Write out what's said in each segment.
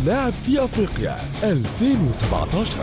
لاعب في أفريقيا 2017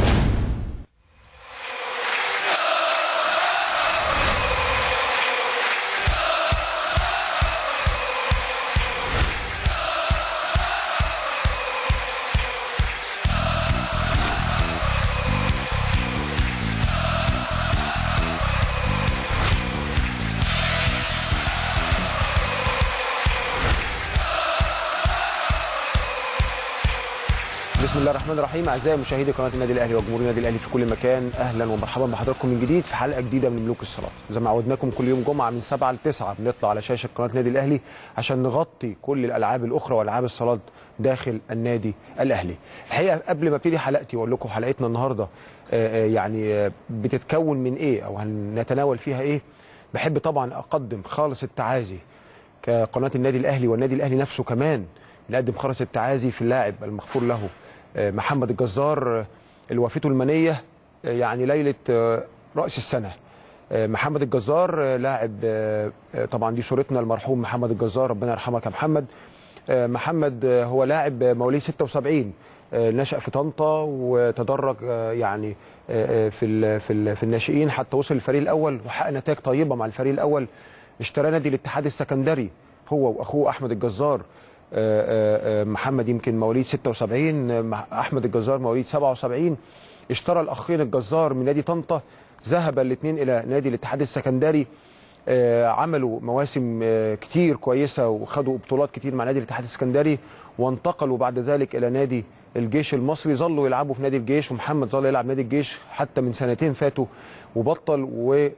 بسم الله الرحمن الرحيم اعزائي مشاهدي قناه النادي الاهلي وجمهور النادي الاهلي في كل مكان اهلا ومرحبا بحضراتكم من جديد في حلقه جديده من ملوك الصلاه زي ما عودناكم كل يوم جمعه من 7 ل 9 بنطلع على شاشه قناه النادي الاهلي عشان نغطي كل الالعاب الاخرى والعاب الصالات داخل النادي الاهلي الحقيقه قبل ما ابتدي حلقتي واقول لكم حلقتنا النهارده آه، آه، يعني آه، بتتكون من ايه او هنتناول فيها ايه بحب طبعا اقدم خالص التعازي كقناه النادي الاهلي والنادي الاهلي نفسه كمان نقدم خالص التعازي في اللاعب المغفور له آه، محمد الجزار آه، اللي وفاته المنيه آه، يعني ليله آه، راس السنه آه، محمد الجزار آه، لاعب آه، آه، طبعا دي صورتنا المرحوم محمد الجزار ربنا يرحمك يا محمد آه، محمد آه، هو لاعب آه، مواليد 76 آه، نشأ في طنطا وتدرج آه، يعني آه، آه، في ال- في ال- في الناشئين حتى وصل الفريق الاول وحقق نتائج طيبه مع الفريق الاول اشترى نادي الاتحاد السكندري هو واخوه احمد الجزار آه، آه، آه، محمد يمكن مواليد 76 آه، مح- احمد الجزار مواليد 77 اشترى الاخين الجزار من نادي طنطا ذهب الاثنين الى نادي الاتحاد السكندري آه، عملوا مواسم آه، كتير كويسه وخدوا بطولات كتير مع نادي الاتحاد السكندري وانتقلوا بعد ذلك الى نادي الجيش المصري ظلوا يلعبوا في نادي الجيش ومحمد ظل يلعب نادي الجيش حتى من سنتين فاتوا وبطل وكا-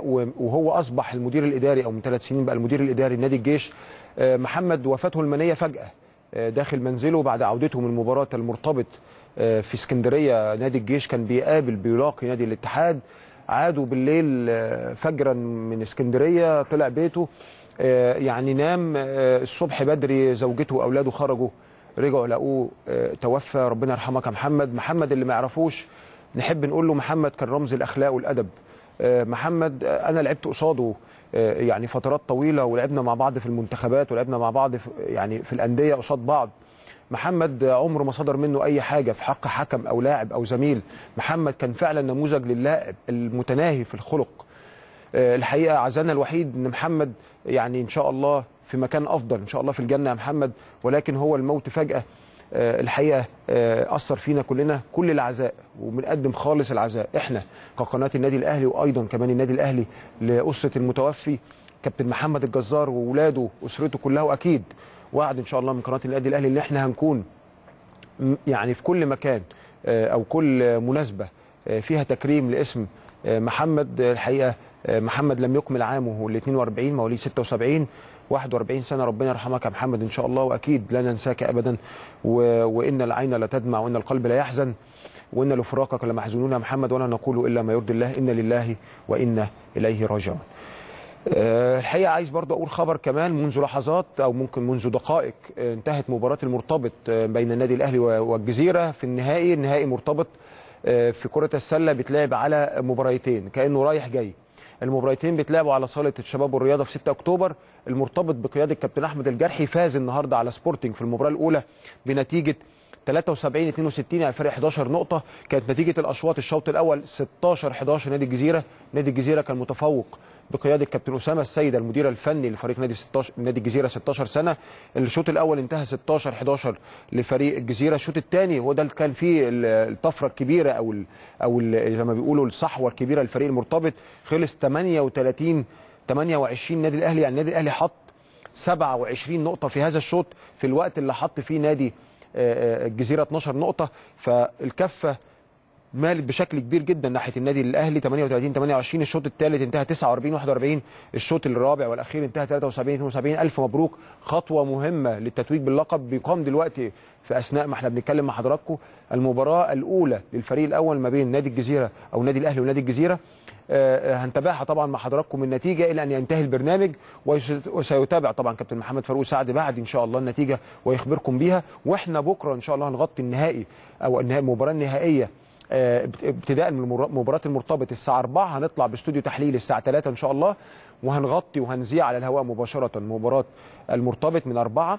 وهو اصبح المدير الاداري او من ثلاث سنين بقى المدير الاداري لنادي الجيش آه، محمد وفاته المنيه فجاه آه، داخل منزله بعد عودته من مباراه المرتبط آه، في اسكندريه نادي الجيش كان بيقابل بيلاقي نادي الاتحاد عادوا بالليل آه، فجرا من اسكندريه طلع بيته آه، يعني نام آه، الصبح بدري زوجته واولاده خرجوا رجعوا لقوه آه، توفى ربنا يرحمك يا محمد محمد اللي ما يعرفوش نحب نقول له محمد كان رمز الاخلاق والادب آه، محمد آه، انا لعبت قصاده آه، يعني فترات طويله ولعبنا مع بعض في المنتخبات ولعبنا مع بعض في يعني في الانديه قصاد بعض محمد عمره ما صدر منه اي حاجه في حق حكم او لاعب او زميل محمد كان فعلا نموذج للاعب المتناهي في الخلق آه، الحقيقه عزانا الوحيد ان محمد يعني ان شاء الله في مكان افضل ان شاء الله في الجنه يا محمد ولكن هو الموت فجاه آه، الحقيقه آه، اثر فينا كلنا كل العزاء وبنقدم خالص العزاء احنا كقناه النادي الاهلي وايضا كمان النادي الاهلي لاسره المتوفي كابتن محمد الجزار واولاده اسرته كلها واكيد وعد ان شاء الله من قناه النادي الاهلي ان احنا هنكون م- يعني في كل مكان آه، او كل آه، مناسبه آه، فيها تكريم لاسم آه، محمد آه، الحقيقه آه، محمد لم يكمل عامه ال 42 مواليد 76 41 سنه ربنا يرحمك يا محمد ان شاء الله واكيد لا ننساك ابدا و... وان العين لا تدمع وان القلب لا يحزن وان لفراقك لمحزونون يا محمد ولا نقول الا ما يرضي الله ان لله وانا اليه راجعون. آه، الحقيقه عايز برضه اقول خبر كمان منذ لحظات او ممكن منذ دقائق آه، انتهت مباراه المرتبط آه، بين النادي الاهلي و- والجزيره في النهائي النهائي مرتبط آه، في كره السله بيتلعب على مباريتين كانه رايح جاي المباريتين بيتلعبوا على صاله الشباب والرياضه في 6 اكتوبر المرتبط بقياده الكابتن احمد الجرحي فاز النهارده على سبورتنج في المباراه الاولى بنتيجه 73 62 يعني فرق 11 نقطة كانت نتيجة الأشواط الشوط الأول 16 11 نادي الجزيرة نادي الجزيرة كان متفوق بقيادة كابتن أسامة السيد المدير الفني لفريق نادي 16 نادي الجزيرة 16 سنة الشوط الأول انتهى 16 11 لفريق الجزيرة الشوط الثاني هو ده اللي كان فيه ال- الطفرة الكبيرة أو ال أو ال زي ما بيقولوا الصحوة الكبيرة للفريق المرتبط خلص 38 28 نادي الأهلي يعني النادي الأهلي حط 27 نقطة في هذا الشوط في الوقت اللي حط فيه نادي آه، آه، الجزيرة 12 نقطة فالكفة مالت بشكل كبير جدا ناحيه النادي الاهلي 38 28 الشوط الثالث انتهى 49 41 الشوط الرابع والاخير انتهى 73 72 الف مبروك خطوه مهمه للتتويج باللقب بيقام دلوقتي في اثناء ما احنا بنتكلم مع حضراتكم المباراه الاولى للفريق الاول ما بين نادي الجزيره او نادي الاهلي ونادي الجزيره آه، آه، هنتابعها طبعا مع حضراتكم النتيجه الى ان ينتهي البرنامج ويس- وسيتابع طبعا كابتن محمد فاروق سعد بعد ان شاء الله النتيجه ويخبركم بيها واحنا بكره ان شاء الله هنغطي النهائي او النهائي- المباراه النهائيه آه، ابت- ابتداء من المر- مباراه المرتبط الساعه 4 هنطلع باستوديو تحليل الساعه 3 ان شاء الله وهنغطي وهنذيع على الهواء مباشره مباراه المرتبط من 4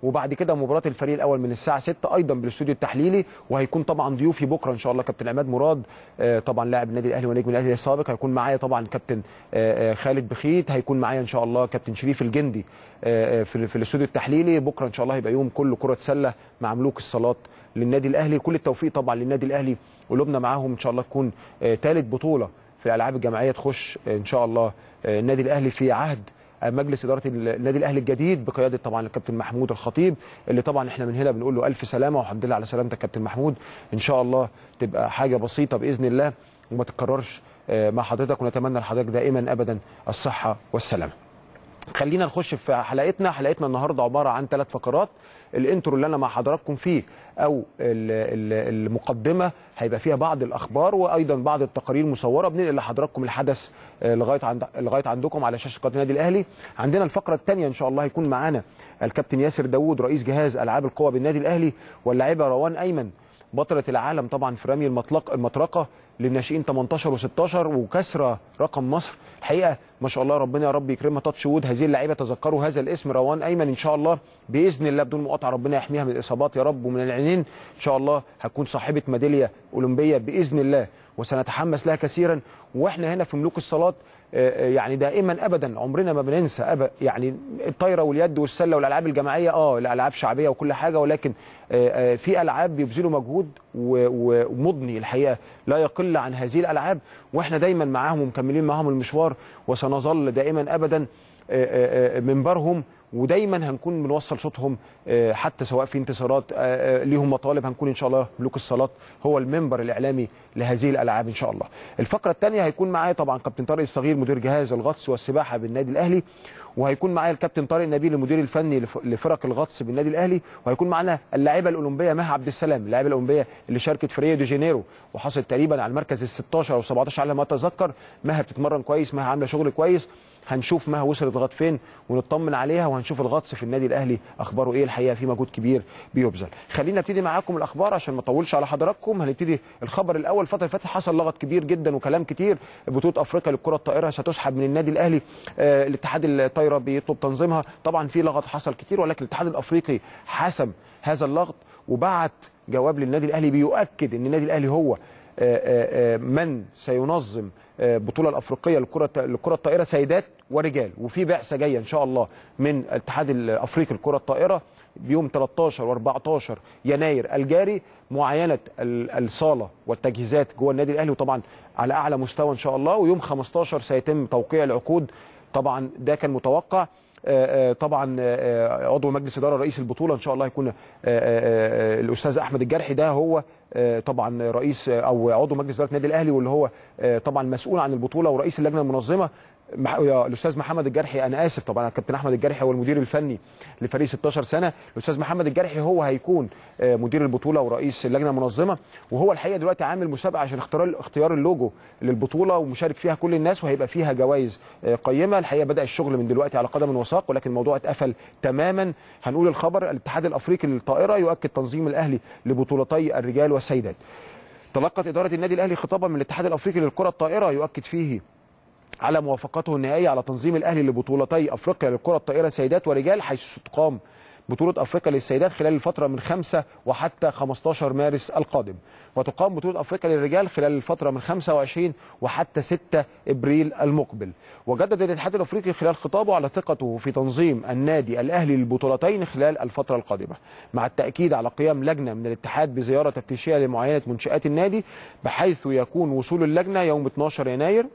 وبعد كده مباراه الفريق الاول من الساعه 6 ايضا بالاستوديو التحليلي وهيكون طبعا ضيوفي بكره ان شاء الله كابتن عماد مراد آه، طبعا لاعب النادي الاهلي ونجم الاهلي السابق هيكون معايا طبعا كابتن آه، آه، خالد بخيت هيكون معايا ان شاء الله كابتن شريف الجندي آه، آه، في في الاستوديو التحليلي بكره ان شاء الله هيبقى يوم كله كره سله مع ملوك الصالات للنادي الاهلي كل التوفيق طبعا للنادي الاهلي قلوبنا معاهم ان شاء الله تكون ثالث بطوله في الالعاب الجماعيه تخش آه، ان شاء الله آه، النادي الاهلي في عهد مجلس اداره النادي الاهلي الجديد بقياده طبعا الكابتن محمود الخطيب اللي طبعا احنا من هنا بنقول له الف سلامه والحمد لله على سلامتك كابتن محمود ان شاء الله تبقى حاجه بسيطه باذن الله وما تتكررش آه، مع حضرتك ونتمنى لحضرتك دائما ابدا الصحه والسلامه خلينا نخش في حلقتنا حلقتنا النهارده عباره عن ثلاث فقرات الانترو اللي انا مع حضراتكم فيه او ال- ال- المقدمه هيبقى فيها بعض الاخبار وايضا بعض التقارير المصوره بننقل لحضراتكم الحدث آه، لغايه عند لغايه عندكم على شاشه قناه النادي الاهلي عندنا الفقره الثانيه ان شاء الله هيكون معانا الكابتن ياسر داوود رئيس جهاز العاب القوى بالنادي الاهلي واللاعبه روان ايمن بطلة العالم طبعا في رمي المطلق المطرقة للناشئين 18 و16 وكسرة رقم مصر الحقيقة ما شاء الله ربنا يا رب يكرمها تاتش وود هذه اللعيبة تذكروا هذا الاسم روان أيمن إن شاء الله بإذن الله بدون مقاطعة ربنا يحميها من الإصابات يا رب ومن العينين إن شاء الله هتكون صاحبة ميدالية أولمبية بإذن الله وسنتحمس لها كثيرا واحنا هنا في ملوك الصالات آه، آه، يعني دائما ابدا عمرنا ما بننسى أب... يعني الطايره واليد والسله والالعاب الجماعيه اه الالعاب شعبيه وكل حاجه ولكن آه، آه، في العاب بيبذلوا مجهود و- و- ومضني الحقيقه لا يقل عن هذه الالعاب واحنا دايما معاهم ومكملين معاهم المشوار وسنظل دائما ابدا آه، آه، آه، منبرهم ودايما هنكون بنوصل صوتهم آه، حتى سواء في انتصارات آه، آه، ليهم مطالب هنكون ان شاء الله ملوك الصالات هو المنبر الاعلامي لهذه الالعاب ان شاء الله. الفقره الثانيه هيكون معايا طبعا كابتن طارق الصغير مدير جهاز الغطس والسباحه بالنادي الاهلي وهيكون معايا الكابتن طارق نبيل المدير الفني لف- لفرق الغطس بالنادي الاهلي وهيكون معانا اللاعبه الاولمبيه مها عبد السلام اللاعبه الاولمبيه اللي شاركت في ريو دي جانيرو وحصلت تقريبا على المركز ال 16 او 17 على ما اتذكر مها بتتمرن كويس مها عامله شغل كويس هنشوف مها وصلت لغايه فين ونطمن عليها وهنشوف الغطس في النادي الاهلي اخباره ايه الحقيقه في مجهود كبير بيبذل خلينا نبتدي معاكم الاخبار عشان ما اطولش على حضراتكم هنبتدي الخبر الاول الفتره اللي فاتت حصل لغط كبير جدا وكلام كتير بطوله افريقيا للكره الطائره ستسحب من النادي الاهلي آه الاتحاد الطايره بيطلب تنظيمها طبعا في لغط حصل كتير ولكن الاتحاد الافريقي حسم هذا اللغط وبعت جواب للنادي الاهلي بيؤكد ان النادي الاهلي هو آه، آه، آه، من سينظم آه، البطوله الافريقيه للكره للكره الطائره سيدات ورجال وفي بعثه جايه ان شاء الله من الاتحاد الافريقي للكره الطائره بيوم 13 و14 يناير الجاري معاينه ال- الصاله والتجهيزات جوه النادي الاهلي وطبعا على اعلى مستوى ان شاء الله ويوم 15 سيتم توقيع العقود طبعا ده كان متوقع آه، آه، طبعا آه، عضو مجلس اداره رئيس البطوله ان شاء الله هيكون آه، آه، آه، الاستاذ احمد الجرحي ده هو آه، طبعا رئيس آه، او عضو مجلس اداره النادي الاهلي واللي هو آه، طبعا مسؤول عن البطوله ورئيس اللجنه المنظمه مح- يا الاستاذ محمد الجرحي انا اسف طبعا الكابتن احمد الجرحي هو المدير الفني لفريق 16 سنه الاستاذ محمد الجرحي هو هيكون آه، مدير البطوله ورئيس اللجنه المنظمه وهو الحقيقه دلوقتي عامل مسابقه عشان اختيار اختيار اللوجو للبطوله ومشارك فيها كل الناس وهيبقى فيها جوائز آه، قيمه الحقيقه بدا الشغل من دلوقتي على قدم وساق ولكن الموضوع اتقفل تماما هنقول الخبر الاتحاد الافريقي للطائره يؤكد تنظيم الاهلي لبطولتي الرجال والسيدات تلقت اداره النادي الاهلي خطابا من الاتحاد الافريقي للكره الطائره يؤكد فيه على موافقته النهائيه على تنظيم الاهلي لبطولتي افريقيا للكره الطائره سيدات ورجال حيث تقام بطولة افريقيا للسيدات خلال الفترة من 5 وحتى 15 مارس القادم وتقام بطولة افريقيا للرجال خلال الفترة من 25 وحتى 6 ابريل المقبل وجدد الاتحاد الافريقي خلال خطابه على ثقته في تنظيم النادي الاهلي للبطولتين خلال الفترة القادمة مع التأكيد على قيام لجنة من الاتحاد بزيارة تفتيشية لمعاينة منشآت النادي بحيث يكون وصول اللجنة يوم 12 يناير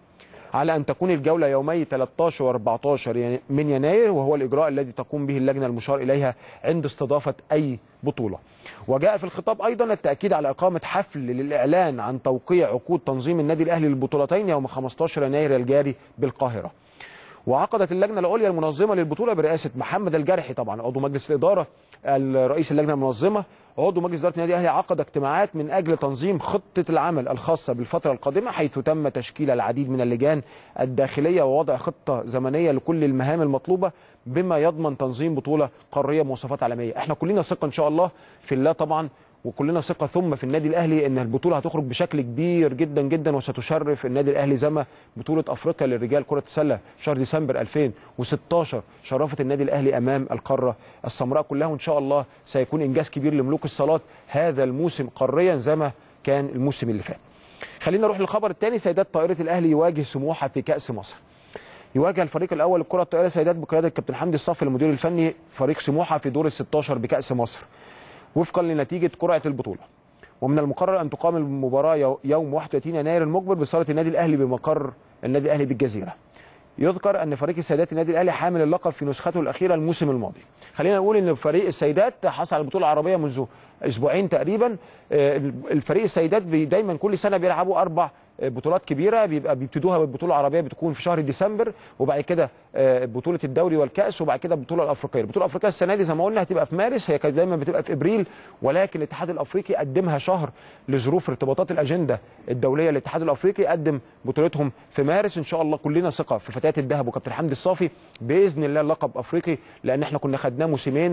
على أن تكون الجولة يومي 13 و14 من يناير وهو الإجراء الذي تقوم به اللجنة المشار إليها عند استضافة أي بطولة وجاء في الخطاب أيضا التأكيد على إقامة حفل للإعلان عن توقيع عقود تنظيم النادي الأهلي للبطولتين يوم 15 يناير الجاري بالقاهرة وعقدت اللجنه العليا المنظمه للبطوله برئاسه محمد الجرحي طبعا عضو مجلس الاداره الرئيس اللجنه المنظمه عضو مجلس اداره النادي الاهلي عقد اجتماعات من اجل تنظيم خطه العمل الخاصه بالفتره القادمه حيث تم تشكيل العديد من اللجان الداخليه ووضع خطه زمنيه لكل المهام المطلوبه بما يضمن تنظيم بطوله قاريه بمواصفات عالميه احنا كلنا ثقه ان شاء الله في الله طبعا وكلنا ثقه ثم في النادي الاهلي ان البطوله هتخرج بشكل كبير جدا جدا وستشرف النادي الاهلي زي ما بطوله افريقيا للرجال كره السله شهر ديسمبر 2016 شرفت النادي الاهلي امام القاره السمراء كلها وان شاء الله سيكون انجاز كبير لملوك الصالات هذا الموسم قاريا زي ما كان الموسم اللي فات. خلينا نروح للخبر الثاني سيدات طائره الاهلي يواجه سموحه في كاس مصر. يواجه الفريق الاول الكره الطائره سيدات بقياده الكابتن حمدي الصافي المدير الفني فريق سموحه في دور ال 16 بكاس مصر وفقا لنتيجه قرعه البطوله ومن المقرر ان تقام المباراه يوم 31 يناير المقبل بصاله النادي الاهلي بمقر النادي الاهلي بالجزيره يذكر ان فريق السيدات النادي الاهلي حامل اللقب في نسخته الاخيره الموسم الماضي خلينا نقول ان فريق السيدات حصل على البطوله العربيه منذ اسبوعين تقريبا الفريق السيدات دايما كل سنه بيلعبوا اربع بطولات كبيره بيبقى بيبتدوها بالبطوله العربيه بتكون في شهر ديسمبر وبعد كده بطوله الدوري والكاس وبعد كده البطوله الافريقيه البطوله الافريقيه السنه دي زي ما قلنا هتبقى في مارس هي كانت دايما بتبقى في ابريل ولكن الاتحاد الافريقي قدمها شهر لظروف ارتباطات الاجنده الدوليه للاتحاد الافريقي قدم بطولتهم في مارس ان شاء الله كلنا ثقه في فتيات الذهب وكابتن حمدي الصافي باذن الله اللقب افريقي لان احنا كنا خدناه موسمين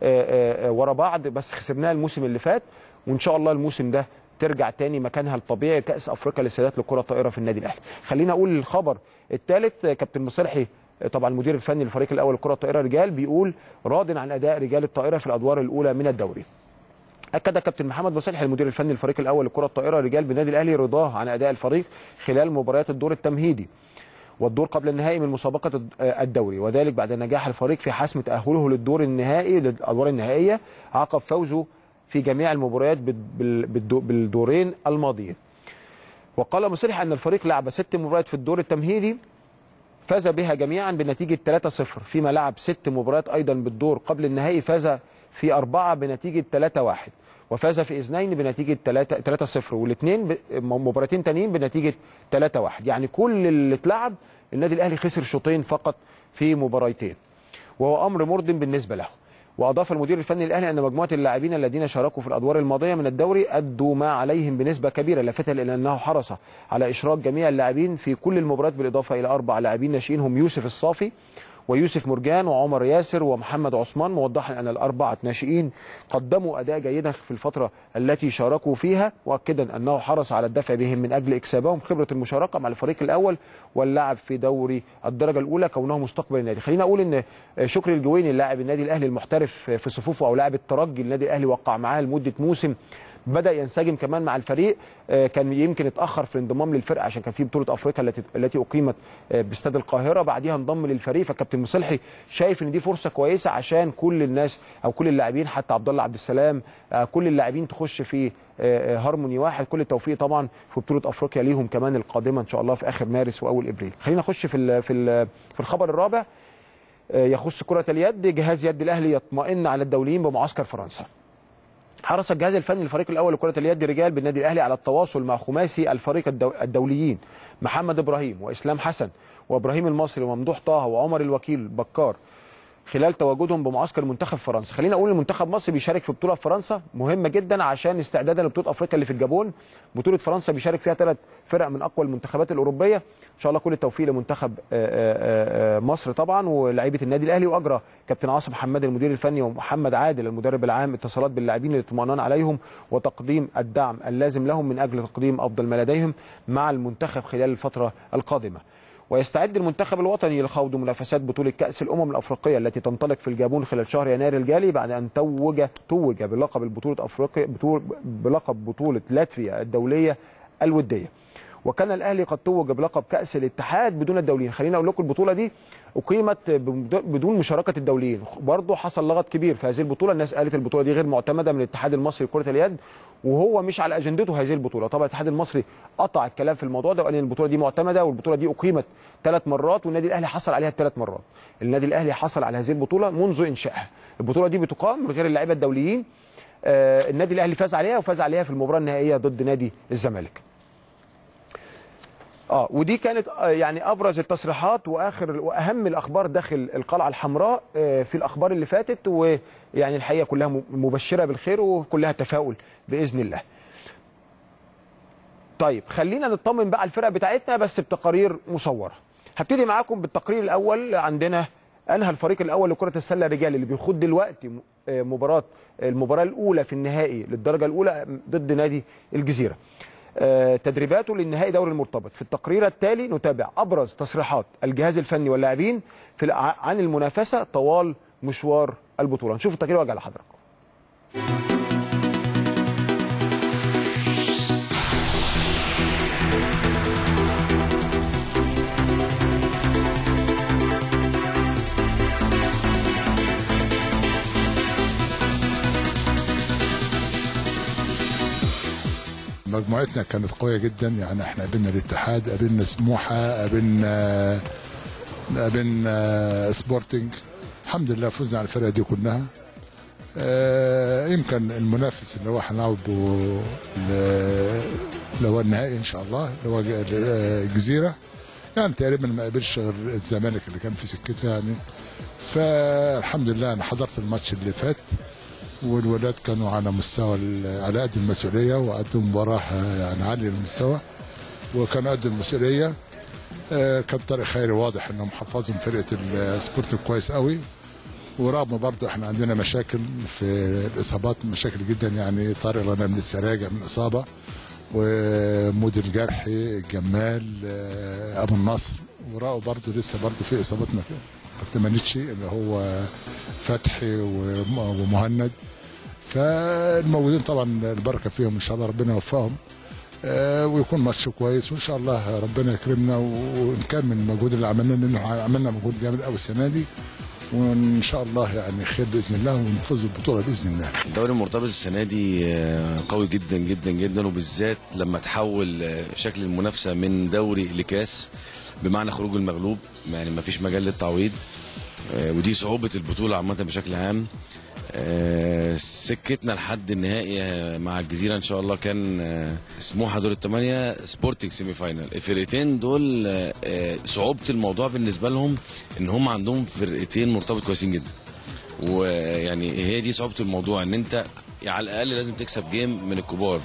ورا بعض بس خسرناه الموسم اللي فات وان شاء الله الموسم ده ترجع تاني مكانها الطبيعي كاس افريقيا للسيدات للكره الطائره في النادي الاهلي خلينا اقول الخبر الثالث كابتن مصلحي طبعا المدير الفني للفريق الاول للكره الطائره رجال بيقول راض عن اداء رجال الطائره في الادوار الاولى من الدوري اكد كابتن محمد مصلحي المدير الفني للفريق الاول للكره الطائره رجال بالنادي الاهلي رضاه عن اداء الفريق خلال مباريات الدور التمهيدي والدور قبل النهائي من مسابقه الدوري وذلك بعد نجاح الفريق في حسم تاهله للدور النهائي للادوار النهائيه عقب فوزه في جميع المباريات بالدورين الماضيين وقال مصلح ان الفريق لعب ست مباريات في الدور التمهيدي فاز بها جميعا بنتيجه 3-0 فيما لعب ست مباريات ايضا بالدور قبل النهائي فاز في اربعه بنتيجه 3-1 وفاز في اثنين بنتيجه 3-0 والاثنين مباراتين تانيين بنتيجه 3-1 يعني كل اللي اتلعب النادي الاهلي خسر شوطين فقط في مباريتين وهو امر مرض بالنسبه له واضاف المدير الفني الاهلي ان مجموعه اللاعبين الذين شاركوا في الادوار الماضيه من الدوري ادوا ما عليهم بنسبه كبيره لافتا الى انه حرص على اشراك جميع اللاعبين في كل المباريات بالاضافه الى اربع لاعبين ناشئين هم يوسف الصافي ويوسف مرجان وعمر ياسر ومحمد عثمان موضحا ان الاربعه ناشئين قدموا اداء جيدا في الفتره التي شاركوا فيها واكدا انه حرص على الدفع بهم من اجل اكسابهم خبره المشاركه مع الفريق الاول واللعب في دوري الدرجه الاولى كونه مستقبل النادي خلينا اقول ان شكري الجويني اللاعب النادي الاهلي المحترف في صفوفه او لاعب الترجي النادي الاهلي وقع معاه لمده موسم بدا ينسجم كمان مع الفريق كان يمكن اتاخر في الانضمام للفرقه عشان كان في بطوله افريقيا التي التي اقيمت باستاد القاهره بعديها انضم للفريق فكابتن مصلحي شايف ان دي فرصه كويسه عشان كل الناس او كل اللاعبين حتى عبد الله عبد السلام كل اللاعبين تخش في هارموني واحد كل التوفيق طبعا في بطوله افريقيا ليهم كمان القادمه ان شاء الله في اخر مارس واول ابريل خلينا نخش في ال في ال في الخبر الرابع يخص كره اليد جهاز يد الاهلي يطمئن على الدوليين بمعسكر فرنسا حرص الجهاز الفني للفريق الاول لكره اليد رجال بالنادي الاهلي على التواصل مع خماسي الفريق الدو... الدوليين محمد ابراهيم واسلام حسن وابراهيم المصري وممدوح طه وعمر الوكيل بكار خلال تواجدهم بمعسكر منتخب فرنسا خلينا اقول المنتخب مصر بيشارك في بطوله في فرنسا مهمه جدا عشان استعدادا لبطوله افريقيا اللي في الجابون بطوله فرنسا بيشارك فيها ثلاث فرق من اقوى المنتخبات الاوروبيه ان شاء الله كل التوفيق لمنتخب مصر طبعا ولاعيبه النادي الاهلي واجرى كابتن عاصم حماد المدير الفني ومحمد عادل المدرب العام اتصالات باللاعبين للاطمئنان عليهم وتقديم الدعم اللازم لهم من اجل تقديم افضل ما لديهم مع المنتخب خلال الفتره القادمه ويستعد المنتخب الوطني لخوض منافسات بطولة كأس الأمم الأفريقية التي تنطلق في الجابون خلال شهر يناير الجاري بعد أن توج توج بلقب البطولة أفريقيا بلقب بطولة لاتفيا الدولية الودية. وكان الاهلي قد توج بلقب كاس الاتحاد بدون الدوليين خليني اقول لكم البطوله دي اقيمت بدون مشاركه الدوليين برضه حصل لغط كبير في هذه البطوله الناس قالت البطوله دي غير معتمده من الاتحاد المصري لكره اليد وهو مش على اجندته هذه البطوله طبعا الاتحاد المصري قطع الكلام في الموضوع ده وقال ان البطوله دي معتمده والبطوله دي اقيمت ثلاث مرات والنادي الاهلي حصل عليها الثلاث مرات النادي الاهلي حصل على هذه البطوله منذ انشائها البطوله دي بتقام من غير اللاعيبه الدوليين آه النادي الاهلي فاز عليها وفاز عليها في المباراه النهائيه ضد نادي الزمالك اه ودي كانت آه يعني ابرز التصريحات واخر واهم الاخبار داخل القلعه الحمراء آه في الاخبار اللي فاتت ويعني الحقيقه كلها مبشره بالخير وكلها تفاؤل باذن الله. طيب خلينا نطمن بقى على الفرق بتاعتنا بس بتقارير مصوره. هبتدي معاكم بالتقرير الاول عندنا انهى الفريق الاول لكره السله رجال اللي بيخوض دلوقتي م- آه، مباراه المباراه الاولى في النهائي للدرجه الاولى ضد نادي الجزيره آه، تدريباته للنهائي دوري المرتبط في التقرير التالي نتابع ابرز تصريحات الجهاز الفني واللاعبين في الع- عن المنافسه طوال مشوار البطوله نشوف التقرير وارجع لحضراتكم مجموعتنا كانت قوية جدا يعني احنا قابلنا الاتحاد قابلنا سموحة قابلنا قابلنا سبورتنج الحمد لله فزنا على الفرقة دي كلها آه، يمكن المنافس اللي هو هنلعبه ل- اللي هو النهائي ان شاء الله اللي هو ج- الجزيرة يعني تقريبا ما قابلش غير الزمالك اللي كان في سكته يعني فالحمد لله انا حضرت الماتش اللي فات والولاد كانوا على مستوى ال- على قد المسؤوليه وقدموا مباراه يعني عاليه المستوى وكانوا قد المسؤوليه آه، كان طارق خيري واضح انهم حفظهم فرقه السبورت كويس قوي ورغم برضه احنا عندنا مشاكل في الاصابات مشاكل جدا يعني طارق غنام لسه راجع من اصابه ومود الجرحي الجمال آه، ابو النصر وراءه برضه لسه برضه في اصابات ما ما اكتملتش اللي هو فتحي وم- ومهند فالموجودين طبعا البركه فيهم ان شاء الله ربنا يوفقهم آه، ويكون ماتش كويس وان شاء الله ربنا يكرمنا ونكمل المجهود اللي عملناه لانه عملنا مجهود جامد قوي السنه دي وان شاء الله يعني خير باذن الله ونفوز بالبطوله باذن الله الدوري المرتبط السنه دي آه، قوي جدا جدا جدا وبالذات لما تحول آه، شكل المنافسه من دوري لكاس بمعنى خروج المغلوب يعني ما فيش مجال للتعويض آه، ودي صعوبه البطوله عامه بشكل عام آه، سكتنا لحد النهائي آه، مع الجزيره ان شاء الله كان آه، سموحه دور الثمانيه سبورتنج سيمي فاينال الفرقتين دول آه، آه، صعوبه الموضوع بالنسبه لهم ان هم عندهم فرقتين مرتبط كويسين جدا ويعني هي دي صعوبه الموضوع ان انت على الاقل لازم تكسب جيم من الكبار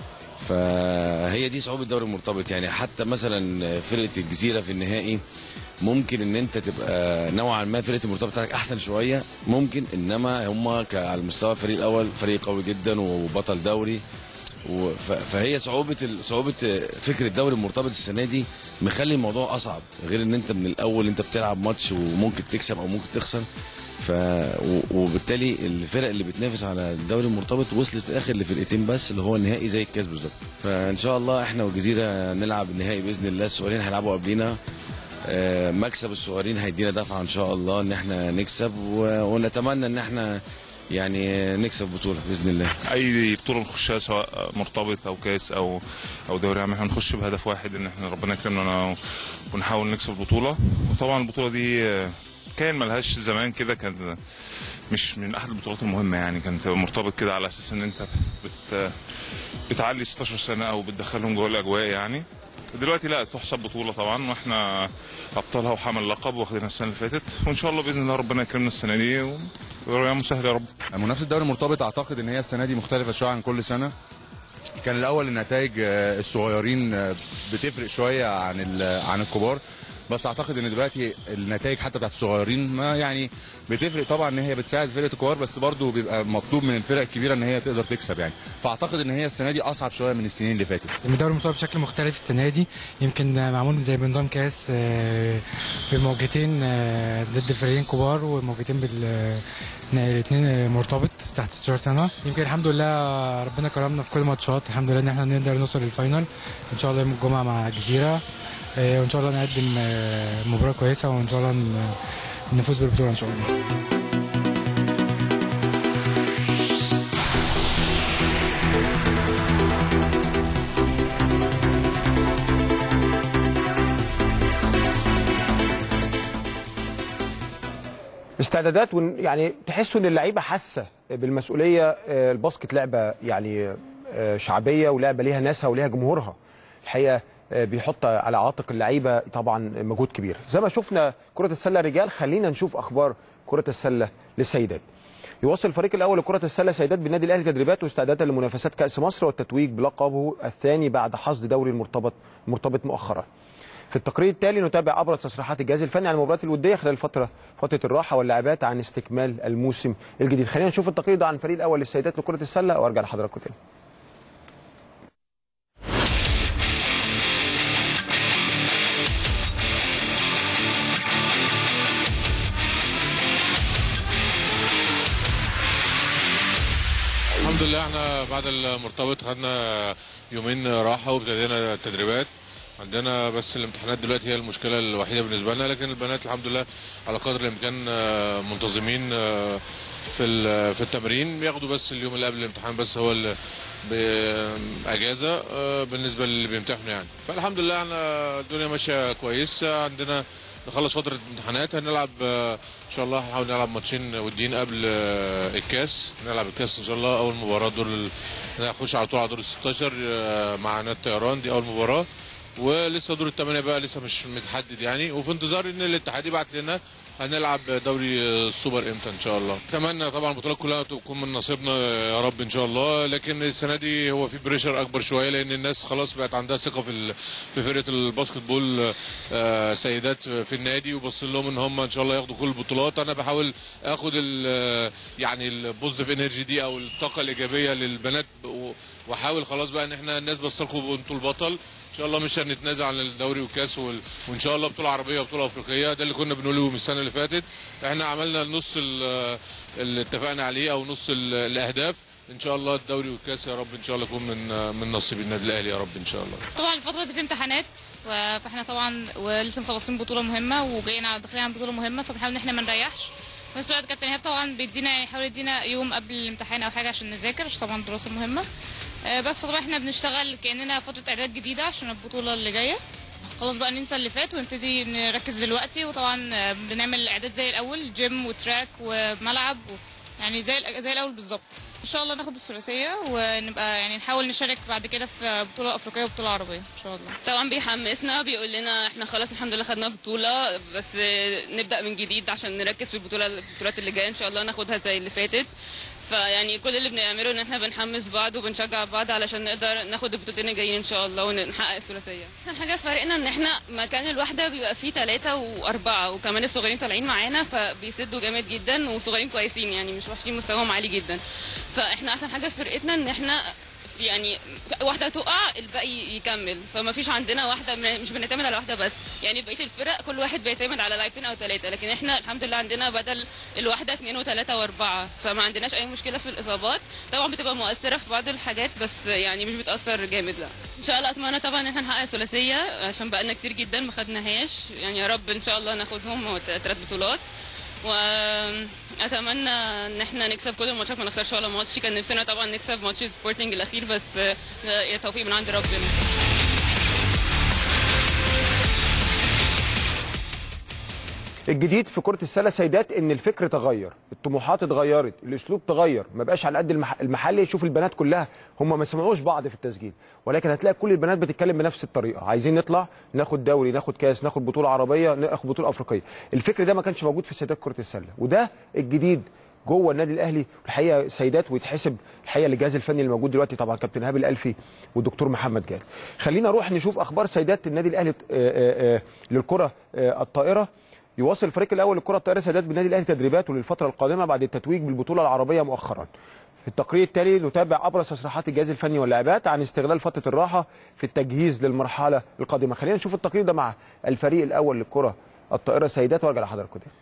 فهي دي صعوبه الدوري المرتبط يعني حتى مثلا فرقه الجزيره في النهائي ممكن ان انت تبقى نوعا ما فرقه المرتبط بتاعتك احسن شويه ممكن انما هم على المستوى الفريق الاول فريق قوي جدا وبطل دوري و- ف- فهي صعوبه ال- صعوبه فكره الدوري المرتبط السنه دي مخلي الموضوع اصعب غير ان انت من الاول انت بتلعب ماتش وممكن تكسب او ممكن تخسر ف و- وبالتالي الفرق اللي بتنافس على الدوري المرتبط وصلت في الاخر لفرقتين بس اللي هو النهائي زي الكاس بالظبط فان شاء الله احنا والجزيره نلعب النهائي باذن الله الصغيرين هيلعبوا قبلينا آه، مكسب الصغيرين هيدينا دفعه ان شاء الله ان احنا نكسب و- ونتمنى ان احنا يعني نكسب بطوله باذن الله اي بطوله نخشها سواء مرتبط او كاس او او دوري عام احنا هنخش بهدف واحد ان احنا ربنا يكرمنا ونحاول نكسب البطوله وطبعا البطوله دي آه، كان ملهاش زمان كده كان مش من احد البطولات المهمه يعني كانت مرتبط كده على اساس ان انت بت بتعلي 16 سنه او بتدخلهم جوه الاجواء يعني دلوقتي لا تحسب بطوله طبعا واحنا ابطالها وحامل لقب واخدينها السنه اللي فاتت وان شاء الله باذن الله ربنا يكرمنا السنه دي و- ويا مسهل يا رب منافسه الدوري المرتبط اعتقد ان هي السنه دي مختلفه شويه عن كل سنه كان الاول النتائج آه، الصغيرين آه، بتفرق شويه عن ال- عن الكبار بس اعتقد ان دلوقتي النتائج حتى بتاعت الصغيرين ما يعني بتفرق طبعا ان هي بتساعد فرقه الكبار بس برضه بيبقى مطلوب من الفرق الكبيره ان هي تقدر تكسب يعني فاعتقد ان هي السنه دي اصعب شويه من السنين اللي فاتت الدوري المرتبط بشكل مختلف السنه دي يمكن معمول زي بنظام كاس آه، بموجتين آه، ضد فريقين كبار وموجتين بال الاثنين مرتبط تحت 16 سنه يمكن الحمد لله ربنا كرمنا في كل الماتشات الحمد لله ان احنا نقدر نوصل للفاينل ان شاء الله يوم الجمعه مع الجزيره آه، وان شاء الله نقدم آه، مباراه كويسه وان شاء الله ن- نفوز بالبطوله ان شاء الله استعدادات ون- يعني تحسوا ان اللعيبه حاسه بالمسؤوليه آه، الباسكت لعبه يعني آه، شعبيه ولعبه ليها ناسها وليها جمهورها الحقيقه آه، بيحط على عاتق اللعيبه طبعا مجهود كبير زي ما شفنا كره السله رجال خلينا نشوف اخبار كره السله للسيدات يواصل الفريق الاول لكره السله سيدات بالنادي الاهلي تدريباته واستعدادا لمنافسات كاس مصر والتتويج بلقبه الثاني بعد حصد دوري المرتبط المرتبط مؤخرا في التقرير التالي نتابع ابرز تصريحات الجهاز الفني عن المباريات الوديه خلال فتره فتره الراحه واللاعبات عن استكمال الموسم الجديد خلينا نشوف التقرير ده عن الفريق الاول للسيدات لكره السله وارجع لحضراتكم تاني الحمد لله احنا بعد المرتبط خدنا يومين راحه وابتدينا التدريبات عندنا بس الامتحانات دلوقتي هي المشكله الوحيده بالنسبه لنا لكن البنات الحمد لله على قدر الامكان آه، منتظمين آه، في ال- في التمرين بياخدوا بس اليوم اللي قبل الامتحان بس هو اللي باجازه آه، بالنسبه للي بيمتحنوا يعني فالحمد لله احنا الدنيا ماشيه كويس عندنا نخلص فتره الامتحانات هنلعب آه، ان شاء الله هنحاول نلعب ماتشين وديين قبل آه، الكاس نلعب الكاس ان شاء الله اول مباراه دور ال- هنخش على طول على دور ال 16 آه، مع نادي الطيران دي اول مباراه ولسه دور الثمانيه بقى لسه مش متحدد يعني وفي انتظار ان الاتحاد يبعت لنا هنلعب دوري السوبر امتى ان شاء الله اتمنى طبعا البطولات كلها تكون من نصيبنا يا رب ان شاء الله لكن السنه دي هو في بريشر اكبر شويه لان الناس خلاص بقت عندها ثقه في ال- في فرقه الباسكت بول آه، سيدات في النادي وبص لهم ان هم ان شاء الله ياخدوا كل البطولات انا بحاول اخد ال- يعني البوزيتيف انرجي دي او الطاقه الايجابيه للبنات و- واحاول خلاص بقى ان احنا الناس بص لكم انتوا البطل ان شاء الله مش هنتنازل عن الدوري والكاس وال... وان شاء الله بطوله عربيه وبطوله افريقيه ده اللي كنا بنقوله من السنه اللي فاتت احنا عملنا النص ال- اللي اتفقنا عليه او نص ال- الاهداف ان شاء الله الدوري والكاس يا رب ان شاء الله يكون من من نصيب النادي الاهلي يا رب ان شاء الله طبعا الفترة دي في امتحانات و- فاحنا طبعا ولسه مخلصين بطولة مهمة وجايين على داخلين على بطولة مهمة فبنحاول ان احنا ما نريحش في نفس الوقت كابتن ايهاب طبعا بيدينا يعني يحاول يدينا يوم قبل الامتحان او حاجة عشان نذاكر عشان طبعا الدراسة مهمة آه، بس فطبعا احنا بنشتغل كأننا فترة اعداد جديدة عشان البطولة اللي جاية خلاص بقى ننسى اللي فات ونبتدي نركز دلوقتي وطبعا آه، بنعمل اعداد زي الاول جيم وتراك وملعب و... يعني زي الأ- زي الاول بالظبط ان شاء الله ناخد الثلاثيه ونبقى يعني نحاول نشارك بعد كده في بطوله افريقيه وبطوله عربيه ان شاء الله طبعا بيحمسنا بيقول لنا احنا خلاص الحمد لله خدنا بطولة بس نبدأ من جديد عشان نركز في البطولة البطولات اللي جاية ان شاء الله ناخدها زي اللي فاتت فيعني كل اللي بنعمله ان احنا بنحمس بعض وبنشجع بعض علشان نقدر ناخد البطولتين الجايين ان شاء الله ونحقق الثلاثية. احسن حاجة فرقنا ان احنا مكان الواحدة بيبقى فيه ثلاثة وأربعة وكمان الصغيرين طالعين معانا فبيسدوا جامد جدا وصغيرين كويسين يعني مش وحشين مستواهم عالي جدا. فاحنا احسن حاجة في فرقتنا ان احنا يعني واحده تقع الباقي يكمل فما فيش عندنا واحده من- مش بنعتمد على واحده بس يعني بقيه الفرق كل واحد بيعتمد على لاعبين او ثلاثه لكن احنا الحمد لله عندنا بدل الواحده اثنين وثلاثه واربعه فما عندناش اي مشكله في الاصابات طبعا بتبقى مؤثره في بعض الحاجات بس يعني مش بتاثر جامد لا ان شاء الله اتمنى طبعا ان احنا نحقق الثلاثيه عشان بقالنا كتير جدا ما خدناهاش يعني يا رب ان شاء الله ناخدهم ثلاث بطولات واتمنى ان احنا نكسب كل الماتشات ما نخسرش ولا ماتش كان نفسنا طبعا نكسب ماتش سبورتنج الاخير بس آه، توفيق من عند ربنا الجديد في كره السله سيدات ان الفكر تغير الطموحات اتغيرت الاسلوب تغير ما بقاش على قد المح... المحلي شوف البنات كلها هم ما سمعوش بعض في التسجيل ولكن هتلاقي كل البنات بتتكلم بنفس الطريقه عايزين نطلع ناخد دوري ناخد كاس ناخد بطوله عربيه ناخد بطوله افريقيه الفكر ده ما كانش موجود في سيدات كره السله وده الجديد جوه النادي الاهلي الحقيقه سيدات ويتحسب الحقيقه للجهاز الفني اللي موجود دلوقتي طبعا كابتن هاب الالفي والدكتور محمد جاد خلينا نروح نشوف اخبار سيدات النادي الاهلي آه، آه، آه، للكره آه، الطائره يواصل الفريق الاول للكره الطائره سادات بالنادي الاهلي تدريباته للفتره القادمه بعد التتويج بالبطوله العربيه مؤخرا. في التقرير التالي نتابع ابرز تصريحات الجهاز الفني واللاعبات عن استغلال فتره الراحه في التجهيز للمرحله القادمه. خلينا نشوف التقرير ده مع الفريق الاول للكره الطائره سيدات وارجع لحضراتكم تاني.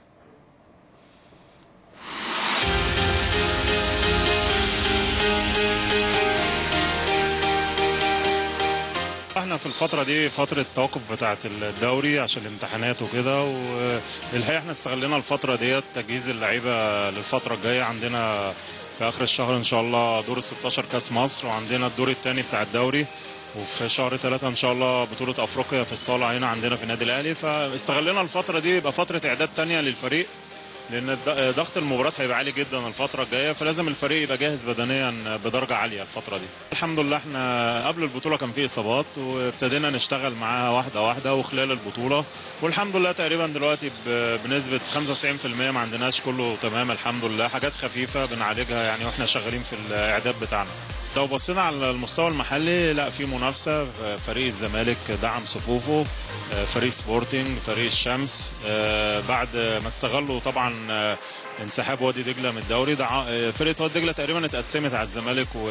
احنا في الفترة دي فترة توقف بتاعة الدوري عشان الامتحانات وكده والحقيقة احنا استغلينا الفترة ديت تجهيز اللعيبة للفترة الجاية عندنا في آخر الشهر إن شاء الله دور ال 16 كأس مصر وعندنا الدور الثاني بتاع الدوري وفي شهر ثلاثة إن شاء الله بطولة أفريقيا في الصالة هنا عندنا في النادي الأهلي فاستغلينا الفترة دي يبقى فترة إعداد تانية للفريق لان الض- ضغط المباراه هيبقى عالي جدا الفتره الجايه فلازم الفريق يبقى جاهز بدنيا بدرجه عاليه الفتره دي الحمد لله احنا قبل البطوله كان في اصابات وابتدينا نشتغل معاها واحده واحده وخلال البطوله والحمد لله تقريبا دلوقتي ب- بنسبه 95% ما عندناش كله تمام الحمد لله حاجات خفيفه بنعالجها يعني واحنا شغالين في الاعداد بتاعنا لو بصينا على المستوى المحلي لا في منافسه فريق الزمالك دعم صفوفه فريق سبورتنج فريق الشمس بعد ما استغلوا طبعا انسحاب وادي دجله من الدوري دع... فرقه وادي دجله تقريبا اتقسمت على الزمالك و...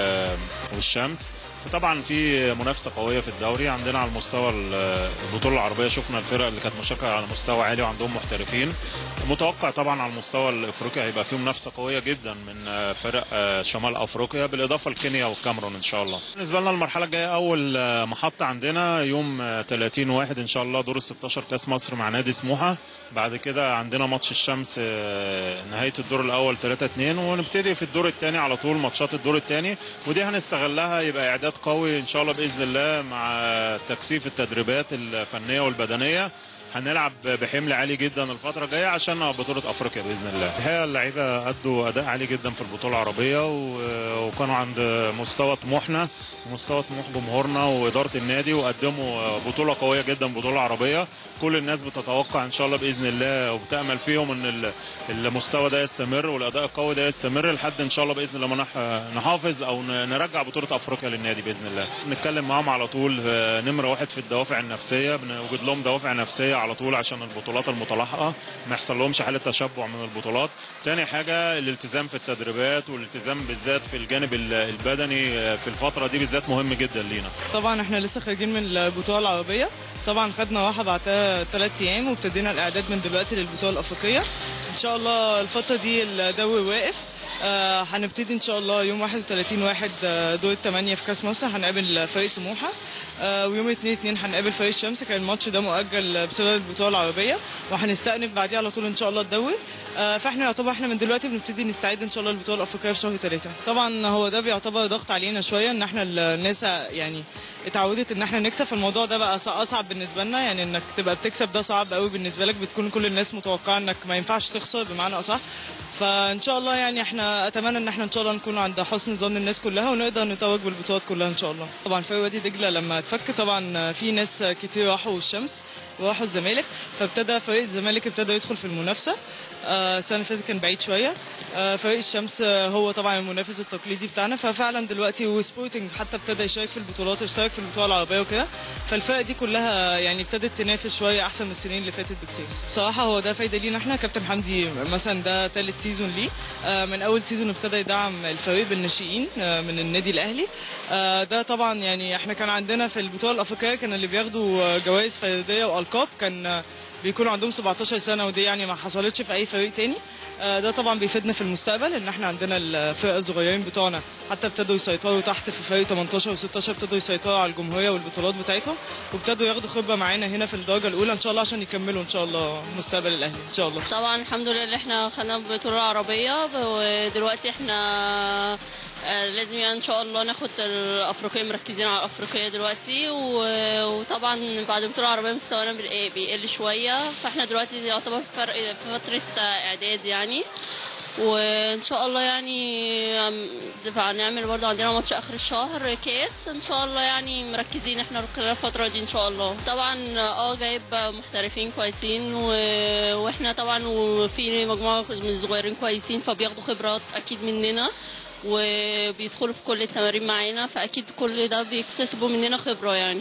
والشمس فطبعا في منافسه قويه في الدوري عندنا على المستوى البطوله العربيه شفنا الفرق اللي كانت مشاركه على مستوى عالي وعندهم محترفين متوقع طبعا على المستوى الافريقي هيبقى في منافسه قويه جدا من فرق شمال افريقيا بالاضافه لكينيا والكاميرون ان شاء الله بالنسبه لنا المرحله الجايه اول محطه عندنا يوم 30 واحد ان شاء الله دور ال 16 كاس مصر مع نادي سموحه بعد كده عندنا ماتش الشمس نهايه الدور الاول 3 2 ونبتدي في الدور الثاني على طول ماتشات الدور الثاني ودي هنستغلها يبقى اعداد قوي ان شاء الله باذن الله مع تكثيف التدريبات الفنيه والبدنيه هنلعب بحمل عالي جدا الفترة الجاية عشان بطولة أفريقيا بإذن الله. الحقيقة اللعيبة أدوا أداء عالي جدا في البطولة العربية وكانوا عند مستوى طموحنا ومستوى طموح جمهورنا وإدارة النادي وقدموا بطولة قوية جدا بطولة عربية. كل الناس بتتوقع إن شاء الله بإذن الله وبتأمل فيهم إن المستوى ده يستمر والأداء القوي ده يستمر لحد إن شاء الله بإذن الله ما نحافظ أو نرجع بطولة أفريقيا للنادي بإذن الله. نتكلم معاهم على طول نمرة واحد في الدوافع النفسية بنوجد لهم دوافع نفسية على طول عشان البطولات المتلاحقه ما يحصل لهمش حاله تشبع من البطولات تاني حاجه الالتزام في التدريبات والالتزام بالذات في الجانب البدني في الفتره دي بالذات مهم جدا لينا طبعا احنا لسه خارجين من البطوله العربيه طبعا خدنا راحه بعد ثلاث ايام وابتدينا الاعداد من دلوقتي للبطوله الافريقيه ان شاء الله الفتره دي الدوري واقف آه هنبتدي ان شاء الله يوم 31 واحد آه دور الثمانية في كاس مصر هنقابل فريق سموحه آه ويوم 2 2 هنقابل فريق الشمس كان الماتش ده مؤجل بسبب البطوله العربيه وهنستأنف بعديه على طول ان شاء الله الدوري آه فاحنا يعتبر احنا من دلوقتي بنبتدي نستعد ان شاء الله للبطوله الافريقيه في شهر 3 طبعا هو ده بيعتبر ضغط علينا شويه ان احنا الناس يعني اتعودت ان احنا نكسب فالموضوع ده بقى اصعب بالنسبه لنا يعني انك تبقى بتكسب ده صعب قوي بالنسبه لك بتكون كل الناس متوقعه انك ما ينفعش تخسر بمعنى اصح فان شاء الله يعني احنا اتمنى ان احنا ان شاء الله نكون عند حسن ظن الناس كلها ونقدر نتوج بالبطولات كلها ان شاء الله طبعا في وادي دجله لما اتفك طبعا في ناس كتير راحوا الشمس وراحوا الزمالك فابتدى فريق الزمالك ابتدى يدخل في المنافسه السنه اللي فاتت كان بعيد شويه فريق الشمس هو طبعا المنافس التقليدي بتاعنا ففعلا دلوقتي وسبورتنج حتى ابتدى يشارك في البطولات اشترك في البطوله العربيه وكده فالفرق دي كلها يعني ابتدت تنافس شويه احسن من السنين اللي فاتت بكتير بصراحه هو ده فايده لينا احنا كابتن حمدي مثلا ده ثالث سيزون ليه من اول سيزون ابتدى يدعم الفريق بالناشئين من النادي الاهلي ده طبعا يعني احنا كان عندنا في البطوله الافريقيه كان اللي بياخدوا جوائز فرديه والقاب كان بيكونوا عندهم 17 سنه ودي يعني ما حصلتش في اي فريق تاني ده طبعا بيفيدنا في المستقبل ان احنا عندنا الفرق الصغيرين بتوعنا حتى ابتدوا يسيطروا تحت في فريق 18 و16 ابتدوا يسيطروا على الجمهوريه والبطولات بتاعتهم وابتدوا ياخدوا خبره معانا هنا في الدرجه الاولى ان شاء الله عشان يكملوا ان شاء الله مستقبل الاهلي ان شاء الله طبعا الحمد لله اللي احنا خدنا بطوله عربيه ودلوقتي احنا لازم يعني ان شاء الله ناخد الافريقيه مركزين على الافريقيه دلوقتي وطبعا بعد البطوله العربيه مستوانا بيقل شويه فاحنا دلوقتي يعتبر في فرق في فتره اعداد يعني وان شاء الله يعني هنعمل برضه عندنا ماتش اخر الشهر كاس ان شاء الله يعني مركزين احنا خلال الفتره دي ان شاء الله طبعا اه جايب محترفين كويسين و... واحنا طبعا وفي مجموعه من الصغيرين كويسين فبياخدوا خبرات اكيد مننا وبيدخلوا في كل التمارين معانا فاكيد كل ده بيكتسبوا مننا خبره يعني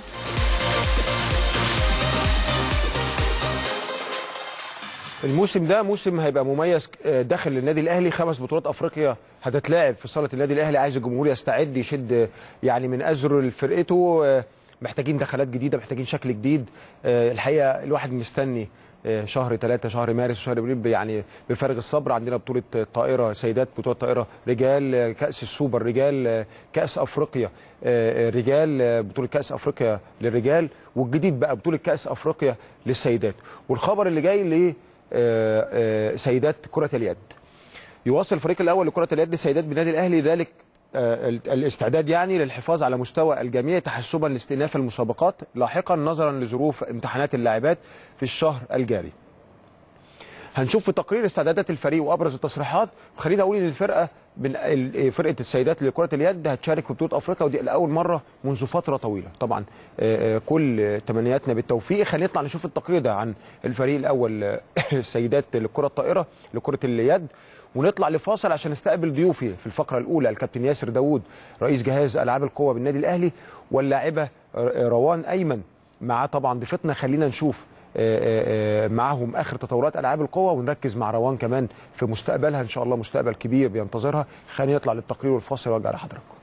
الموسم ده موسم هيبقى مميز داخل النادي الاهلي خمس بطولات افريقيا هتتلعب في صاله النادي الاهلي عايز الجمهور يستعد يشد يعني من ازر لفرقته محتاجين دخلات جديده محتاجين شكل جديد الحقيقه الواحد مستني شهر ثلاثة شهر مارس وشهر ابريل يعني بفارغ الصبر عندنا بطولة طائرة سيدات بطولة طائرة رجال كأس السوبر رجال كأس أفريقيا رجال بطولة كأس أفريقيا للرجال والجديد بقى بطولة كأس أفريقيا للسيدات والخبر اللي جاي لسيدات كرة اليد يواصل الفريق الأول لكرة اليد سيدات بالنادي الأهلي ذلك الاستعداد يعني للحفاظ على مستوى الجميع تحسبا لاستئناف المسابقات لاحقا نظرا لظروف امتحانات اللاعبات في الشهر الجاري. هنشوف في تقرير استعدادات الفريق وابرز التصريحات خليني اقول ان الفرقه من فرقه السيدات لكره اليد هتشارك في بطوله افريقيا ودي لاول مره منذ فتره طويله طبعا كل تمنياتنا بالتوفيق خلينا نطلع نشوف التقرير ده عن الفريق الاول السيدات لكره الطائره لكره اليد ونطلع لفاصل عشان نستقبل ضيوفي في الفقره الاولى الكابتن ياسر داوود رئيس جهاز العاب القوه بالنادي الاهلي واللاعبه روان ايمن معاه طبعا ضيفتنا خلينا نشوف آه، آه، آه، معاهم اخر تطورات العاب القوه ونركز مع روان كمان في مستقبلها ان شاء الله مستقبل كبير بينتظرها خلينا نطلع للتقرير والفاصل وارجع لحضراتكم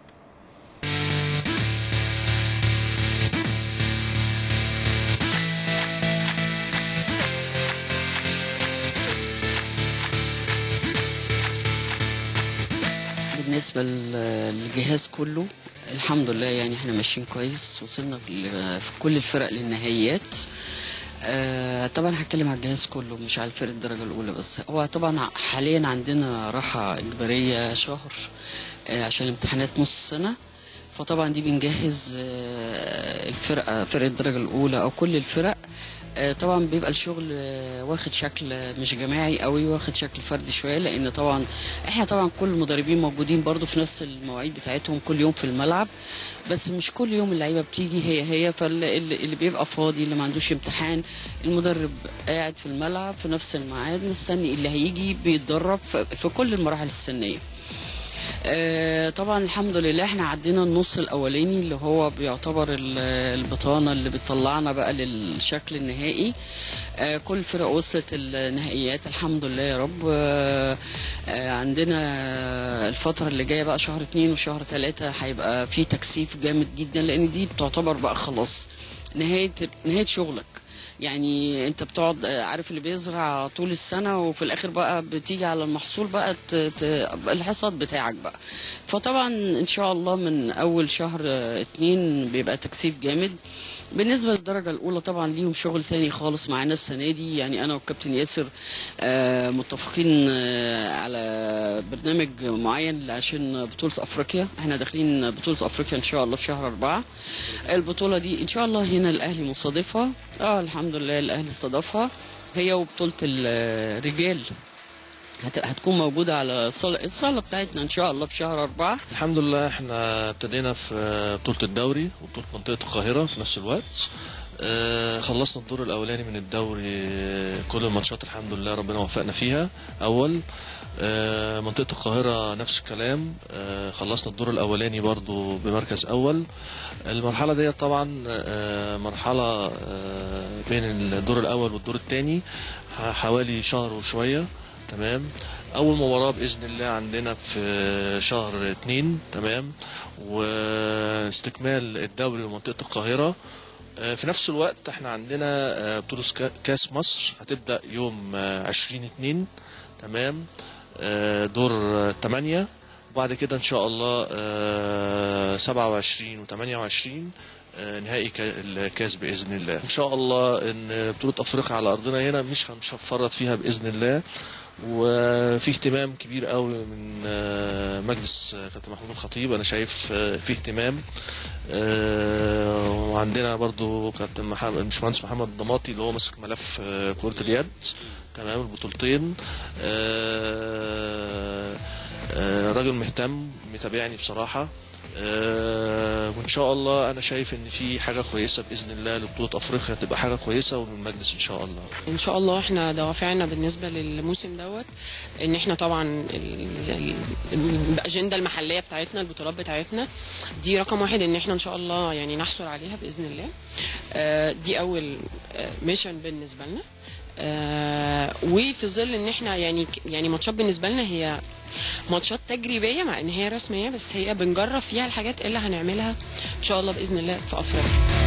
بالنسبة لل- للجهاز كله الحمد لله يعني احنا ماشيين كويس وصلنا ل- في كل الفرق للنهائيات آه طبعا هتكلم على الجهاز كله مش على الفرق الدرجة الأولى بس هو طبعا حاليا عندنا راحة إجبارية شهر آه عشان امتحانات نص سنة فطبعا دي بنجهز آه الفرقة فرق الدرجة الأولى أو كل الفرق آه، طبعا بيبقى الشغل آه، واخد شكل آه، مش جماعي قوي واخد شكل فردي شويه لان طبعا احنا طبعا كل المدربين موجودين برضو في نفس المواعيد بتاعتهم كل يوم في الملعب بس مش كل يوم اللعيبه بتيجي هي هي فاللي اللي بيبقى فاضي اللي ما عندوش امتحان المدرب قاعد في الملعب في نفس الميعاد مستني اللي هيجي بيتدرب في في كل المراحل السنيه آه، طبعا الحمد لله احنا عدينا النص الاولاني اللي هو بيعتبر ال- البطانه اللي بتطلعنا بقى للشكل النهائي آه، كل الفرق وصلت النهائيات الحمد لله يا رب آه، آه، عندنا الفتره اللي جايه بقى شهر اتنين وشهر تلاته هيبقى في تكثيف جامد جدا لان دي بتعتبر بقى خلاص نهايه نهايه شغلك يعني انت بتقعد آه، عارف اللي بيزرع طول السنه وفي الاخر بقى بتيجي على المحصول بقى ت- ت- الحصاد بتاعك بقى فطبعا ان شاء الله من اول شهر آه، اتنين بيبقى تكثيف جامد بالنسبة للدرجة الأولى طبعا ليهم شغل تاني خالص معانا السنة دي يعني أنا والكابتن ياسر آه، متفقين آه، على برنامج معين عشان بطولة أفريقيا احنا داخلين بطولة أفريقيا إن شاء الله في شهر أربعة البطولة دي إن شاء الله هنا الأهلي مستضيفها اه الحمد لله الأهلي استضافها هي وبطولة الرجال هت- هتكون موجودة على الصالة الصالة بتاعتنا إن شاء الله في شهر أربعة الحمد لله احنا ابتدينا في بطولة الدوري وبطولة منطقة القاهرة في نفس الوقت اه، خلصنا الدور الأولاني من الدوري اه، كل الماتشات الحمد لله ربنا وفقنا فيها أول اه، منطقة القاهرة نفس الكلام اه، خلصنا الدور الأولاني برضو بمركز أول المرحلة دي طبعا اه، مرحلة اه، بين الدور الأول والدور الثاني حوالي شهر وشوية تمام اول مباراه باذن الله عندنا في شهر اتنين تمام واستكمال الدوري لمنطقه القاهره آه، في نفس الوقت احنا عندنا آه، بطوله كا- كاس مصر هتبدا يوم آه، 20 2 تمام آه، دور آه، 8 وبعد كده ان شاء الله آه، 27 و28 نهائي كا- الكاس باذن الله ان شاء الله ان بطوله افريقيا على ارضنا هنا مش مش هنفرط فيها باذن الله وفي اهتمام كبير قوي من آه، مجلس آه، كابتن محمود الخطيب انا شايف آه، في اهتمام آه، وعندنا برضو كابتن محمد باشمهندس محمد الضماطي اللي هو ماسك ملف آه، كرة اليد تمام البطولتين آه، آه، راجل مهتم متابعني بصراحة آه، وان شاء الله انا شايف ان في حاجه كويسه باذن الله لبطوله افريقيا تبقى حاجه كويسه وللمجلس ان شاء الله ان شاء الله احنا دوافعنا بالنسبه للموسم دوت ان احنا طبعا ال- زي ال- الاجنده المحليه بتاعتنا البطولات بتاعتنا دي رقم واحد ان احنا ان شاء الله يعني نحصل عليها باذن الله آه، دي اول ميشن بالنسبه لنا آه، وفي ظل ان احنا يعني يعني ماتشات بالنسبه لنا هي ماتشات تجريبيه مع ان هي رسميه بس هي بنجرب فيها الحاجات اللي هنعملها ان شاء الله باذن الله في افريقيا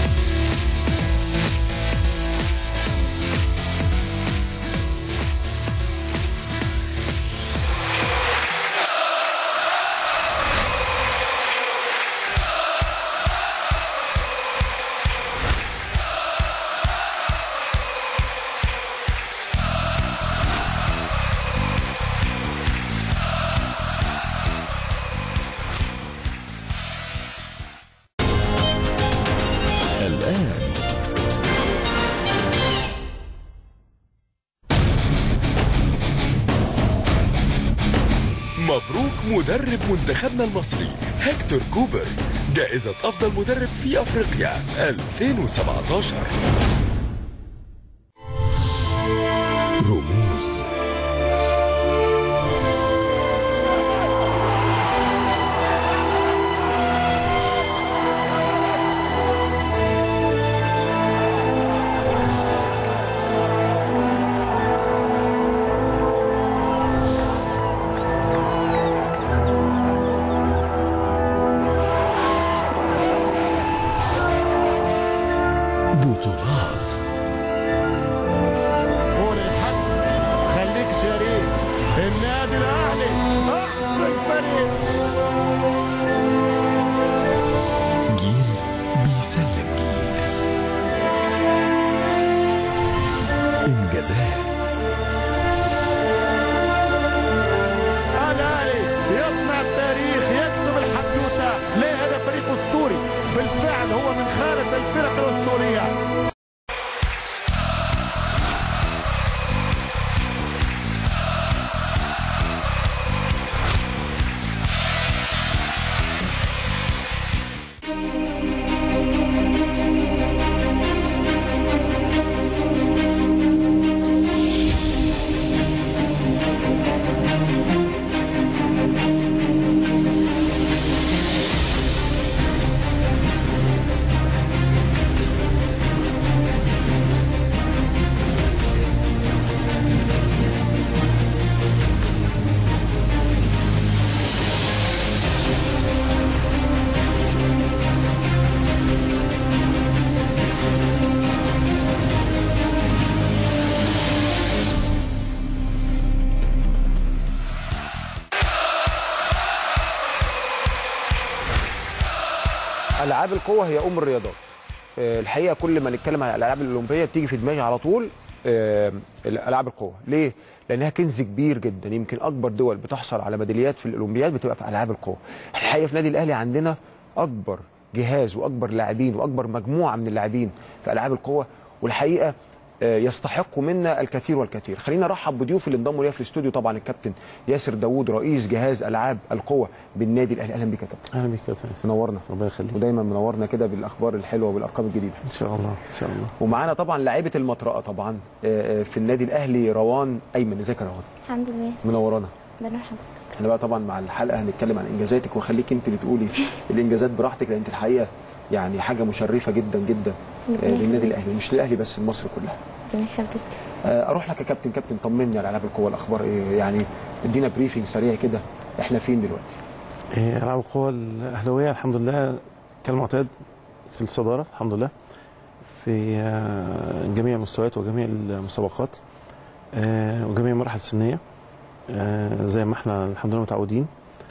الآن مبروك مدرب منتخبنا المصري هيكتور كوبر جائزة أفضل مدرب في أفريقيا 2017 رموز العاب القوه هي ام الرياضات آه، الحقيقه كل ما نتكلم عن الالعاب الاولمبيه بتيجي في دماغي على طول آه، الالعاب القوه ليه لانها كنز كبير جدا يمكن اكبر دول بتحصل على ميداليات في الاولمبياد بتبقى في العاب القوه الحقيقه في نادي الاهلي عندنا اكبر جهاز واكبر لاعبين واكبر مجموعه من اللاعبين في العاب القوه والحقيقه آه، يستحقوا منا الكثير والكثير خلينا نرحب بضيوف اللي انضموا ليا في الاستوديو طبعا الكابتن ياسر داوود رئيس جهاز العاب القوه بالنادي الاهلي اهلا بك يا كابتن اهلا بك يا كابتن منورنا ربنا يخليك ودايما منورنا كده بالاخبار الحلوه والارقام الجديده ان شاء الله ان شاء الله ومعانا طبعا لاعيبه المطرقه طبعا آه، آه، في النادي الاهلي روان ايمن ازيك يا روان الحمد لله منورانا ده مرحبا احنا بقى طبعا مع الحلقه هنتكلم عن انجازاتك واخليك انت اللي تقولي الانجازات براحتك لان انت الحقيقه يعني حاجه مشرفه جدا جدا آه، للنادي الاهلي مش للاهلي بس لمصر كلها ربنا يخليك آه، اروح لك يا كابتن كابتن طمني على العاب القوه الاخبار ايه يعني ادينا بريفنج سريع كده احنا فين دلوقتي إيه، العاب القوى الاهلاويه الحمد لله كالمعتاد في الصداره الحمد لله في آه، جميع المستويات وجميع المسابقات آه، وجميع المراحل السنيه آه، زي ما احنا الحمد لله متعودين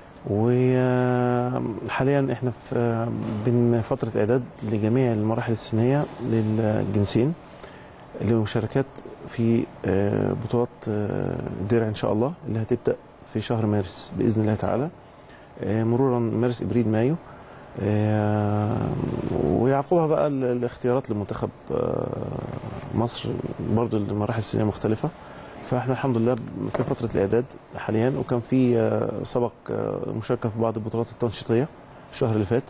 وحاليا احنا في آه، بين فتره اعداد لجميع المراحل السنيه للجنسين للمشاركات في آه، بطولات آه، درع ان شاء الله اللي هتبدا في شهر مارس باذن الله تعالى آه، مرورا مارس ابريل مايو آه، ويعقبها بقى ال- الاختيارات لمنتخب آه، مصر برضو المراحل السنيه مختلفه فاحنا الحمد لله في فتره الاعداد حاليا وكان في آه، سبق آه، مشاركه في بعض البطولات التنشيطيه الشهر اللي فات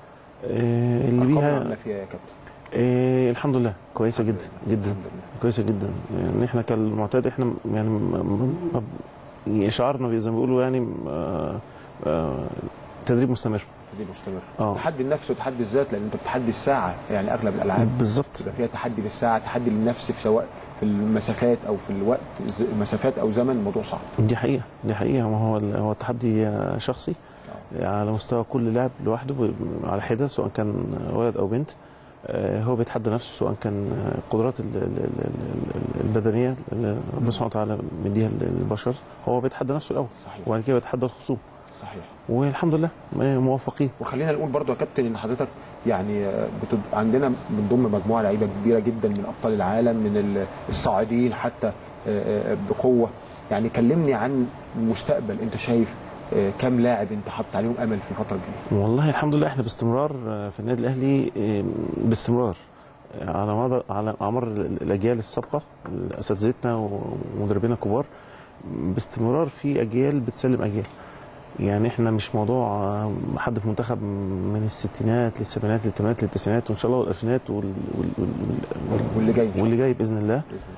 آه، اللي أرقام بيها عاملة فيها يا كابتن إيه الحمد لله كويسه جدا جدا كويسه جدا يعني احنا كالمعتاد احنا م- يعني م- م- م- شعارنا زي ما بيقولوا يعني آه، آه، تدريب مستمر دي مستمر اه تحدي النفس وتحدي الذات لان انت بتحدي الساعه يعني اغلب الالعاب بالظبط يبقى فيها تحدي للساعه تحدي للنفس في سواء في المسافات او في الوقت ز- مسافات او زمن الموضوع صعب دي حقيقه دي حقيقه ما هو ال- هو التحدي آه، شخصي على مستوى كل لاعب لوحده ب- على حده سواء كان ولد او بنت آه، هو بيتحدى نفسه سواء كان آه، القدرات ال- ال- ال- ال- البدنيه اللي ربنا سبحانه وتعالى مديها للبشر هو بيتحدى نفسه الاول صحيح وبعد كده بيتحدى الخصوم صحيح والحمد لله موفقين وخلينا نقول برضو يا كابتن ان حضرتك يعني آه، بتبقى عندنا بنضم مجموعه لعيبه كبيره جدا من ابطال العالم من ال- الصاعدين حتى آه، آه، بقوه يعني كلمني عن المستقبل انت شايف آه، كام لاعب انت حاطط عليهم امل في الفتره الجايه والله الحمد لله احنا باستمرار آه، في النادي الاهلي آه، باستمرار آه، على مدى على مر ال- الاجيال السابقه اساتذتنا ومدربينا الكبار باستمرار في اجيال بتسلم اجيال يعني احنا مش موضوع آه، حد في منتخب من الستينات للسبعينات للثمانينات للتسعينات وان شاء الله والالفينات وال... وال... وال... واللي جاي واللي جاي باذن الله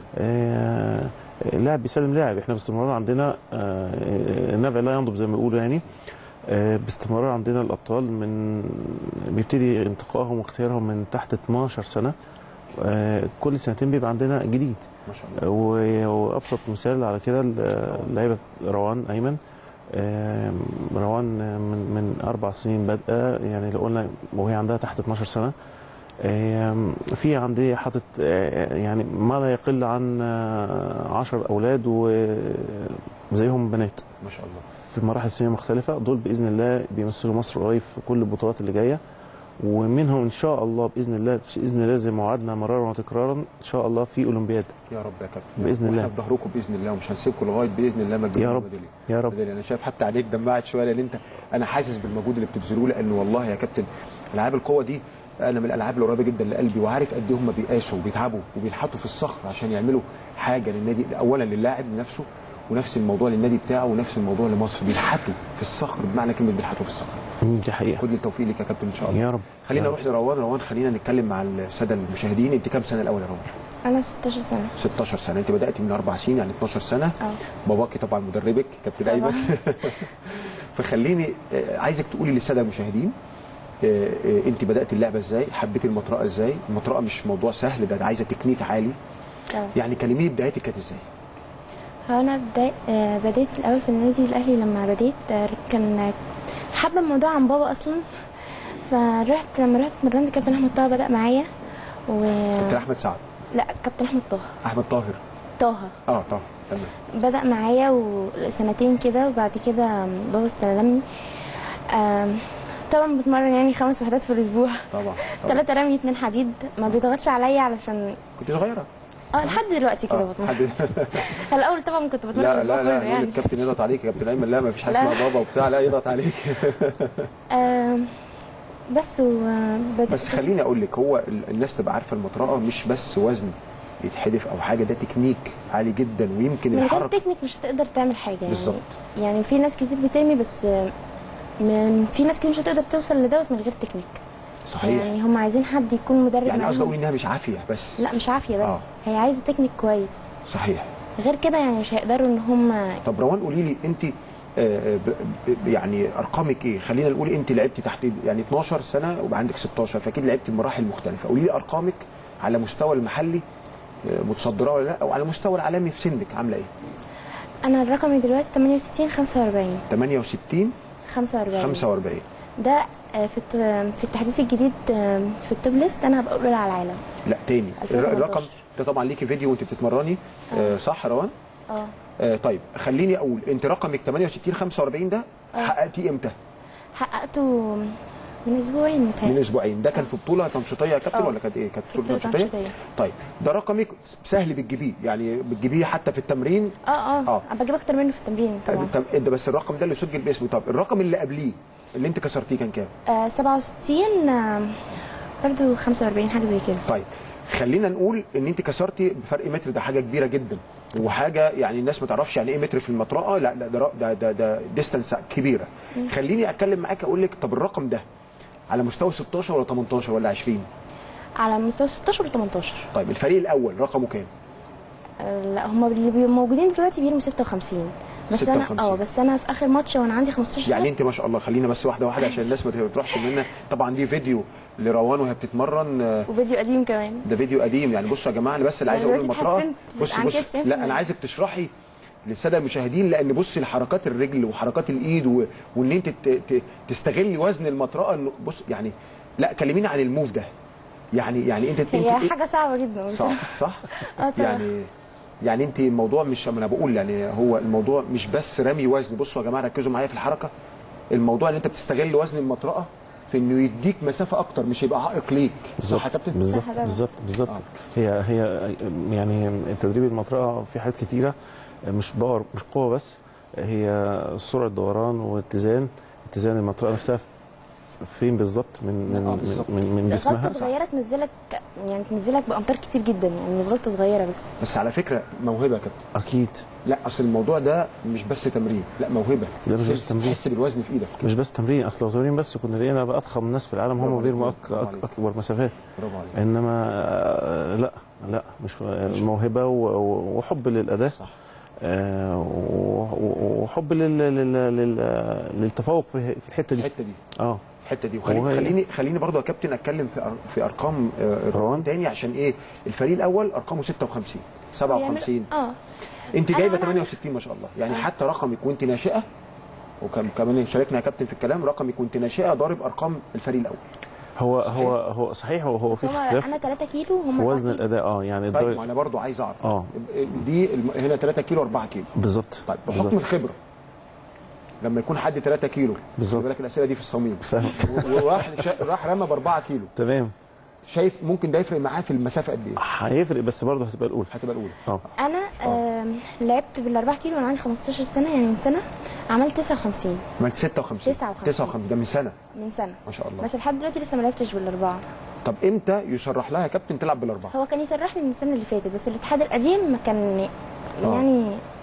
آه، لاعب بيسلم لاعب احنا باستمرار عندنا آه، النبع لا ينضب زي ما بيقولوا يعني آه، باستمرار عندنا الابطال من بيبتدي انتقائهم واختيارهم من تحت 12 سنه آه، كل سنتين بيبقى عندنا جديد ما شاء الله و- وابسط مثال على كده اللعيبه روان ايمن آه، روان من من اربع سنين بادئه يعني لو قلنا وهي عندها تحت 12 سنه آم، في عندي حاطط آه، يعني ما لا يقل عن 10 اولاد وزيهم بنات ما شاء الله في مراحل سنيه مختلفه دول باذن الله بيمثلوا مصر قريب في كل البطولات اللي جايه ومنهم ان شاء الله باذن الله باذن الله زي ما وعدنا مرارا وتكرارا ان شاء الله في اولمبياد يا رب يا كابتن بإذن الله. واحنا في ظهركم باذن الله ومش هنسيبكم لغايه باذن الله مجهود يا رب. ميدالية. يا رب. ميدالية. انا شايف حتى عليك دمعت شويه لان انت انا حاسس بالمجهود اللي بتبذلوه لان والله يا كابتن العاب القوه دي انا من الالعاب القريبه جدا لقلبي وعارف قد ايه هم بيقاسوا وبيتعبوا وبينحطوا في الصخر عشان يعملوا حاجه للنادي اولا للاعب نفسه ونفس الموضوع للنادي بتاعه ونفس الموضوع لمصر بيلحتوا في الصخر بمعنى كلمه بيلحتوا في الصخر دي حقيقه كل التوفيق لك يا كابتن ان شاء الله يا رب خلينا يا نروح لروان روان خلينا نتكلم مع الساده المشاهدين انت كام سنه الاول يا روان انا 16 سنه 16 سنه انت بدات من اربع سنين يعني 12 سنه اه باباكي طبعا مدربك كابتن ايمن فخليني آه، عايزك تقولي للساده المشاهدين آه، آه، انت بدات اللعبه ازاي حبيتي المطرقه ازاي المطرقه مش موضوع سهل ده, ده عايزه تكنيك عالي اه يعني كلميني بدايتك كانت ازاي هو انا بداية آه، بديت الاول في النادي الاهلي لما بديت آه، كان حابه الموضوع عن بابا اصلا فرحت لما رحت اتمرنت كابتن احمد طه بدا معايا و كابتن احمد سعد لا كابتن احمد طه احمد طاهر طه اه طه تمام بدا معايا وسنتين كده وبعد كده بابا استلمني آم، طبعا بتمرن يعني خمس وحدات في الاسبوع طبعا طبعا ثلاثة رمي اتنين حديد ما بيضغطش عليا علشان كنت صغيره اه لحد دلوقتي كده آه، بتمرن حد الاول طبعا كنت بتمرن لا الاسبوع لا كله لا يقول يعني الكابتن يضغط عليك يا كابتن ايمن لا ما فيش حاجه لا. اسمها بابا وبتاع لا يضغط عليك آم، بس وبدأت بس خليني اقول لك هو ال- الناس تبقى عارفه المطرقه مش بس وزن يتحدف او حاجه ده تكنيك عالي جدا ويمكن من غير الحركه تكنيك مش هتقدر تعمل حاجه يعني بالظبط. يعني في ناس كتير بترمي بس من في ناس كتير مش هتقدر توصل لدوت من غير تكنيك صحيح يعني هم عايزين حد يكون مدرب يعني قصدي معاهم. اقول انها مش عافيه بس لا مش عافيه بس آه. هي عايزه تكنيك كويس صحيح غير كده يعني مش هيقدروا ان هم طب روان قولي لي انت آه، ب- ب- يعني ارقامك ايه خلينا نقول انت لعبتي تحت يعني 12 سنه وبقى عندك 16 فاكيد لعبتي بمراحل مختلفه قولي لي ارقامك على مستوى المحلي آه، متصدره ولا لا او على مستوى العالمي في سنك عامله ايه انا رقمي دلوقتي 68 45 68 45 45 ده آه، في الت- في التحديث الجديد آه، في التوب ليست انا هبقى اولى على العالم لا تاني 2018. الرقم ده طبعا ليكي فيديو وانت بتتمرني آه، صح روان اه آه، طيب خليني اقول انت رقمك 68 45 ده حققتيه امتى حققته من اسبوعين من متهيألي اسبوعين ده كان في بطوله تنشيطيه يا كابتن آه. ولا كانت ايه كانت في بطوله بطولة تنشيطيه تنشيطية. طيب ده رقمك سهل بتجيبيه يعني بتجيبيه حتى في التمرين اه اه آه. ابقى اجيب اكتر منه في التمرين طبعا انت ده بس الرقم ده اللي سجل باسمه طب الرقم اللي قبليه اللي انت كسرتيه كان كام آه 67 آه برضو 45 حاجه زي كده طيب خلينا نقول ان انت كسرتي بفرق متر ده حاجه كبيره جدا وحاجه يعني الناس ما تعرفش يعني ايه متر في المطرقه لا ده ده ده ده, ده ديستانس كبيره مم. خليني اتكلم معاك اقول لك طب الرقم ده على مستوى 16 ولا 18 ولا 20 على مستوى 16 و 18 طيب الفريق الاول رقمه كام آه لا هم اللي بيبقوا موجودين دلوقتي بيرموا 56 بس انا 56. اه بس انا في اخر ماتش وانا عندي 15 سنه يعني انت ما شاء الله خلينا بس واحده واحده عشان الناس ما تروحش مننا طبعا دي فيديو لروان وهي بتتمرن آه، وفيديو قديم كمان ده فيديو قديم يعني بصوا يا جماعه انا بس اللي عايز اقول دلوقتي المطرقه اتحسنت بص عن بص كده 90%. لا انا عايزك تشرحي للساده المشاهدين لان بصي لحركات الرجل وحركات الايد و... وان انت ت... ت... تستغلي وزن المطرقه انه بص يعني لا كلميني عن الموف ده يعني يعني انت انت هي حاجه صعبه جدا صح صح اه طبعا يعني يعني انت الموضوع مش انا بقول يعني هو الموضوع مش بس رمي وزن بصوا يا جماعه ركزوا معايا في الحركه الموضوع ان انت بتستغل وزن المطرقه في انه يديك مسافه اكتر مش يبقى عائق ليك صح يا كابتن بالظبط بالظبط بالظبط هي هي يعني تدريب المطرقه في حاجات كتيره مش باور مش قوه بس هي سرعه دوران واتزان اتزان المطرقه نفسها فين بالظبط من من آه، بالظبط. من, من غلطه جسمها صغيره تنزلك يعني تنزلك بامتار كتير جدا يعني غلطه صغيره بس بس على فكره موهبه يا كابتن اكيد لا اصل الموضوع ده مش بس تمرين لا موهبه لا مش تحس- بس تمرين تحس بالوزن في ايدك مش بس تمرين اصل لو تمرين بس كنا لقينا بقى اضخم ناس في العالم هم برافو بيرموا عليك، أك- برافو أك- عليك. اكبر مسافات برافو عليك انما آه، لا لا مش موهبه و- و- وحب للاداء صح آه، و- و- وحب لل... لل... لل... للتفوق في في الحته دي الحته دي اه الحته دي وخليني وهي- خليني خليني برضه يا كابتن اتكلم في أر- في ارقام آه، الروان تاني عشان ايه الفريق الاول ارقامه 56 57 اه انت أنا جايبه أنا- 68 ما شاء الله يعني حتى رقمك وانت ناشئه وكمان شاركنا يا كابتن في الكلام رقمك وانت ناشئه ضارب ارقام الفريق الاول هو هو هو صحيح هو هو في هو اختلاف انا 3 كيلو هم في 4 وزن كيلو الاداء اه يعني طيب الدوري ما انا برضه عايز اعرف اه دي الم- هنا 3 كيلو 4 كيلو بالظبط طيب بحكم بالظبط. الخبره لما يكون حد 3 كيلو بالظبط. خلي بالك الاسئله دي في الصميم فاهم و- وراح شا- راح رمى ب 4 كيلو تمام شايف ممكن ده يفرق معاه في المسافه قد ايه؟ هيفرق بس برضه هتبقى الاولى هتبقى الاولى اه انا آم، لعبت بالاربع كيلو وانا عندي 15 سنه يعني من سنه عملت 59 عملت 56 59. 59 ده من سنه من سنه ما شاء الله بس لحد دلوقتي لسه ما لعبتش بالاربعه طب امتى يشرح لها يا كابتن تلعب بالاربعه؟ هو كان يسرح لي من السنه اللي فاتت بس الاتحاد القديم ما كان آه. يعني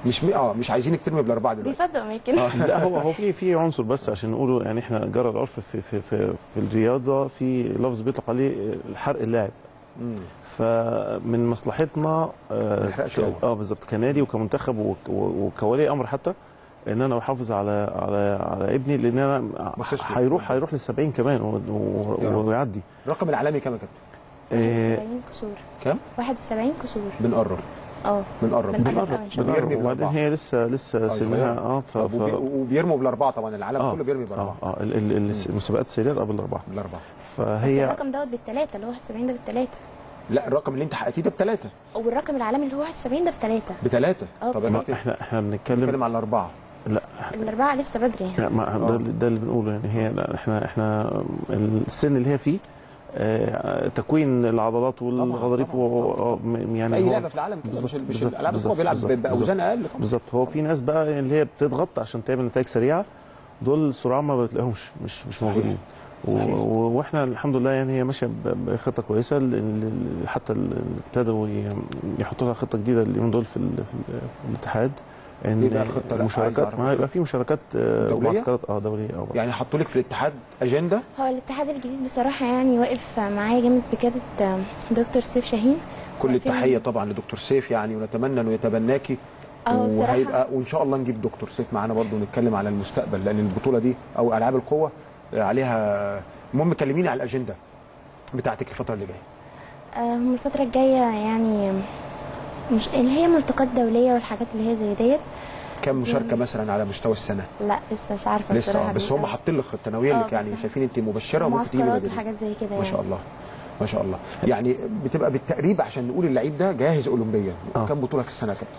مش م... اه مش عايزينك ترمي بالاربعه دلوقتي بيفضل اماكن لا هو هو في في عنصر بس عشان نقوله يعني احنا جرى العرف في في في, في الرياضه في لفظ بيطلق عليه حرق اللاعب مم. فمن مصلحتنا آه نحرقش ك- هوا. اه بالظبط كنادي وكمنتخب وك- و- وكولي امر حتى ان انا بحافظ على على على ابني لان انا هيروح هيروح لل 70 كمان و- و- يا رب. ويعدي الرقم العالمي كام يا كابتن؟ آه، 71 كسور كام؟ 71 كسور بنقرب اه بنقرب بنقرب أوي إن شاء الله. بيرمي وبعدين بالاربعه هي لسه لسه سنها اه ف, طب ف وبي... وبيرموا بالاربعه طبعا العالم آه، كله بيرمي بالاربعه اه اه ال- ال- ال- المسابقات السيدات قبل الاربعه بالاربعه بس فهي الرقم دوت بالثلاثه اللي هو 71 ده بالثلاثه لا الرقم اللي انت حققتيه ده بثلاثه والرقم العالمي اللي هو 71 ده بثلاثه بثلاثه اه طب يا ما كابتن احنا احنا بنتكلم بنتكلم على الاربعه لا الاربعه لسه بدري لا، ما ده, ده اللي بنقوله يعني هي لا احنا احنا السن اللي هي فيه آه، تكوين العضلات والغضاريف و- م- يعني اي هو- لعبه في العالم كده مش بالظبط، ال- مش بالظبط، الالعاب بالظبط، القوه بيلعب بالظبط، ب- باوزان اقل طبعا بالظبط هو في ناس بقى اللي هي بتضغط عشان تعمل نتائج سريعه دول سرعه ما بتلاقيهمش مش مش صحيح. موجودين و- صحيح. و- واحنا الحمد لله يعني هي ماشيه ب- بخطه كويسه ال- ال- حتى ال- ابتدوا ي- يحطوا لها خطه جديده اليومين دول في, ال- في, ال- في الاتحاد إيه بقى الخطة؟ لا، عايز مشاركات أعرف. ما هيبقى في مشاركات آه، دولية؟ معسكرات اه دوليه اه يعني حطوا لك في الاتحاد اجنده هو الاتحاد الجديد بصراحه يعني واقف معايا جامد بقياده دكتور سيف شاهين كل واقفين- التحيه طبعا لدكتور سيف يعني ونتمنى انه يتبناكي اه بصراحة. وهيبقى وان شاء الله نجيب دكتور سيف معانا برضه ونتكلم على المستقبل لان البطوله دي او العاب القوه عليها المهم كلميني على الاجنده بتاعتك الفتره اللي جايه آه، هم الفتره الجايه يعني مش اللي هي ملتقات دوليه والحاجات اللي هي زي ديت كم مشاركه مثلا على مستوى السنه لا لسه مش عارفه لسه بصراحه آه، بس دي. هم حاطين لك خطه ناويين آه، لك يعني بس- شايفين انت مبشره وممكن تجيبي معسكرات ميداليه وحاجات زي كده ما شاء يعني. الله ما شاء الله يعني بتبقى بالتقريب عشان نقول اللعيب ده جاهز اولمبيا آه. كم بطوله في السنه كده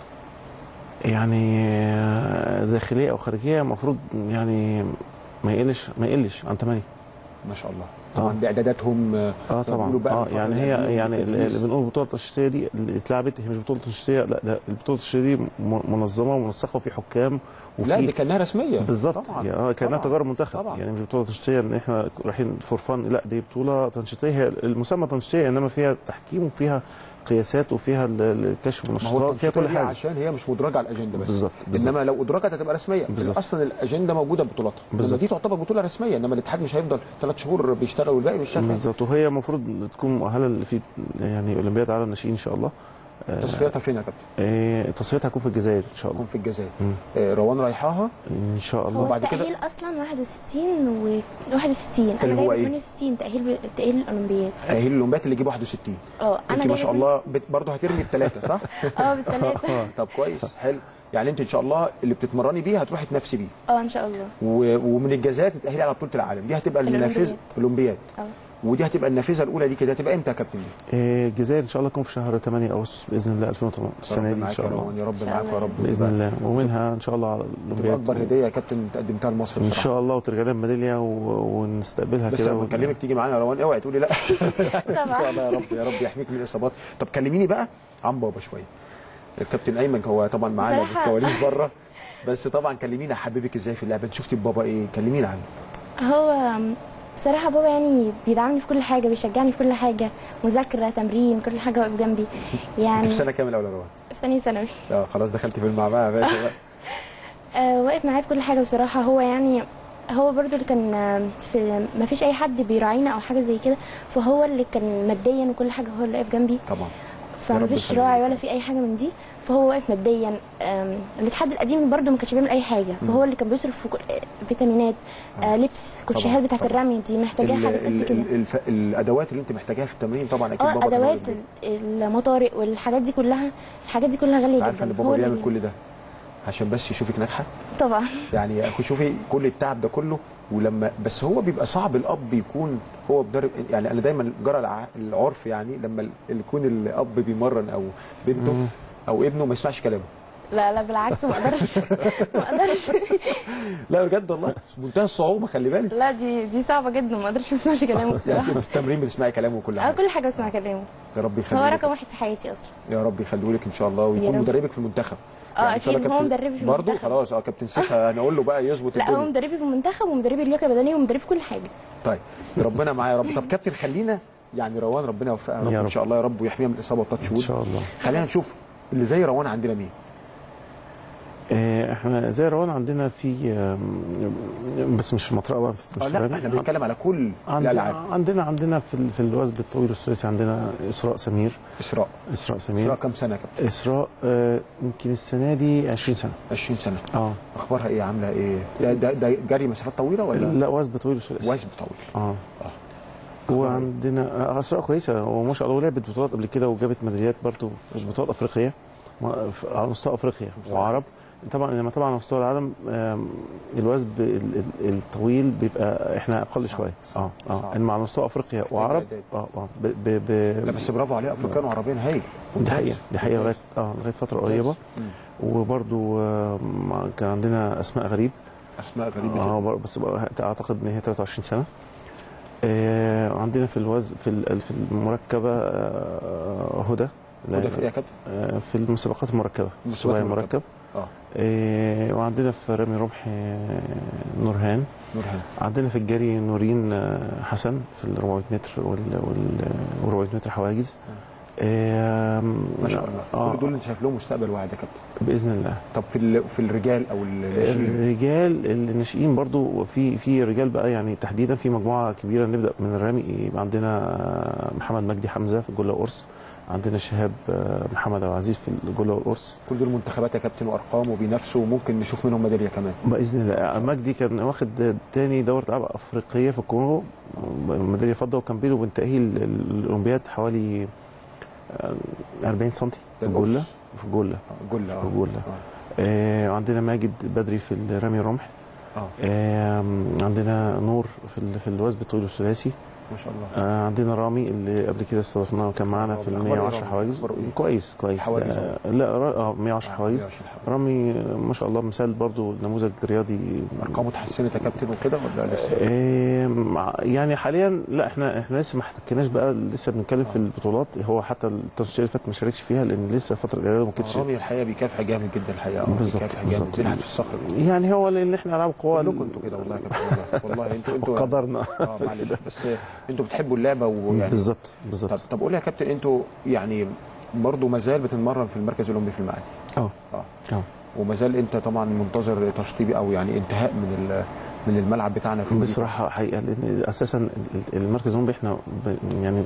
يعني آه، داخليه او خارجيه المفروض يعني ما يقلش ما يقلش عن 8 ما شاء الله طبعا باعداداتهم اه طبعا اه يعني هي يعني اللي بنقول البطوله التنشيطيه دي اللي اتلعبت هي مش بطوله تنشيطيه لا ده البطوله التنشيطيه دي م- منظمه ومنسقه وفي حكام وفي لا دي كانها رسميه بالظبط طبعا يعني اه كانها طبعاً. تجارب منتخب طبعاً. يعني مش بطوله تنشيطيه ان احنا رايحين فور فن لا دي بطوله تنشيطيه هي المسمى تنشيطيه انما فيها تحكيم وفيها قياسات وفيها ال- الكشف ما هو والنشاطات فيها كل التنشيطية دي حاجه عشان هي مش مدرجه على الاجنده بس بالظبط، بالظبط. انما لو ادرجت هتبقى رسميه بالظبط. اصلا الاجنده موجوده ببطولاتها انما بالظبط. دي تعتبر بطوله رسميه انما الاتحاد مش هيفضل ثلاث شهور بيشتغل والباقي مش شغال بالظبط وهي المفروض تكون مؤهله في يعني اولمبياد عالم ناشئين ان شاء الله آه، تصفياتها فين يا كابتن؟ آه، تصفيتها هتكون في الجزائر ان شاء الله تكون في الجزائر مم. آه، روان رايحاها ان شاء الله هو وبعد كده- التأهيل أصلا 61 و 61 اللي أنا هو جايبة إيه؟ 68 تأهيل ب... تأهيل الأولمبياد تاهيل الاولمبياد اللي يجيب 61 اه أنا انت ما جايبة شاء الله بت... برضه هترمي الثلاثه صح؟ اه بالثلاثة طب كويس حلو يعني انت ان شاء الله اللي بتتمرني بيه هتروحي تنافسي بيه اه إن شاء الله و... ومن الجزائر تتاهلي على بطوله العالم دي هتبقى الأولمبياد. النافذه الاولمبياد اه ودي هتبقى النافذه الاولى ليك دي هتبقى امتى يا كابتن دي؟ آه، الجزائر ان شاء الله تكون في شهر 8 اغسطس باذن الله 2018 السنه دي ان شاء الله يا رب معاك يا رب باذن الله ومنها ان شاء الله على تبقى الاولمبياد اكبر هديه يا كابتن قدمتها لمصر ان بصراحه شاء الله وترجع لنا بميداليه و- ونستقبلها بس كده لما و- اكلمك تيجي معانا يا روان اوعي تقولي لا ان شاء الله يا رب يا رب يحميك من الاصابات طب كلميني بقى عن بابا شويه الكابتن ايمن هو طبعا معانا في بصراحة- الكواليس بره بس طبعا كلمينا حبيبك ازاي في اللعبه انت شفتي بابا ايه كلمينا عنه هو بصراحة بابا يعني بيدعمني في كل حاجة بيشجعني في كل حاجة مذاكرة تمرين كل حاجة واقف جنبي انت يعني في سنه كام الاول يا روان في ثانية ثانوي اه خلاص دخلت في المعمعه يا باشا بقى آه واقف معايا في كل حاجة بصراحة هو يعني هو برضو اللي كان آه، في ما فيش اي حد بيراعينا او حاجه زي كده فهو اللي كان ماديا وكل حاجه هو اللي واقف جنبي طبعا فما رب فيش يخليك. راعي ولا في اي حاجه من دي فهو واقف ماديا آم، الاتحاد القديم برضو ما كانش بيعمل اي حاجه فهو اللي كان بيصرف في كل- آه، فيتامينات آه لبس كوتشيهات طبعاً، بتاعت طبعاً. الرمي دي محتاجاها ال- حاجات قد ال- كده ال- الف- الادوات اللي انت محتاجاها في التمرين طبعا اكيد اه بابا كان هو ادوات اللي ال- المطارق والحاجات دي كلها الحاجات دي كلها غاليه بي- عارفه جدا ان بابا هو بيعمل اللي- كل ده عشان بس يشوفك ناجحه طبعا يعني يا اخي شوفي كل التعب ده كله ولما بس هو بيبقى صعب الاب يكون هو مدرب يعني انا دايما جرى الع- العرف يعني لما ال- يكون الاب بيمرن او بنته مم. او ابنه ما يسمعش كلامه لا لا بالعكس ما اقدرش ما اقدرش لا بجد والله منتهى الصعوبه خلي بالك لا دي دي صعبه جدا ما اقدرش ما اسمعش كلامه يعني بصراحه في التمرين بتسمعي كلامه وكل اه حاجه كل حاجه بسمع كلامه يا رب هو يخليه لك رقم واحد في حياتي اصلا يا رب يخليه لك ان شاء الله يا ويكون رب. مدربك في المنتخب اه إن شاء الله اكيد هو كابتن- مدربي في برضه المنتخب خلاص اه كابتن سيخا هنقول له بقى يظبط لا هو الدنيا مدربي في المنتخب ومدربي اللياقه البدنيه ومدربي في كل حاجه طيب ربنا معايا يا رب طب كابتن خلينا يعني روان ربنا يوفقها يا رب يا ان رب. شاء الله يا رب ويحميها من الاصابه بتاعت ان شهور شاء الله خلينا نشوف اللي زي روان عندنا مين احنا زي روان عندنا في آم، بس مش في مطرقه بقى مش آه في لا الرمي. احنا بنتكلم على كل عند- الالعاب عندنا عندنا في ال- في الوثب الطويل الثلاثي عندنا اسراء سمير اسراء اسراء سمير اسراء كام سنه كده اسراء آه، يمكن السنه دي 20 سنه 20 سنه اه اخبارها ايه عامله ايه ده, ده, ده جري مسافات طويله ولا لا وثب طويل الثلاثي وثب طويل اه وعندنا آه، اسراء كويسه وما شاء الله ولعبت بطولات قبل كده وجابت ميداليات برضه في بطولات افريقيه ما- في- على مستوى افريقيا وعرب طبعا لما طبعا على مستوى العالم آم، الوثب ال- ال- الطويل بيبقى احنا اقل شويه اه اه صعب. انما على مستوى افريقيا وعرب اه اه ب ب ب لا بس برافو عليه افريقيان وعربيين هايل دي حقيقه دي حقيقه لغايه اه لغايه فتره قريبه وبرضو آه، مع- كان عندنا اسماء غريب اسماء غريبه اه بر- بس بقى اعتقد ان هي 23 سنه آه عندنا في الوز في ال- في المركبه آه هدى هدى في ايه يا كابتن؟ آه في المسابقات المركبه المسابقات السباعي المركبة. المركب اه آه وعندنا في رمي رمح آه، نورهان نورهان عندنا في الجري نورين آه، حسن في ال 400 متر وال وال 400 متر حواجز آه ما شاء الله آه كل دول انت شايف لهم مستقبل واعد يا كابتن باذن الله طب في ال- في الرجال او الناشئين الرجال الناشئين برضو في في رجال بقى يعني تحديدا في مجموعه كبيره نبدا من الرمي يبقى عندنا محمد مجدي حمزه في الجله والقرص عندنا شهاب آه، محمد عبد العزيز في الجله والقرص كل دول منتخبات يا كابتن وارقام وبينافسوا وممكن نشوف منهم ميداليه كمان باذن الله مجدي كان واخد تاني دوره العاب افريقيه في الكونغو ميداليه فضه وكان بينه وبين تاهيل الاولمبياد حوالي آه، 40 سم في ده الجله القرص. في الجله جله في اه الجله آه عندنا ماجد بدري في الرمي الرمح اه آه عندنا نور في ال- في الوثب الطويل والثلاثي ما شاء الله آه عندنا رامي اللي قبل كده استضفناه كان معانا في ال أخبار إيه 110 رامي؟ حواجز أخباره إيه؟ كويس كويس حواجز آه لا را- اه 110 حواجز 110 رامي آه، ما شاء الله مثال برضو نموذج رياضي ارقامه اتحسنت يا كابتن وكده ولا لسه؟ آه مع- يعني حاليا لا احنا احنا لسه ما احتكناش بقى لسه بنتكلم في البطولات هو حتى التنشيط اللي فات ما شاركش فيها لان لسه فتره الاعداد ما كانتش رامي الحقيقه بيكافح جامد جدا الحقيقه اه بالظبط، بيكافح جامد بالظبط. بينحت في الصخر يعني هو لان احنا العاب قوى كلكم انتوا كده والله يا كابتن والله والله انتوا انتوا قدرنا اه معلش بس انتوا بتحبوا اللعبه ويعني بالظبط طب, بالظبط طب قول لي يا كابتن انتوا يعني برضه ما زال بتتمرن في المركز الاولمبي في المعادي اه اه اه وما زال انت طبعا منتظر تشطيبي او يعني انتهاء من ال- من الملعب بتاعنا في بصراحه حقيقه لان اساسا ال- المركز الاولمبي احنا ب- يعني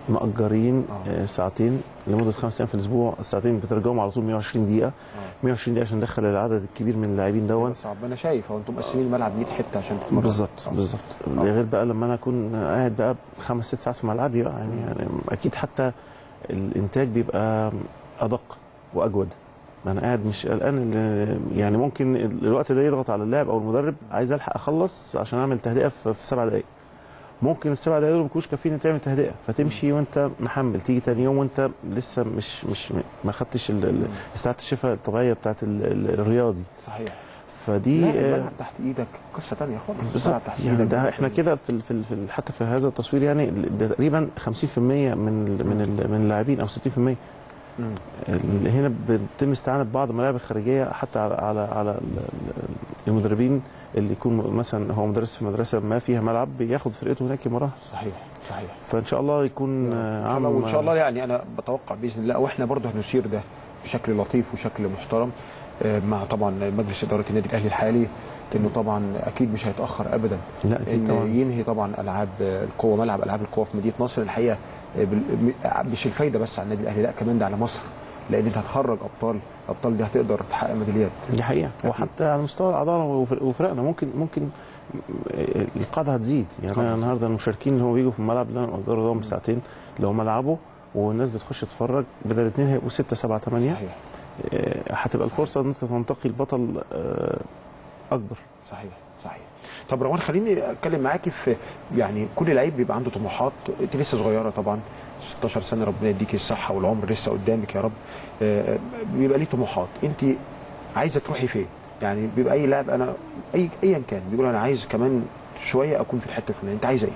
مأجرين آه. ساعتين لمده خمس ايام في الاسبوع الساعتين بترجعهم على طول 120 دقيقه 120 دقيقه عشان ندخل العدد الكبير من اللاعبين دون صعب انا شايف هو انتم مقسمين الملعب 100 حته عشان تتمرن بالظبط بالظبط غير بقى لما انا اكون قاعد بقى خمس ست ساعات في ملعبي بقى يعني, يعني اكيد حتى الانتاج بيبقى ادق واجود ما انا قاعد مش قلقان ال- يعني ممكن الوقت ده يضغط على اللاعب او المدرب عايز الحق اخلص عشان اعمل تهدئه في في سبع دقائق ممكن السبع دقائق دول ما يكونوش كافيين تعمل تهدئه فتمشي وانت محمل تيجي تاني يوم وانت لسه مش مش ما خدتش ال- ال- ساعه الشفاء الطبيعيه بتاعت ال- ال- الرياضي صحيح فدي لا آه، الملعب تحت ايدك قصه ثانيه خالص بالظبط الملعب تحت يعني ايدك ده احنا كده في ال- في ال- في ال- حتى في هذا التصوير يعني ده تقريبا 50% من ال من ال من اللاعبين او 60% مم. اللي هنا بتتم استعانه ببعض الملاعب الخارجيه حتى على على على ال- ال- المدربين اللي يكون مثلا هو مدرس في مدرسه ما فيها ملعب بياخد فرقته هناك يمرها صحيح صحيح فان شاء الله يكون آه، ان شاء الله عام وان شاء الله يعني انا بتوقع باذن الله واحنا برضه هنثير ده بشكل لطيف وشكل محترم آه، مع طبعا مجلس اداره النادي الاهلي الحالي انه طبعا اكيد مش هيتاخر ابدا لا اكيد ان طبعا ينهي طبعا العاب آه، القوه ملعب العاب القوه في مدينه نصر الحقيقه آه، بال- م- مش الفايده بس على النادي الاهلي لا كمان ده على مصر لان انت هتخرج ابطال الابطال دي هتقدر تحقق ميداليات دي حقيقه وحتى على مستوى الاعضاء وفرق- وفرقنا ممكن ممكن القاعده هتزيد يعني انا النهارده المشاركين اللي هم بيجوا في الملعب اللي انا مأجره ده بساعتين لو ملعبه والناس بتخش تتفرج بدل اثنين هيبقوا 6 7 8 صحيح هتبقى الفرصه ان انت تنتقي البطل آه، اكبر صحيح صحيح طب روان خليني اتكلم معاكي في يعني كل لعيب بيبقى عنده طموحات انت لسه صغيره طبعا 16 سنه ربنا يديكي الصحه والعمر لسه قدامك يا رب آه، بيبقى ليه طموحات انت عايزه تروحي فين يعني بيبقى اي لاعب انا اي ايا كان بيقول انا عايز كمان شويه اكون في الحته الفلانيه انت عايزه ايه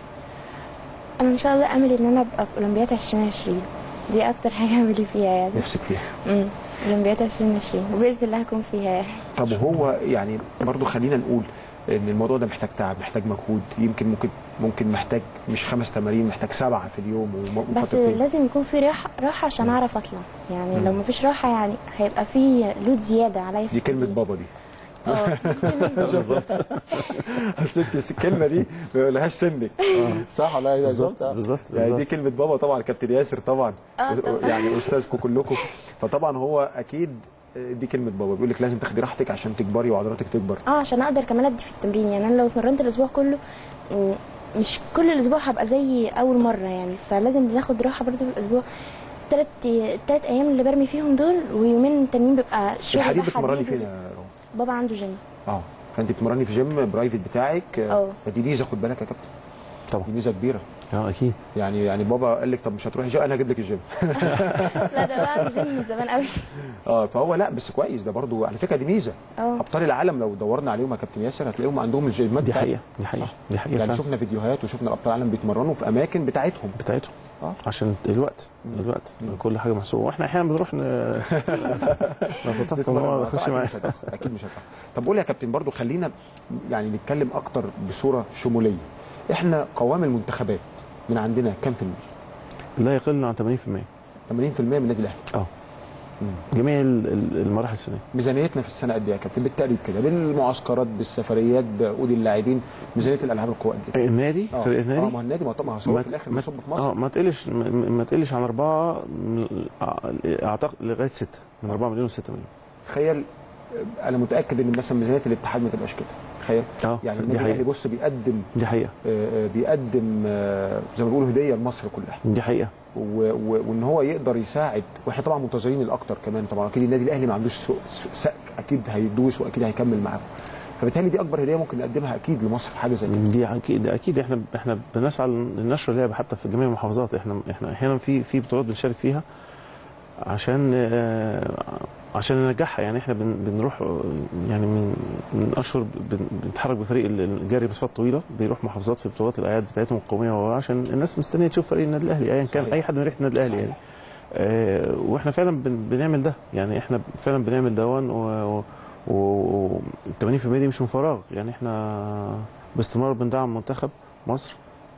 انا ان شاء الله امل ان انا ابقى في اولمبياد 2020 دي اكتر حاجه املي فيها يعني نفسك فيها امم اولمبياد 2020 وباذن الله هكون فيها يعني طب هو يعني برضو خلينا نقول ان الموضوع ده محتاج تعب محتاج مجهود يمكن ممكن ممكن محتاج مش خمس تمارين محتاج سبعه في اليوم وم- بس وفترتين. لازم يكون في راحه راحه عشان اعرف اطلع يعني مم. لو مفيش راحه يعني هيبقى في لود زياده عليا في دي كلمه بابا دي بالظبط اصل انت الكلمه دي ما يقولهاش سنك صح ولا إيه يا بالظبط، زوجة؟ بالظبط، يعني دي بالظبط. كلمه بابا طبعا كابتن ياسر طبعا آه، طبعاً. يعني استاذكم كلكم فطبعا هو اكيد دي كلمه بابا بيقول لك لازم تاخدي راحتك عشان تكبري وعضلاتك تكبر اه عشان اقدر كمان ادي في التمرين يعني انا لو اتمرنت الاسبوع كله م- مش كل الاسبوع هبقى زي اول مره يعني فلازم بناخد راحه برضه في الاسبوع تلات تلات ايام اللي برمي فيهم دول ويومين تانيين بيبقى الشغل الحديد بقى بتمرني حديد فين و- يا روم؟ بابا عنده جيم اه فانت بتمرني في جيم برايفت بتاعك اه. دي ميزه خد بالك يا كابتن طبعا دي ميزه كبيره اه اكيد يعني يعني بابا قال لك طب مش هتروحي جيم انا هجيب لك الجيم لا ده بقى عنده جيم من زمان قوي اه فهو لا بس كويس ده برضو على فكره دي ميزه اه ابطال العالم لو دورنا عليهم يا كابتن ياسر هتلاقيهم عندهم الجيمات دي بتاعتهم. حقيقه دي حقيقه دي حقيقه يعني فعلا. شفنا فيديوهات وشفنا ابطال العالم بيتمرنوا في اماكن بتاعتهم بتاعتهم اه عشان الوقت الوقت كل حاجه محسوبه واحنا احيانا بنروح ن- نتطفل بتتمرن. ونقعد آه، نخش طبعاً معاه مش هتأخر. اكيد مش هتأخر. طب قول يا كابتن برضو خلينا يعني نتكلم اكتر بصوره شموليه احنا قوام المنتخبات من عندنا كام في المية؟ لا يقل عن 80% 80% من النادي الاهلي اه جميع ال- ال- المراحل السنيه ميزانيتنا في السنه قد ايه يا كابتن بالتقريب كده بالمعسكرات بالسفريات بعقود اللاعبين ميزانيه الالعاب القوى قد ايه؟ النادي آه. فريق النادي اه ما النادي ما طبعا هو ما في الاخر ما- بيصب في مصر اه ما تقلش ما- ما تقلش عن اربعه م- اعتقد لغايه سته من 4 مليون ل 6 مليون تخيل آه، انا متاكد ان مثلا ميزانيه الاتحاد ما تبقاش كده تخيل اه يعني دي النادي حقيقة. الاهلي بص بيقدم دي حقيقه آه، آه، بيقدم آه، زي ما بيقولوا هديه لمصر كلها دي حقيقه و- و- وان هو يقدر يساعد واحنا طبعا منتظرين الاكتر كمان طبعا اكيد النادي الاهلي ما عندوش سوق- سوق- سقف اكيد هيدوس واكيد هيكمل معاهم فبالتالي دي اكبر هديه ممكن نقدمها اكيد لمصر حاجه زي كده دي اكيد اكيد احنا احنا بنسعى لنشر اللعبه حتى في جميع المحافظات احنا احنا احيانا في في بطولات بنشارك فيها عشان آه، عشان ننجحها يعني احنا بن- بنروح آه، يعني من من اشهر بن- بنتحرك بفريق الجري مسافات طويله بيروح محافظات في بطولات الاعياد بتاعتهم القوميه عشان الناس مستنيه تشوف فريق النادي الاهلي ايا كان صحيح. اي حد من ريحه النادي الاهلي يعني آه، واحنا فعلا بن- بنعمل ده يعني احنا فعلا بنعمل دون و و- و 80% دي مش من فراغ يعني احنا باستمرار بندعم منتخب مصر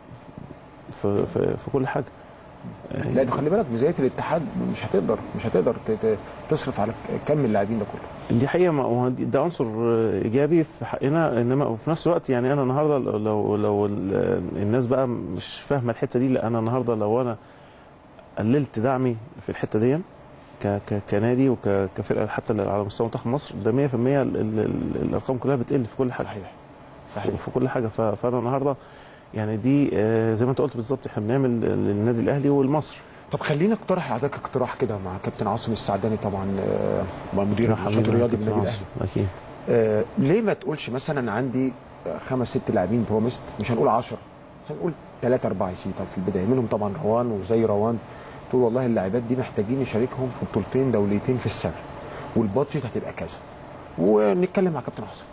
في في, في كل حاجه آه، لانه خلي بالك ميزانيه الاتحاد مش هتقدر مش هتقدر ت- ت- تصرف على كم اللاعبين ده كله دي حقيقه ما هو دي- ده عنصر ايجابي في حقنا انما وفي نفس الوقت يعني انا النهارده لو لو, لو ال- الناس بقى مش فاهمه الحته دي لا انا النهارده لو انا قللت دعمي في الحته دي ك ك كنادي وكفرقه حتى على مستوى منتخب مصر ده 100% ال- ال- ال- الارقام كلها بتقل في كل حاجه صحيح صحيح في كل حاجه ف- فانا النهارده يعني دي آه، زي ما انت قلت بالظبط احنا بنعمل للنادي الاهلي والمصر طب خلينا اقترح عليك اقتراح كده مع كابتن عاصم السعداني طبعا آه، مع مدير يا النشاط حبيبي يا الرياضي كابتن بالنادي عاصم، الاهلي اكيد آه، ليه ما تقولش مثلا عندي آه، خمس ست لاعبين بروميست مش هنقول 10 هنقول ثلاثة أربعة يا سيدي طب في البداية منهم طبعا روان وزي روان تقول والله اللاعبات دي محتاجين نشاركهم في بطولتين دوليتين في السنة والبادجت هتبقى كذا ونتكلم مع كابتن عاصم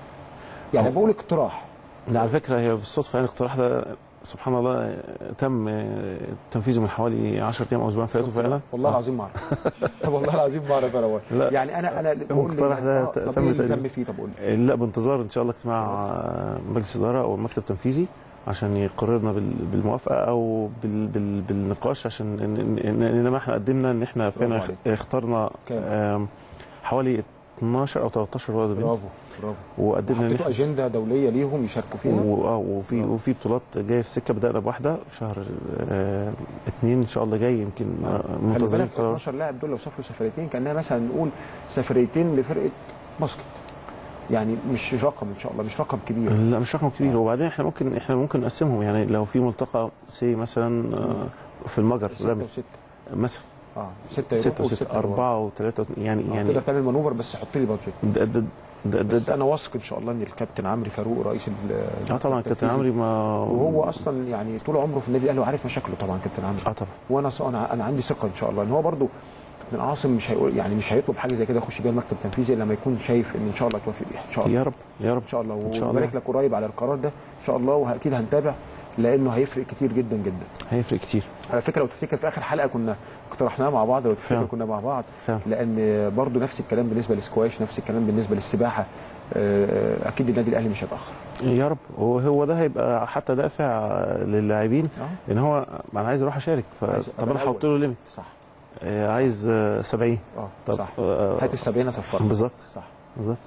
يعني بقول اقتراح ده على فكره هي بالصدفه يعني الاقتراح ده سبحان الله تم تنفيذه من حوالي 10 ايام او اسبوعين فاتوا فعلا والله آه. العظيم ما اعرف طب والله العظيم ما اعرف يا روان لا. يعني انا انا بقول المقترح ده آه، طب تم ايه اللي تقريبا. تم فيه طب قول لي لا بانتظار ان شاء الله اجتماع مجلس اداره او المكتب التنفيذي عشان يقررنا بال- بالموافقه او بال بال بالنقاش عشان إن- إن- إن- انما احنا قدمنا ان احنا فعلا برافو عليك. اخترنا كام؟ آم، حوالي 12 او 13 ولد وبنت برافو برافو وقدمنا ان حطيتوا احنا اجنده دوليه ليهم يشاركوا فيها و- آه، وفي وفي بطولات جايه في السكه بدانا بواحده في شهر آه، اتنين ان شاء الله جاي يمكن آه، خلي منتظرين بالك قرار 12 لاعب دول لو سافروا سفريتين كانها مثلا نقول سفريتين لفرقه باسكت يعني مش رقم ان شاء الله مش رقم كبير لا مش رقم كبير وبعدين احنا ممكن احنا ممكن نقسمهم يعني لو في ملتقى سي مثلا آه، في المجر ستة رمي وستة مثلا اه ستة ستة يروحوا وستة وستة أربعة وثلاثة يعني يعني يعني تقدر تعمل مانوفر بس حط لي بادجت ده ده ده, ده, بس ده انا واثق ان شاء الله ان الكابتن عمرو فاروق رئيس ال- اه طبعا كابتن التنفيذي عمري ما وهو اصلا يعني طول عمره في النادي الاهلي وعارف مشاكله طبعا كابتن عمرو اه طبعا وانا ص- انا انا عندي ثقه ان شاء الله ان هو برده كابتن عاصم مش هيقول يعني مش هيطلب حاجه زي كده يخش بيها المكتب التنفيذي الا لما يكون شايف ان ان شاء الله توافق بيها ان شاء الله يا رب يا رب ان شاء الله إن شاء الله. وبارك لك قريب على القرار ده ان شاء الله واكيد هنتابع لانه هيفرق كتير جدا جدا هيفرق كتير على فكره لو تفتكر في اخر حلقه كنا اقترحناها مع بعض لو تفتكر فعلا. كنا مع بعض فعلا. لان برضو نفس الكلام بالنسبه للسكواش نفس الكلام بالنسبه للسباحه آه، اكيد النادي الاهلي مش هيتاخر يا رب وهو ده هيبقى حتى دافع للاعبين ان هو انا عايز اروح اشارك عايز فطب أبقى انا هحط الأول. له ليميت صح آه، عايز آه، 70 اه طب صح آه، هات ال 70 اصفرها بالظبط صح بالظبط صح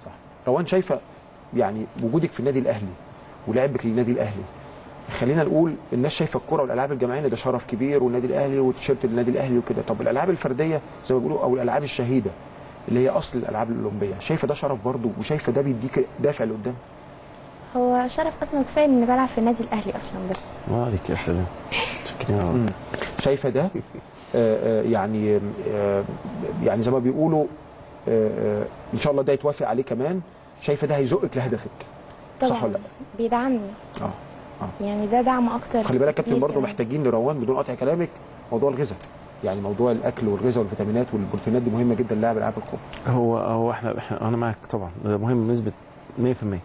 روان شايفه يعني وجودك في النادي الاهلي ولعبك للنادي الاهلي خلينا نقول الناس شايفه الكره والالعاب الجماعيه إن ده شرف كبير والنادي الاهلي وتيشيرت النادي الاهلي وكده طب الالعاب الفرديه زي ما بيقولوا او الالعاب الشهيده اللي هي اصل الالعاب الاولمبيه شايفه ده شرف برضه وشايفه ده بيديك دافع لقدام هو شرف اصلا كفايه اني بلعب في النادي الاهلي اصلا بس الله عليك يا سلام شكرا يا رب شايفه ده آه، آه، يعني آه، يعني زي ما بيقولوا آه، آه، ان شاء الله ده يتوافق عليه كمان شايفه ده هيزقك لهدفك طبعا صح ولا لا؟ بيدعمني اه يعني ده دعم اكتر خلي بالك يا كابتن كبير برضه كمان. محتاجين لروان بدون قطع كلامك موضوع الغذاء يعني موضوع الاكل والغذاء والفيتامينات والبروتينات دي مهمه جدا للاعب العاب القوه هو هو احنا احنا انا معاك طبعا ده مهم بنسبه 100%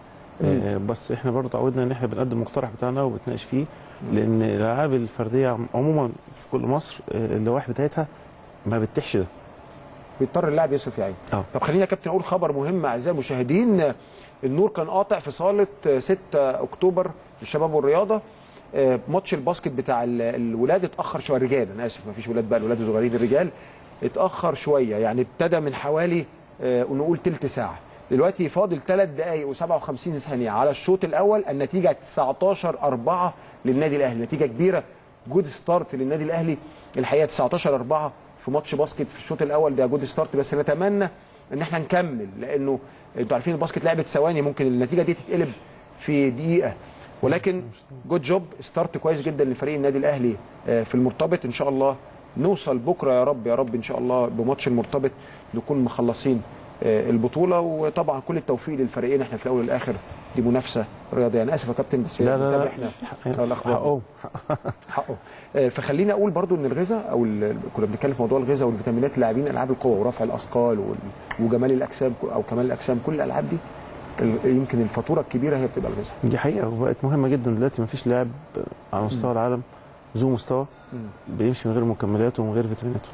آه بس احنا برضه تعودنا ان احنا بنقدم المقترح بتاعنا وبنتناقش فيه لان الالعاب الفرديه عم- عموما في كل مصر آه، اللوائح بتاعتها ما بتتيحش ده بيضطر اللاعب يصرف يا عيني اه طب خلينا يا كابتن اقول خبر مهم اعزائي المشاهدين النور كان قاطع في صاله 6 اكتوبر للشباب والرياضه آه، ماتش الباسكت بتاع ال- الولاد اتاخر شويه الرجال انا اسف ما فيش ولاد بقى الولاد الصغيرين الرجال اتاخر شويه يعني ابتدى من حوالي آه، نقول تلت ساعه دلوقتي فاضل 3 دقائق و57 ثانيه على الشوط الاول النتيجه 19 4 للنادي الاهلي نتيجه كبيره جود ستارت للنادي الاهلي الحقيقه 19 4 في ماتش باسكت في الشوط الاول ده جود ستارت بس نتمنى ان احنا نكمل لانه انتوا عارفين الباسكت لعبه ثواني ممكن النتيجه دي تتقلب في دقيقه ولكن جود جوب ستارت كويس جدا لفريق النادي الاهلي آه، في المرتبط ان شاء الله نوصل بكره يا رب يا رب ان شاء الله بماتش المرتبط نكون مخلصين آه، البطوله وطبعا كل التوفيق للفريقين احنا في الاول والاخر دي منافسه رياضيه انا اسف يا كابتن بس لا، لا، لا. بنتابع احنا الاخبار حقهم حقه آه، فخليني اقول برضو ان الغذاء او ال- كنا بنتكلم في موضوع الغذاء والفيتامينات لاعبين العاب القوه ورفع الاثقال وال- وجمال الاجسام او كمال الاجسام كل الالعاب دي ال- يمكن الفاتوره الكبيره هي بتبقى الغذاء دي حقيقه وبقت مهمه جدا دلوقتي ما فيش لاعب على مستوى العالم ذو مستوى بيمشي من غير مكملاته ومن غير فيتاميناته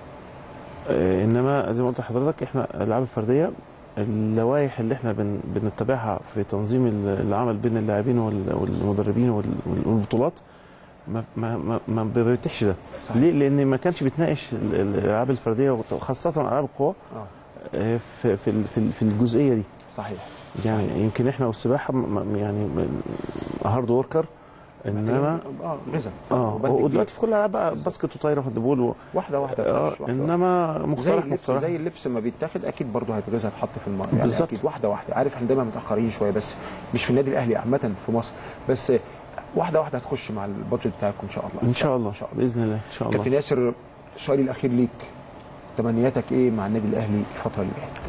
آه، انما زي ما قلت لحضرتك احنا الالعاب الفرديه اللوائح اللي احنا بن بنتبعها في تنظيم ال- العمل بين اللاعبين وال- والمدربين وال- والبطولات ما ما ما, ما بيتيحش ده صحيح. ليه لان ما كانش بيتناقش ال- الالعاب الفرديه وخاصه العاب القوى آه، في في ال- في ال- في الجزئيه دي صحيح يعني صحيح. يمكن احنا والسباحه م- م- يعني هارد وركر انما اه غذاء اه وبند ودلوقتي في كل الالعاب بقى باسكت وطايره وهاندبول و... واحده واحده اه تخش واحدة انما واحدة. زي مقترح اللبس مقترح زي اللبس لما بيتاخد اكيد برضه هيتغذى هيتحط في الماء يعني بالظبط. اكيد واحده واحده عارف احنا دايما متاخرين شويه بس مش في النادي الاهلي عامه في مصر بس واحده واحده هتخش مع البادجت بتاعكم ان شاء الله ان شاء الله باذن الله ان شاء الله كابتن ياسر سؤالي الاخير ليك تمنياتك ايه مع النادي الاهلي الفتره اللي جايه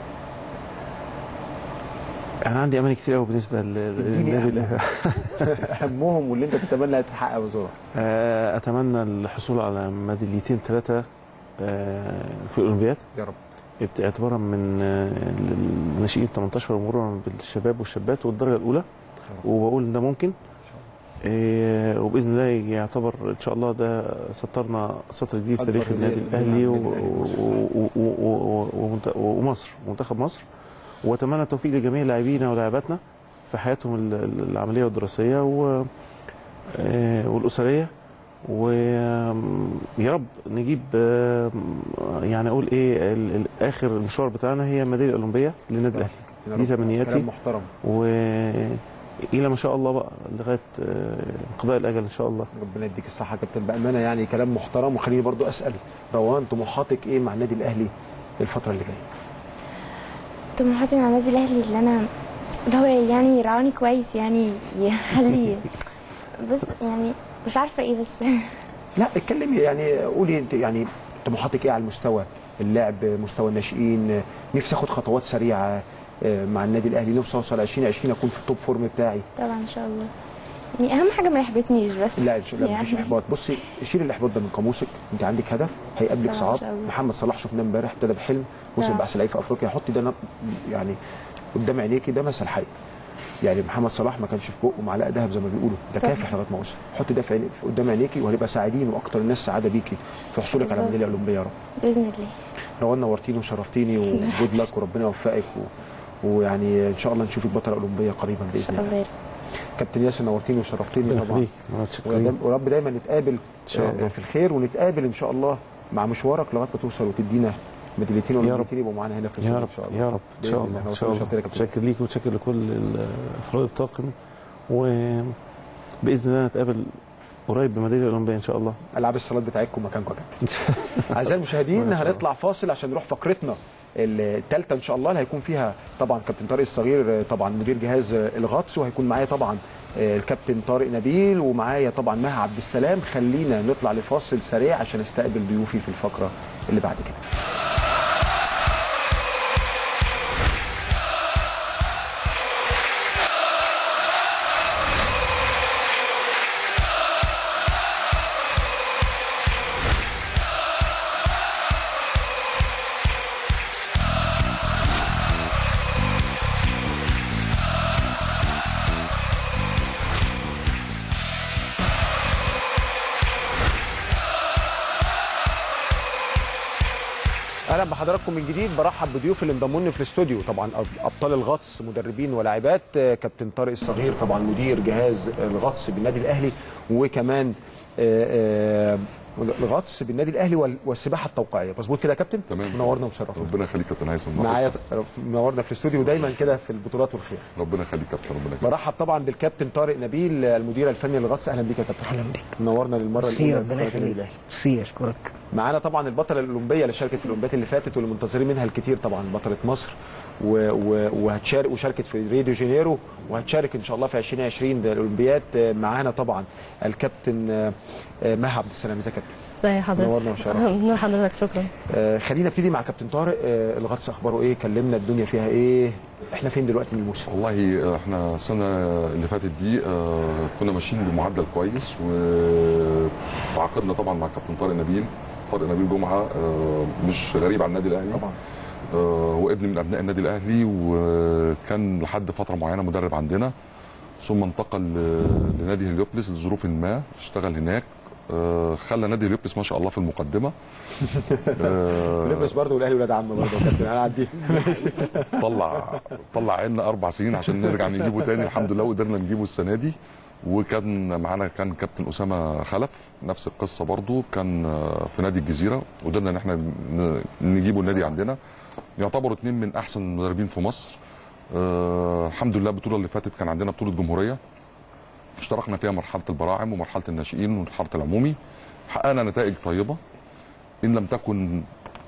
انا عندي اماني كتير قوي بالنسبه لل- اديني للنادي الاهلي اهمهم واللي انت تتمنى تتحقق بسرعه آه، اتمنى الحصول على ميداليتين ثلاثه في الاولمبياد يا رب ابت- اعتبارا من آه، الناشئين 18 ومرورا بالشباب والشابات والدرجه الاولى وبقول ان ده ممكن إيه وباذن الله يعتبر ان شاء الله ده سطرنا سطر جديد في أكبر تاريخ النادي نادي- الاهلي و- نادي الأهلي و- مصر. و- و- و- ومنت- ومصر منتخب مصر واتمنى التوفيق لجميع لاعبينا ولاعباتنا في حياتهم ال- ال- العمليه والدراسيه و آه، والاسريه ويا رب نجيب آه، يعني اقول ايه ال- ال- اخر المشوار بتاعنا هي الميداليه الاولمبيه للنادي يا الاهلي رب. دي تمنياتي كلام محترم والى ما شاء الله بقى لغايه آه، انقضاء الاجل ان شاء الله ربنا يديك الصحه يا كابتن بامانه يعني كلام محترم وخليني برضو اسال روان طموحاتك ايه مع النادي الاهلي الفتره اللي جايه طموحاتي مع النادي الاهلي اللي انا اللي هو يعني يرعوني كويس يعني يخلي بس يعني مش عارفه ايه بس لا اتكلمي يعني قولي انت يعني طموحاتك ايه على المستوى اللعب مستوى الناشئين نفسي اخد خطوات سريعه آه، مع النادي الاهلي نفسي اوصل 2020 اكون في التوب فورم بتاعي طبعا ان شاء الله يعني اهم حاجه ما يحبطنيش بس لا لا مفيش يعني احباط بصي شيل الاحباط ده من قاموسك انت عندك هدف هيقابلك طبعاً إن صعاب شاء الله. محمد صلاح شفناه امبارح ابتدى بحلم وصل طبعاً. باحسن لعيب في افريقيا حطي ده ن- يعني قدام عينيكي ده مثل حي يعني محمد صلاح ما كانش في بقه معلقه ذهب زي ما بيقولوا ده طبعاً. كافح لغايه ما وصل حطي ده في عيني في قدام عينيكي وهنبقى سعيدين واكتر الناس سعاده بيكي في حصولك على بالظبط. ميداليه اولمبيه يا رب باذن الله روان نورتيني وشرفتيني وجود لك وربنا يوفقك و... ويعني ان شاء الله نشوفك بطله اولمبيه قريبا باذن الله الله كابتن ياسر نورتيني وشرفتيني ربنا طبعا يخليك. متشكرين. ودام- ورب دايما نتقابل شاء الله. آه، في الخير ونتقابل ان شاء الله مع مشوارك لغايه ما توصل وتدينا ميداليتين يا رب. والاولمبيتين يبقوا معانا هنا في يا الاستوديو رب ان شاء الله يا رب ان شاء بإذن الله الله. ان شاء الله شكرا يا كابتن شاكر ليك وشاكر لكل ال- افراد الطاقم وباذن الله نتقابل قريب بميداليه الاولمبيه ان شاء الله العاب الصالات بتاعتكم مكانكم يا كابتن اعزائي المشاهدين هنطلع فاصل عشان نروح فقرتنا الثالثه ان شاء الله اللي هيكون فيها طبعا كابتن طارق الصغير طبعا مدير جهاز الغطس وهيكون معايا طبعا الكابتن طارق نبيل ومعايا طبعا مها عبد السلام خلينا نطلع لفاصل سريع عشان استقبل ضيوفي في الفقره اللي بعد كده اهلا بحضراتكم من جديد برحب بضيوف اللي انضموا لي في الاستوديو طبعا أب- ابطال الغطس مدربين ولاعبات آه، كابتن طارق الصغير طبعا مدير جهاز الغطس بالنادي الاهلي وكمان آه، آه، الغطس بالنادي الاهلي وال- والسباحه التوقيعيه مظبوط كده يا كابتن تمام. منورنا ومشرفنا ربنا يخليك يا كابتن هيثم معايا منورنا في الاستوديو دايما كده في البطولات والخير ربنا يخليك يا كابتن ربنا يخليك برحب طبعا بالكابتن طارق نبيل المدير الفني للغطس اهلا بيك يا كابتن اهلا بيك منورنا للمره ميرسي الاولى ربنا في قناة النادي يخليك الأهلي. ميرسي اشكرك معانا طبعا البطله الاولمبيه اللي شاركت في الاولمبياد اللي فاتت واللي منتظرين منها الكتير طبعا بطله مصر و... و... وهتشارك وشاركت في ريو دي جانيرو وهتشارك ان شاء الله في 2020 ده الاولمبياد آه، معانا طبعا الكابتن آه، آه، مها عبد السلام ازيك يا كابتن ازي حضرتك نورنا وشرفنا. نور حضرتك شكرا آه، خلينا نبتدي مع كابتن طارق آه، الغطس اخباره ايه كلمنا الدنيا فيها ايه احنا فين دلوقتي من الموسم والله احنا السنه اللي فاتت دي آه، كنا ماشيين بمعدل كويس وتعاقدنا طبعا مع كابتن طارق نبيل طارق نبيل جمعه آه، مش غريب عن النادي الاهلي طبعا هو ابن من ابناء النادي الاهلي وكان لحد فتره معينه مدرب عندنا ثم انتقل ل- لنادي هليوبلس لظروف ما اشتغل هناك آه، خلى نادي هليوبلس ما شاء الله في المقدمه آه، لبس برضه والاهلي ولاد عم برضه يا كابتن هنعدي طلع طلع عيننا اربع سنين عشان نرجع نجيبه تاني الحمد لله وقدرنا نجيبه السنه دي وكان معانا كان كابتن اسامه خلف نفس القصه برضو كان آه، في نادي الجزيره وقدرنا ان احنا ن- نجيبه النادي عندنا يعتبروا اثنين من احسن المدربين في مصر آه الحمد لله البطوله اللي فاتت كان عندنا بطوله جمهوريه اشتركنا فيها مرحله البراعم ومرحله الناشئين ومرحله العمومي حققنا نتائج طيبه ان لم تكن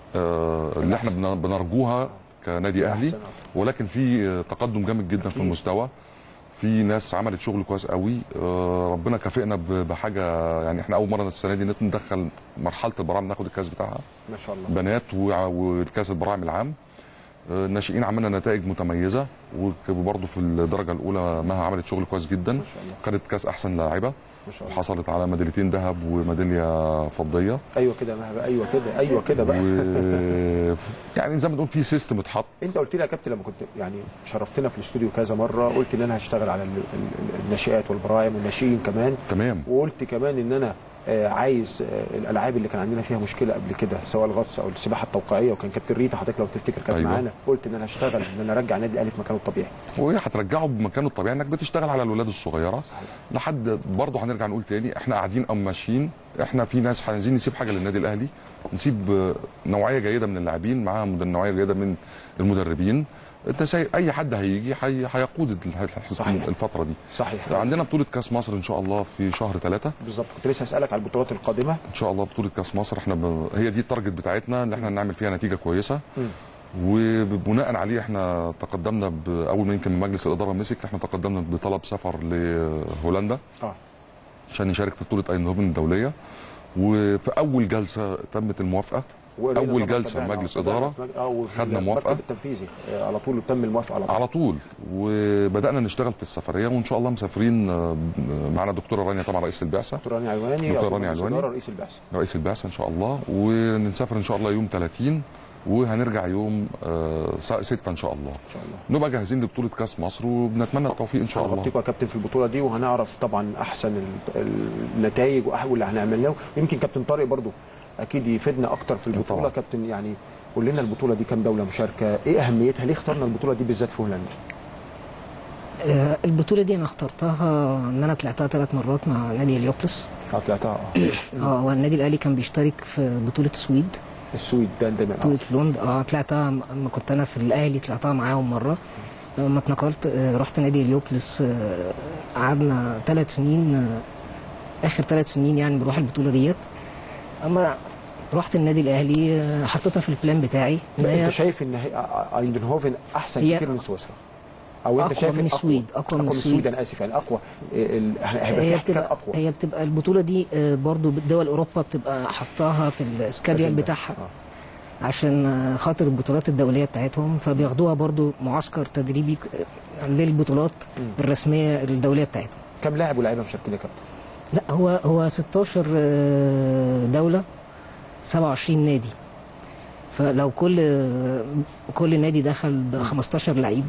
آه اللي احنا بن- بنرجوها كنادي اهلي ولكن في آه، تقدم جامد جدا في المستوى في ناس عملت شغل كويس قوي آه، ربنا كافئنا ب- بحاجه يعني احنا اول مره السنه دي ندخل مرحله البراعم ناخد الكاس بتاعها ما شاء الله بنات وع- وكاس البراعم العام آه، الناشئين عملنا نتائج متميزه وبرضه في الدرجه الاولى مها عملت شغل كويس جدا خدت كاس احسن لاعبه ما شاء الله. وحصلت على ميداليتين ذهب وميداليه فضيه ايوه كده مها بقى ايوه كده ايوه كده بقى و... يعني زي ما تقول في سيستم اتحط انت قلت لي يا كابتن لما كنت يعني شرفتنا في الاستوديو كذا مره قلت ان انا هشتغل على ال- ال- الناشئات والبراعم والناشئين كمان تمام وقلت كمان ان انا آه، عايز آه، الالعاب اللي كان عندنا فيها مشكله قبل كده سواء الغطس او السباحه التوقيعيه وكان كابتن ريتا حضرتك لو تفتكر كانت أيوة. معانا قلت ان انا هشتغل ان انا ارجع النادي الاهلي في مكانه الطبيعي وهي هترجعه بمكانه الطبيعي انك بتشتغل على الولاد الصغيره لحد برضه هنرجع نقول تاني احنا قاعدين او ماشيين احنا في ناس عايزين نسيب حاجه للنادي الاهلي نسيب آه، نوعيه جيده من اللاعبين معاها مد- نوعيه جيده من المدربين انت ساي... اي حد هيجي هي... هيقود ال- صحيح. الفتره دي صحيح عندنا بطوله كاس مصر ان شاء الله في شهر ثلاثة بالظبط كنت لسه اسالك على البطولات القادمه ان شاء الله بطوله كاس مصر احنا ب... هي دي التارجت بتاعتنا اللي احنا نعمل فيها نتيجه كويسه مم. وبناء عليه احنا تقدمنا ب... اول ما يمكن مجلس الاداره مسك احنا تقدمنا بطلب سفر لهولندا اه عشان يشارك في بطوله اينهوفن الدوليه وفي اول جلسه تمت الموافقه وقرينا اول طبعاً جلسه تابعنا مجلس وتابعنا اداره في مج- اه وفي خدنا المكتب موافقه التنفيذي آه، على طول تم الموافقه على طول على طول وبدانا نشتغل في السفريه وان شاء الله مسافرين آه، معانا دكتوره رانيا طبعا رئيس البعثه دكتور راني علواني دكتور عضو راني مجلس علواني. إدارة، رئيس البعثه رئيس البعثه ان شاء الله ونسافر ان شاء الله يوم 30 وهنرجع يوم 6 ان شاء الله ان شاء الله نبقى جاهزين لبطوله كاس مصر وبنتمنى التوفيق ان شاء الله هنغطيكم يا كابتن في البطوله دي وهنعرف طبعا احسن ال- النتائج وأح- واللي هنعمله يمكن كابتن طارق برضو اكيد يفيدنا اكتر في البطوله طبعاً. كابتن يعني قول لنا البطوله دي كام دوله مشاركه ايه اهميتها ليه اخترنا البطوله دي بالذات في هولندا آه، البطولة دي أنا اخترتها إن أنا طلعتها ثلاث مرات مع نادي اليوبلس اه طلعتها اه اه والنادي الأهلي كان بيشترك في بطولة السويد السويد ده ده بطوله لوند اه طلعتها لما كنت انا في الاهلي طلعتها معاهم مره لما اتنقلت آه، رحت نادي اليوبلس آه، قعدنا ثلاث سنين آه، اخر ثلاث سنين يعني بروح البطوله ديت اما رحت النادي الاهلي آه، حطيتها في البلان بتاعي إن هي انت شايف ان هي- ايندنهوفن احسن هي- كتير من سويسرا او انت أقوى شايف من إن السويد، أقوى من السويد السويد. انا اسف يعني اقوى ال- هيبقى في هي احتكاك بتبقى اقوى هي بتبقى البطوله دي آه، برضو دول اوروبا بتبقى حطاها في السكادول أجندة. بتاعها عشان آه، خاطر البطولات الدوليه بتاعتهم فبياخدوها برضو معسكر تدريبي آه، للبطولات الرسميه الدوليه بتاعتهم كم لاعب ولاعيبه مشاركين يا كابتن؟ لا هو هو 16 آه، دوله 27 نادي فلو كل آه، كل نادي دخل ب 15 لعيب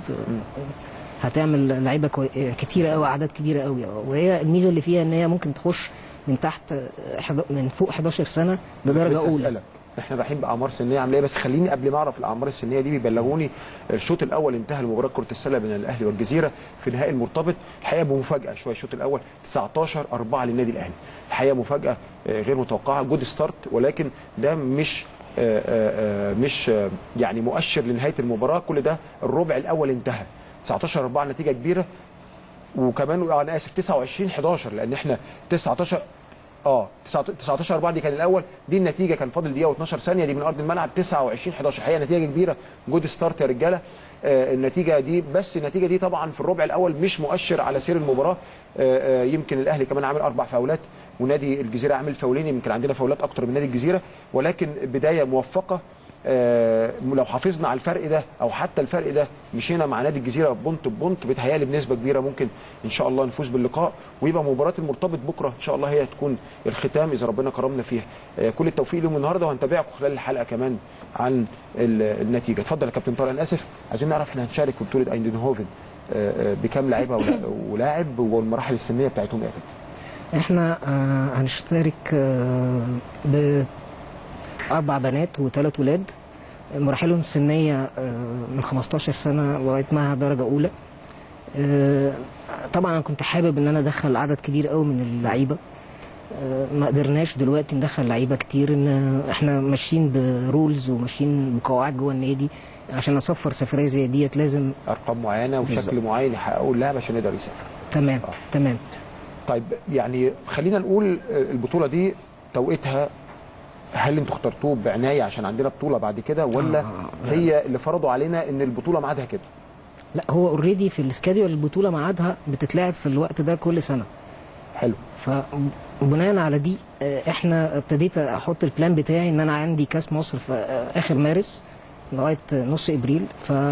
آه، هتعمل لعيبه كوي... آه، كتيره قوي اعداد كبيره قوي وهي الميزه اللي فيها ان هي ممكن تخش من تحت آه، حدا- من فوق 11 سنه لدرجه لسه اولى أسألك. احنا رايحين باعمار سنيه عامله ايه بس خليني قبل ما اعرف الاعمار السنيه دي بيبلغوني الشوط الاول انتهى المباراه كره السله بين الاهلي والجزيره في نهائي المرتبط الحقيقه بمفاجاه شويه الشوط الاول 19 4 للنادي الاهلي الحقيقه مفاجاه آه، غير متوقعه جود ستارت ولكن ده مش آه، آه، آه، مش آه، يعني مؤشر لنهايه المباراه كل ده الربع الاول انتهى 19 4 نتيجه كبيره وكمان آه، انا اسف 29 11 لان احنا 19 اه 19 4 دي كان الاول دي النتيجه كان فاضل دقيقه و12 ثانيه دي من ارض الملعب 29 11 الحقيقه نتيجه كبيره جود ستارت يا رجاله آه النتيجه دي بس النتيجه دي طبعا في الربع الاول مش مؤشر على سير المباراه آه آه يمكن الاهلي كمان عامل اربع فاولات ونادي الجزيره عامل فاولين يمكن عندنا فاولات اكتر من نادي الجزيره ولكن بدايه موفقه آه، لو حافظنا على الفرق ده او حتى الفرق ده مشينا مع نادي الجزيره بونت بونت بيتهيألي بنسبه كبيره ممكن ان شاء الله نفوز باللقاء ويبقى مباراه المرتبط بكره ان شاء الله هي تكون الختام اذا ربنا كرمنا فيها آه، كل التوفيق لهم النهارده وهنتابعكم خلال الحلقه كمان عن ال- النتيجه اتفضل يا كابتن طارق انا اسف عايزين نعرف احنا هنشارك في بطوله ايندنهوفن آه، آه، بكام لاعيبه ولا- ولاعب والمراحل السنيه بتاعتهم ايه يا كابتن احنا آه هنشترك آه باربع بنات وثلاث ولاد مراحلهم السنيه آه من 15 سنه لغايه ما درجه اولى آه طبعا انا كنت حابب ان انا ادخل عدد كبير قوي من اللعيبه آه ما قدرناش دلوقتي ندخل لعيبه كتير ان احنا ماشيين برولز وماشيين بقواعد جوه النادي عشان اصفر سفريه زي ديت لازم ارقام معينه وشكل بالظبط. معين يحققوا اللاعب عشان يقدر يسافر تمام تمام طيب يعني خلينا نقول البطوله دي توقيتها هل انتوا اخترتوه بعنايه عشان عندنا بطوله بعد كده ولا آه، هي اللي فرضوا علينا ان البطوله ميعادها كده لا هو اوريدي في السكاديول البطوله ميعادها بتتلعب في الوقت ده كل سنه حلو فبناء على دي آه، احنا ابتديت احط البلان بتاعي ان انا عندي كاس مصر في آه، اخر مارس لغايه نص ابريل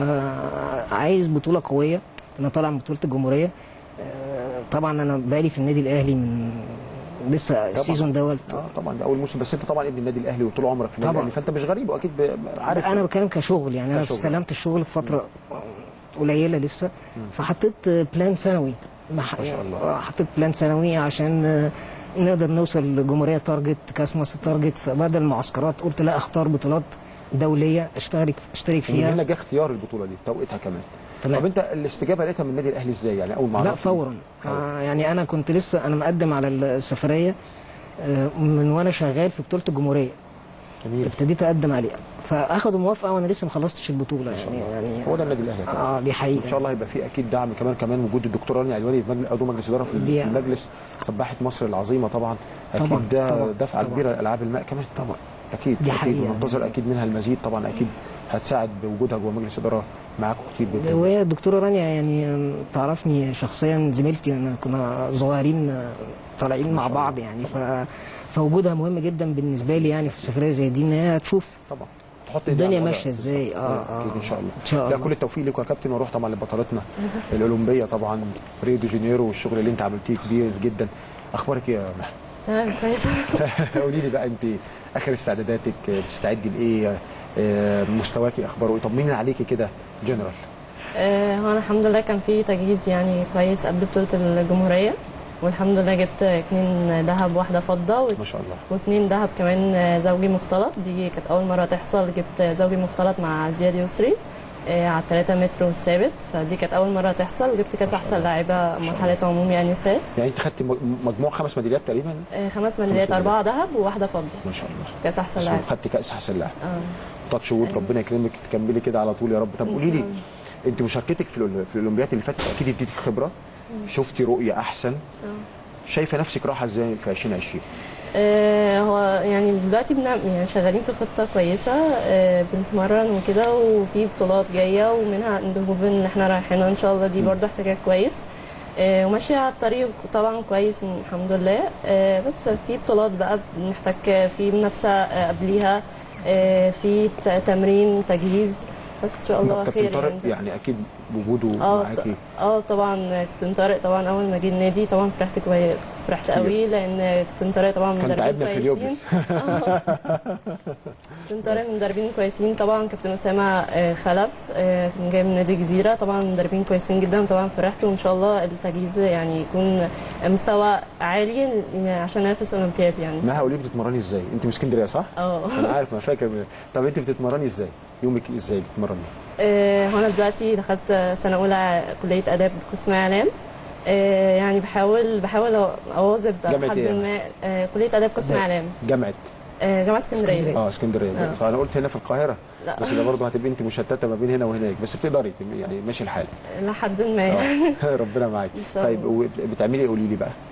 فعايز بطوله قويه انا طالع من بطوله الجمهوريه آه، طبعا انا بقالي في النادي الاهلي من لسه السيزون دوت اه طبعا ده اول موسم بس انت طبعا ابن النادي الاهلي وطول عمرك في النادي طبعاً. الاهلي فانت مش غريب واكيد ب- عارف انا بتكلم كشغل يعني انا كشغل. استلمت الشغل في فتره قليله لسه فحطيت بلان سنوي ما شاء الله حطيت بلان سنوي عشان آه، نقدر نوصل لجمهوريه تارجت كاس مصر تارجت فبدل معسكرات قلت لا اختار بطولات دوليه اشترك اشترك ومن فيها هنا جه اختيار البطوله دي توقيتها كمان تمام. طب انت الاستجابه لقيتها من النادي الاهلي ازاي يعني اول ما لا عرفت فورا آه يعني انا كنت لسه انا مقدم على السفريه آه من وانا شغال في بطوله الجمهوريه جميل ابتديت اقدم عليها فاخدوا موافقه وانا لسه ما خلصتش البطوله يعني يعني هو ده النادي الاهلي كده. اه دي حقيقه ان شاء الله هيبقى في اكيد دعم كمان كمان وجود الدكتور راني علواني في مجلس عضو مجلس اداره في دي- المجلس سباحه مصر العظيمه طبعا اكيد طبعاً، ده طبعاً، دفعه طبعاً. كبيره لالعاب الماء كمان طبعا اكيد دي اكيد حقيقة. وننتظر اكيد منها المزيد طبعا اكيد هتساعد بوجودها جوه مجلس اداره معاكم كتير جدا وهي الدكتوره رانيا يعني آم، تعرفني شخصيا زميلتي انا كنا صغيرين آه، طالعين مع بعض يعني ف فوجودها مهم جدا بالنسبه لي يعني في السفريه زي دي ان هي تشوف طبعا تحط إيدها الدنيا على الوضع. ماشيه ازاي اه اه اكيد ان شاء الله ان شاء لا الله كل التوفيق لكم يا كابتن واروح طبعا لبطلتنا الاولمبيه طبعا ريو دي جانيرو والشغل اللي انت عملتيه كبير جدا اخبارك ايه يا مها تمام كويسة قولي لي بقى انت اخر استعداداتك بتستعدي لايه آه، مستواكي اخباره ايه طمني عليكي كده جنرال آه، هو أنا الحمد لله كان في تجهيز يعني كويس قبل بطولة الجمهورية والحمد لله جبت اتنين ذهب واحدة فضة ما شاء الله واتنين ذهب كمان آه، زوجي مختلط دي كانت أول مرة تحصل جبت زوجي مختلط مع زياد يسري آه، على 3 متر والثابت فدي كانت اول مره تحصل وجبت كاس احسن لاعبه مرحله عمومي انسات يعني انت خدت م- مجموع خمس ميداليات تقريبا آه، خمس ميداليات اربعه ذهب وواحده فضه ما شاء الله كاس احسن بس لاعب خدت كاس احسن لاعب اه تاتش وود ربنا يكرمك تكملي كده على طول يا رب طب إن قولي شاء لي الله. انت مشاركتك في الأول- في الاولمبيات اللي فاتت اكيد اديتك خبره شفتي رؤيه احسن اه شايفه نفسك رايحه ازاي في 2020 آه، هو يعني دلوقتي بنعمل يعني شغالين في خطة كويسة آه، بنتمرن وكده وفي بطولات جاية ومنها اندهوفن اللي احنا رايحينها ان شاء الله دي برضه احتكاك كويس آه، وماشية على الطريق طبعا كويس الحمد لله آه، بس في بطولات بقى بنحتاج في منافسة آه، قبليها آه، في ت- تمرين تجهيز بس ان شاء الله كابتن خير طارق يعني. يعني اكيد وجوده اه معاكي ط- اه طبعا كابتن طارق طبعا اول ما جه النادي طبعا فرحت كويس فرحت قوي لان كابتن طارق طبعا كان مدربين تعبنا في كويسين اليوبس كابتن طارق من مدربين كويسين طبعا كابتن اسامه آه، خلف آه، كان جاي من نادي الجزيره طبعا مدربين كويسين جدا طبعا فرحت وان شاء الله التجهيز يعني يكون مستوى عالي عشان انافس اولمبياد يعني مها قولي لي بتتمرني ازاي انت من اسكندريه صح اه انا عارف انا فاكر طب انت بتتمرني ازاي يومك ازاي بتتمرني آه، هو انا دلوقتي دخلت سنه اولى كليه اداب قسم اعلام آه، يعني بحاول بحاول اواظب جامعة لحد إيه؟ ما آه، كليه اداب قسم اعلام جامعه آه، جامعه اسكندريه اه اسكندريه آه. فانا قلت هنا في القاهره لا. بس ده برضه هتبقي انت مشتته ما بين هنا وهناك بس بتقدري تبقي يعني ماشي الحال لحد ما آه. ربنا معاك إن شاء طيب الله. بتعملي قولي لي بقى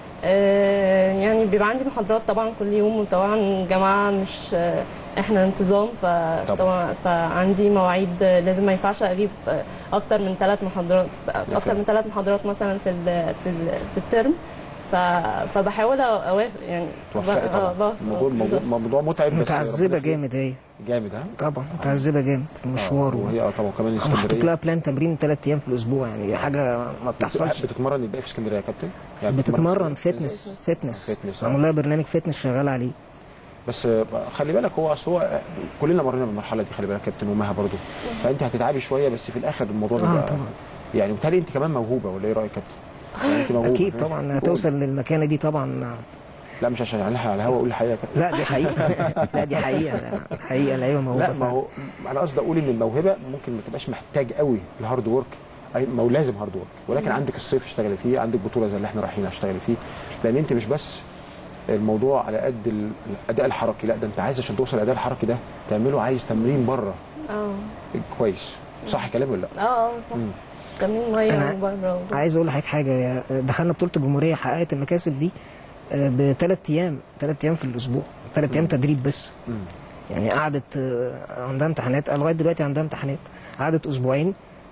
آه، يعني بيبقى عندي محاضرات طبعا كل يوم وطبعا جماعه مش آه، احنا انتظام فطبعا فعندي مواعيد آه، لازم ما ينفعش اغيب آه، اكتر من ثلاث محاضرات اكتر من ثلاث محاضرات مثلا في ال في ال في الترم ف- فبحاول اوافق يعني توفقي ب- طبعا آه، ب- الموضوع بالظبط. موضوع, موضوع متعب بس متعذبه ربنا يخليك. جامد هي جامد ها طبعا متعذبه جامد في المشوار وهي اه طبعا كمان محطوط اسكندريه لها بلان تمرين ثلاث ايام في الاسبوع يعني دي حاجه ما بتحصلش بتتمرن يبقى في اسكندريه يا كابتن يعني بتتمرن فتنس فتنس فتنس آه. معمول لها برنامج فتنس شغال عليه بس آه، خلي بالك هو اصل هو كلنا مرينا بالمرحله دي خلي بالك كابتن ومها برضه فانت هتتعبي شويه بس في الاخر الموضوع آه، بيبقى طبعا. يعني بالتالي انت كمان موهوبه ولا ايه رايك يا كابتن؟ يعني انت موهوبه اكيد طبعا هتوصل للمكانه دي طبعا لا مش عشان عليها على الهوا اقول الحقيقه يا كابتن لا دي حقيقه لا دي حقيقه حقيقه لعيبه موهوبه لا ما فعلا. هو انا قصدي اقول ان الموهبه ممكن ما تبقاش محتاج قوي الهارد ورك أي- ما هو لازم هارد ورك ولكن عندك الصيف اشتغلي فيه عندك بطوله زي اللي احنا رايحين اشتغلي فيه لان انت مش بس الموضوع على قد ال- الاداء الحركي لا ده انت عايز عشان توصل الاداء الحركي ده تعمله عايز تمرين بره اه كويس صح كلامي ولا لا؟ اه اه صح مم. تمرين ميه أنا وبره عايز اقول لحضرتك حاجه يا- دخلنا بطوله الجمهوريه حققت المكاسب دي بثلاث ايام ثلاث ايام في الاسبوع ثلاث ايام تدريب بس يعني قعدت آه، عندها امتحانات آه، لغايه دلوقتي عندها امتحانات قعدت اسبوعين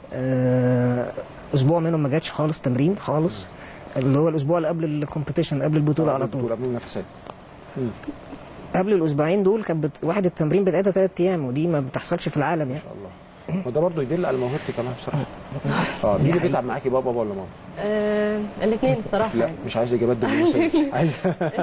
آه، اسبوع منهم ما جاتش خالص تمرين خالص اللي هو الاسبوع اللي قبل الكومبيتيشن قبل البطوله على طول قبل المنافسات قبل الاسبوعين دول كانت بت... واحد التمرين بتاعتها ثلاث ايام ودي ما بتحصلش في العالم يعني وده برضه يدل على موهبتك انا بصراحه اه مين اللي بيتعب معاكي بابا ولا ماما؟ آه الاثنين الصراحه لا يعني. مش عايز اجابات دبلوماسيه عايز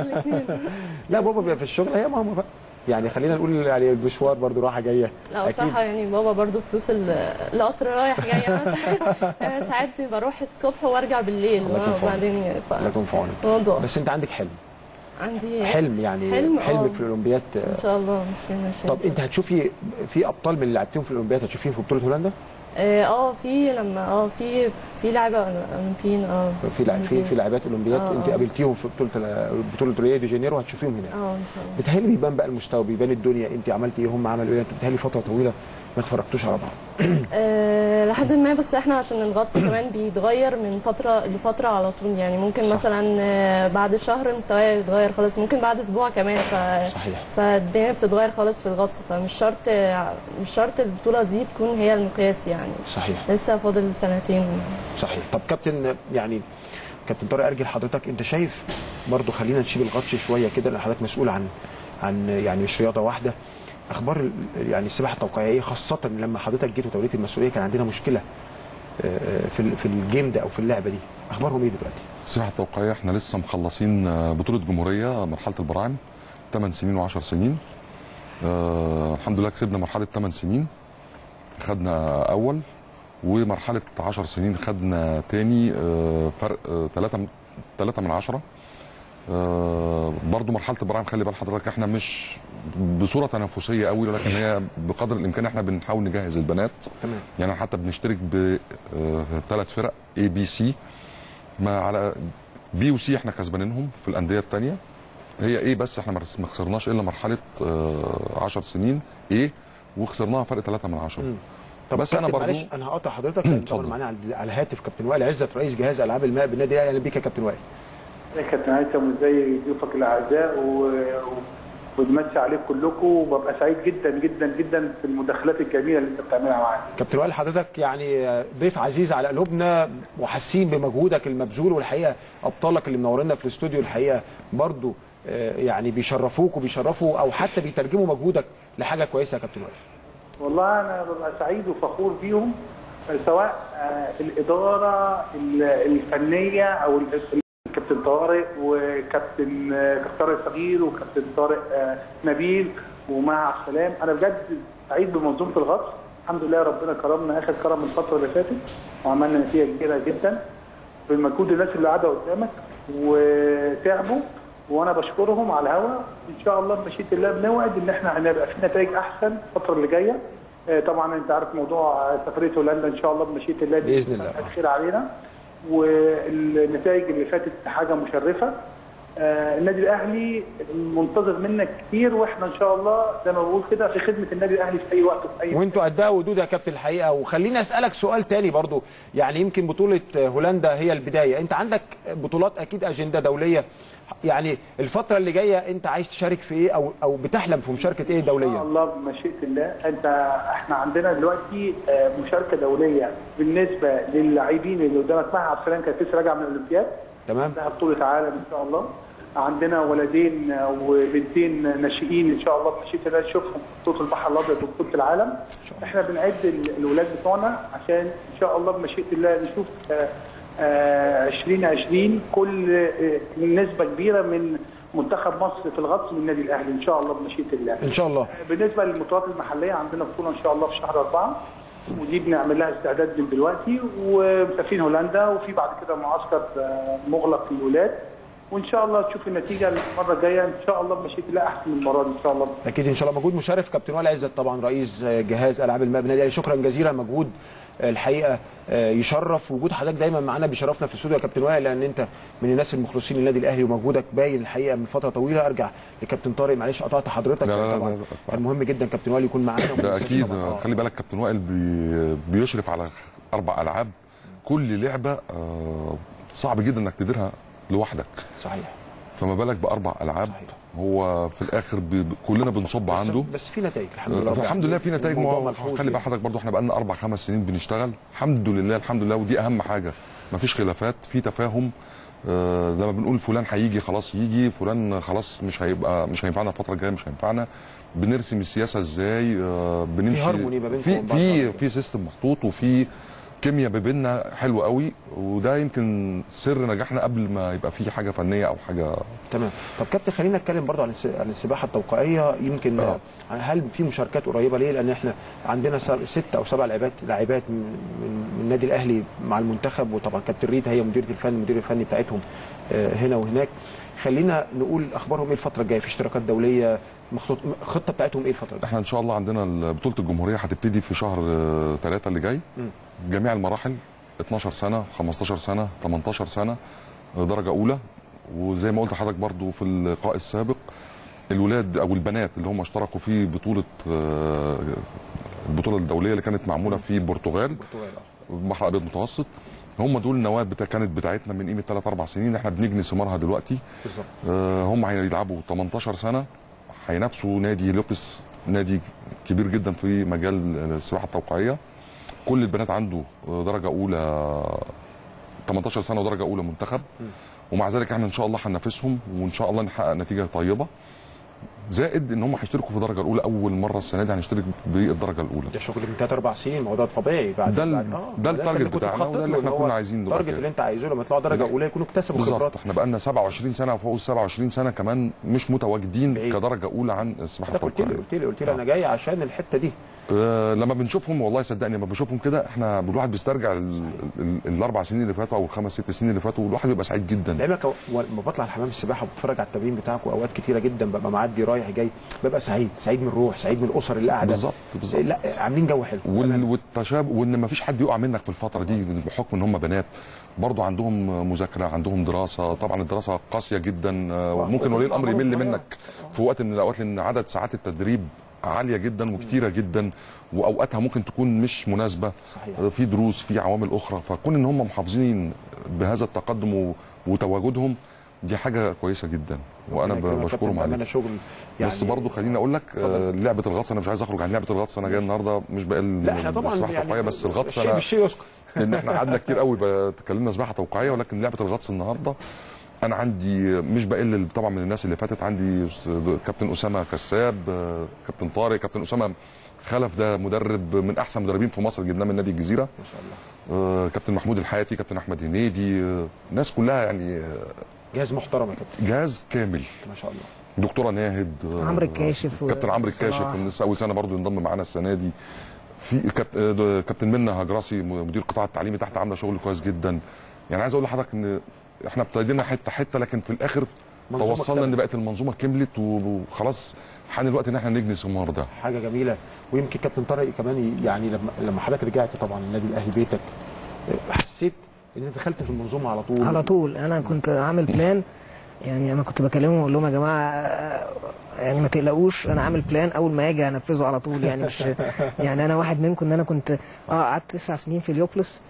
لا بابا بيبقى في الشغل هي ماما بقى يعني خلينا نقول يعني المشوار برضه راحه جايه لا بصراحة يعني بابا برضو فلوس ال- القطر رايح جاي أنا ساعات- أنا ساعات بروح الصبح وارجع بالليل الله يكون في وبعدين ف... الله يكون في عونك موضوع بس انت عندك حلم عندي حلم يعني حلم حلمك آه. في الاولمبياد ان شاء الله مش ماشي طب انت هتشوفي في ابطال من اللي لعبتيهم في الاولمبياد هتشوفيهم في بطوله هولندا؟ اه آه، في لما اه في في لعبة اولمبيين اه في لع- في في لاعبات اولمبياد آه، انت آه. قابلتيهم في بطوله بطوله ريو دي جانيرو هتشوفيهم هناك اه ان شاء الله بتهيألي بيبان بقى المستوى بيبان الدنيا انت عملتي ايه هم عملوا ايه انتوا بتهيألي فتره طويله ما اتفرجتوش على بعض أه لحد ما بس احنا عشان الغطس كمان بيتغير من فتره لفتره على طول يعني ممكن صح. مثلا آه، بعد شهر مستواه يتغير خالص ممكن بعد اسبوع كمان ف... صحيح فالدنيا بتتغير خالص في الغطس فمش شرط مش شرط البطوله دي تكون هي المقياس يعني صحيح لسه فاضل سنتين صحيح طب كابتن يعني كابتن طارق ارجل حضرتك انت شايف برضو خلينا نشيل الغطس شويه كده لان حضرتك مسؤول عن عن يعني مش رياضه واحده اخبار ال- يعني السباحه التوقيعيه خاصه لما حضرتك جيت وتوليت المسؤوليه كان عندنا مشكله آه، في ال- في الجيم ده او في اللعبه دي اخبارهم ايه دلوقتي؟ السباحه التوقيعيه احنا لسه مخلصين آه، بطوله جمهوريه مرحله البراعم 8 سنين و10 سنين آه الحمد لله كسبنا مرحله 8 سنين خدنا اول ومرحله 10 سنين خدنا تاني آه فرق 3 3 من 10 آه، برضو مرحله ابراهيم خلي بال حضرتك احنا مش بصوره تنافسيه قوي ولكن هي بقدر الامكان احنا بنحاول نجهز البنات تمام يعني حتى بنشترك بثلاث فرق اي بي سي ما على بي وسي احنا كسبانينهم في الانديه الثانيه هي ايه بس احنا ما ما خسرناش الا مرحله 10 سنين ايه وخسرناها فرق 3 من 10 طب بس انا كابتن برضو معلش انا هقطع حضرتك لان طبعا معانا على- على الهاتف كابتن وائل عزت رئيس جهاز العاب الماء بالنادي الاهلي اهلا بيك يا كابتن وائل يا كابتن هيثم وازاي ضيوفك الاعزاء و... و- وبنمسي عليكم كلكم وببقى سعيد جدا جدا جدا في المداخلات الجميله اللي انت بتعملها معانا. كابتن وائل حضرتك يعني ضيف عزيز على قلوبنا وحاسين بمجهودك المبذول والحقيقه ابطالك اللي منورنا في الاستوديو الحقيقه برضو آه، يعني بيشرفوك وبيشرفوا او حتى بيترجموا مجهودك لحاجه كويسه يا كابتن وائل والله انا ببقى سعيد وفخور بيهم سواء آه، الاداره ال- الفنيه او ال- كابتن طارق وكابتن آه، كابتن طارق صغير وكابتن طارق آه، نبيل ومع عبد السلام انا بجد سعيد بمنظومه الغطس الحمد لله ربنا كرمنا اخر كرم الفتره اللي فاتت وعملنا نتيجه كبيره جدا بمجهود الناس اللي قاعده قدامك وتعبوا وانا بشكرهم على الهوا ان شاء الله بمشيئه الله بنوعد ان احنا هنبقى في نتائج احسن الفتره اللي جايه آه، طبعا انت عارف موضوع آه، سفريه هولندا ان شاء الله بمشيئه الله دي بإذن الله. خير علينا والنتائج اللي فاتت حاجه مشرفه آه، النادي الاهلي منتظر منك كتير واحنا ان شاء الله زي ما بقول كده في خدمه النادي الاهلي في اي وقت وفي اي وانتوا قدها ودود يا كابتن الحقيقه وخليني اسالك سؤال تاني برضو يعني يمكن بطوله هولندا هي البدايه انت عندك بطولات اكيد اجنده دوليه يعني الفتره اللي جايه انت عايز تشارك في ايه او او بتحلم في مشاركه ايه ان شاء دوليه الله بمشيئه الله انت احنا عندنا دلوقتي آه، مشاركه دوليه بالنسبه للاعبين اللي قدامك مع عبد السلام كانت لسه راجعه من الاولمبياد تمام لها بطوله عالم ان شاء الله عندنا ولدين آه، وبنتين ناشئين ان شاء الله بمشيئه الله نشوفهم في بطوله البحر الابيض وبطوله العالم احنا بنعد ال- الولاد بتوعنا عشان ان شاء الله بمشيئه الله نشوف آه، آه، 2020 كل آه، نسبه كبيره من منتخب مصر في الغطس من النادي الاهلي ان شاء الله بمشيئه الله ان شاء الله بالنسبه للبطولات المحليه عندنا بطوله ان شاء الله في شهر أربعة ودي بنعمل لها استعداد من دلوقتي ومسافرين هولندا وفي بعد كده معسكر آه، مغلق للولاد وان شاء الله تشوف النتيجه المره الجايه ان شاء الله بمشيئه الله احسن من المره دي ان شاء الله اكيد ان شاء الله مجهود مشرف كابتن وائل عزت طبعا رئيس جهاز العاب الماء بالنادي الاهلي شكرا جزيلا مجهود الحقيقه يشرف وجود حضرتك دايما معانا بيشرفنا في الاستوديو يا كابتن وائل لان انت من الناس المخلصين للنادي الاهلي ومجهودك باين الحقيقه من فتره طويله ارجع لكابتن طارق معلش قطعت حضرتك لا، لا، لا، طبعا لا، كان مهم جدا كابتن وائل يكون معانا وما ده ننساش اكيد طبعاً. آه. خلي بالك كابتن وائل بي بيشرف على اربع العاب كل لعبه آه، صعب جدا انك تديرها لوحدك صحيح فما بالك باربع العاب هو في الاخر بي كلنا بنصب بس- عنده بس في نتائج الحمد لله آه، الحمد لله في نتائج الموضوع ما- ملحوظ خلي جداً. بال حضرتك برضو احنا بقالنا اربع خمس سنين بنشتغل الحمد لله الحمد لله ودي اهم حاجه مفيش خلافات في تفاهم آه لما بنقول فلان هيجي خلاص يجي فلان خلاص مش هيبقى مش هينفعنا الفتره الجايه مش هينفعنا بنرسم السياسه ازاي آه بنمشي هارموني ما بينكم في وبين بعض. في في سيستم محطوط وفي كيمياء ما بيننا حلوه قوي وده يمكن سر نجاحنا قبل ما يبقى في حاجه فنيه او حاجه تمام طب كابتن خلينا نتكلم برضو عن الس- عن السباحه التوقيعيه يمكن آه. هل في مشاركات قريبه ليه لان احنا عندنا س- ست او سبع لاعبات لاعبات من, من, من النادي الاهلي مع المنتخب وطبعا كابتن ريت هي مديره الفن المدير الفني بتاعتهم آه، هنا وهناك خلينا نقول اخبارهم ايه الفتره الجايه في اشتراكات دوليه مخطوط الخطه بتاعتهم ايه الفتره الجايه احنا ان شاء الله عندنا بطوله الجمهوريه هتبتدي في شهر ثلاثة اللي جاي مم. جميع المراحل 12 سنه 15 سنه 18 سنه آه، درجه اولى وزي ما قلت لحضرتك برضو في اللقاء السابق الولاد او البنات اللي هم اشتركوا في بطوله آه، البطوله الدوليه اللي كانت معموله في البرتغال البحر الابيض المتوسط هم دول النواه بتا كانت بتاعتنا من قيمه 3 4 سنين احنا بنجني ثمارها دلوقتي بالظبط آه، هم هيلعبوا 18 سنه هينافسوا نادي لوبس نادي كبير جدا في مجال السباحه التوقيعيه كل البنات عنده درجه اولى 18 سنه ودرجه اولى منتخب ومع ذلك احنا ان شاء الله هننافسهم وان شاء الله نحقق نتيجه طيبه زائد ان هم هيشتركوا في الدرجه الاولى اول مره السنه دي هنشترك بالدرجه الاولى ده شغل من ثلاث اربع سنين ما هو ده طبيعي بعد ده ال- بعد- آه، ده أنت التارجت اللي كنت بتاعنا مخطط وده اللي له، احنا هو كنا عايزين دلوقتي. التارجت اللي انت عايزه لما يطلعوا درجه اولى يكونوا اكتسبوا بالظبط خبرات احنا بقى لنا 27 سنه وفوق ال 27 سنه كمان مش متواجدين كدرجه اولى عن السباحه ده قلت لي التوقيعيه قلت لي قلت لي انا جاي عشان الحته دي آه، لما بنشوفهم والله صدقني لما بنشوفهم كده احنا الواحد بيسترجع ال- ال- الاربع سنين اللي فاتوا او الخمس ست سنين اللي فاتوا والواحد بيبقى سعيد جدا لعلمك هو- لما بطلع الحمام السباحه وبتفرج على التمرين بتاعكم اوقات كتيره جدا ببقى معدي رايح جاي ببقى سعيد سعيد من الروح سعيد من الاسر اللي قاعده بالظبط بالظبط لا عاملين جو حلو وال- والتشابه وان ما فيش حد يقع منك في الفتره دي بحكم ان هم بنات برضه عندهم مذاكره عندهم دراسه طبعا الدراسه قاسيه جدا آه، وممكن ولي الامر يمل منك في وقت من الاوقات لان عدد ساعات التدريب عاليه جدا وكتيره جدا واوقاتها ممكن تكون مش مناسبه صحيح. آه، في دروس في عوامل اخرى فكون ان هم محافظين بهذا التقدم و- وتواجدهم دي حاجه كويسه جدا وانا ربنا يكرمك يا بشكرهم كابتن، عليه بأمانة شغل بس يعني- برضه خليني اقول لك آه، لعبه الغطس انا مش عايز اخرج عن لعبه الغطس انا جاي النهارده مش بقل لا احنا طبعا السباحه يعني التوقيعيه بس الغطس الشيء انا بالشيء يذكر لان احنا قعدنا كتير قوي اتكلمنا سباحه توقيعيه ولكن لعبه الغطس النهارده انا عندي مش بقل طبعا من الناس اللي فاتت عندي أس- كابتن اسامه كساب آه، كابتن طارق كابتن اسامه خلف ده مدرب من احسن مدربين في مصر جبناه من نادي الجزيره ما شاء الله كابتن محمود الحياتي كابتن احمد هنيدي آه، ناس كلها يعني آه، جهاز محترم يا كابتن جهاز كامل ما شاء الله دكتوره ناهد آه، عمرو الكاشف و- كابتن عمرو صلاح. الكاشف من لسه اول سنه برضو ينضم معانا السنه دي في كابت- آه، ده- كابتن منى هجراسي مدير القطاع التعليمي تحت عامله شغل كويس جدا يعني عايز اقول لحضرتك ان احنا ابتدينا حته حته لكن في الاخر منظومة توصلنا ان كاملة. بقت المنظومه كملت وخلاص حان الوقت ان احنا نجني ثمار ده حاجه جميله ويمكن كابتن طارق كمان يعني لما لما حضرتك رجعت طبعا النادي الاهلي بيتك حسيت ان انت دخلت في المنظومه على طول على طول انا كنت عامل بلان يعني انا كنت بكلمهم واقول لهم يا جماعه آه، يعني ما تقلقوش انا عامل بلان اول ما اجي هنفذه على طول يعني مش يعني انا واحد منكم ان انا كنت اه قعدت تسع سنين في اليوبلس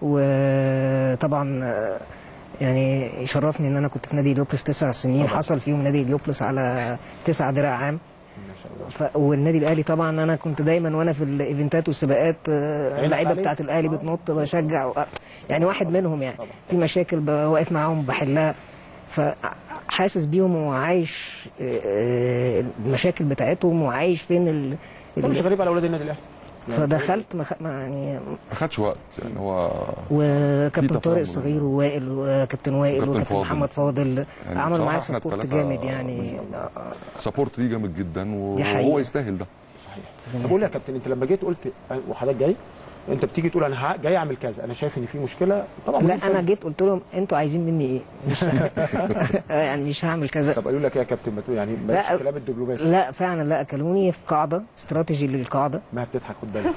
وطبعا آه، يعني يشرفني ان انا كنت في نادي اليوبلس تسع سنين حصل فيهم نادي اليوبلس على تسع درع عام ف... والنادي الاهلي طبعا انا كنت دايما وانا في الايفنتات والسباقات آه، عينك اللعيبه عليك. بتاعت الاهلي بتنط بشجع و... يعني واحد منهم يعني في مشاكل واقف معاهم بحلها فحاسس بيهم وعايش آه، آه، المشاكل بتاعتهم وعايش فين ال... ده مش غريب على اولاد النادي الاهلي فدخلت مخ... ما يعني ما خدش وقت يعني هو وكابتن في طارق تفاهم. الصغير ووائل وكابتن وائل وكابتن وكابتن فاضل. محمد فاضل يعني عملوا بصراحة معايا احنا سبورت التلاتة جامد يعني سبورت ليه جامد جدا و- دي حقيقة. وهو يستاهل ده صحيح طب اقول لك يا كابتن انت لما جيت قلت وحضرتك جاي انت بتيجي تقول انا ها- جاي اعمل كذا انا شايف ان في مشكله طبعا لا انا جيت قلت لهم انتوا عايزين مني ايه مش يعني مش هعمل كذا طب قالوا لك ايه يا كابتن ما تقول يعني بلاش لا. كلام الدبلوماسي لا فعلا لا كلموني في قاعده استراتيجي للقاعده ما بتضحك خد بالك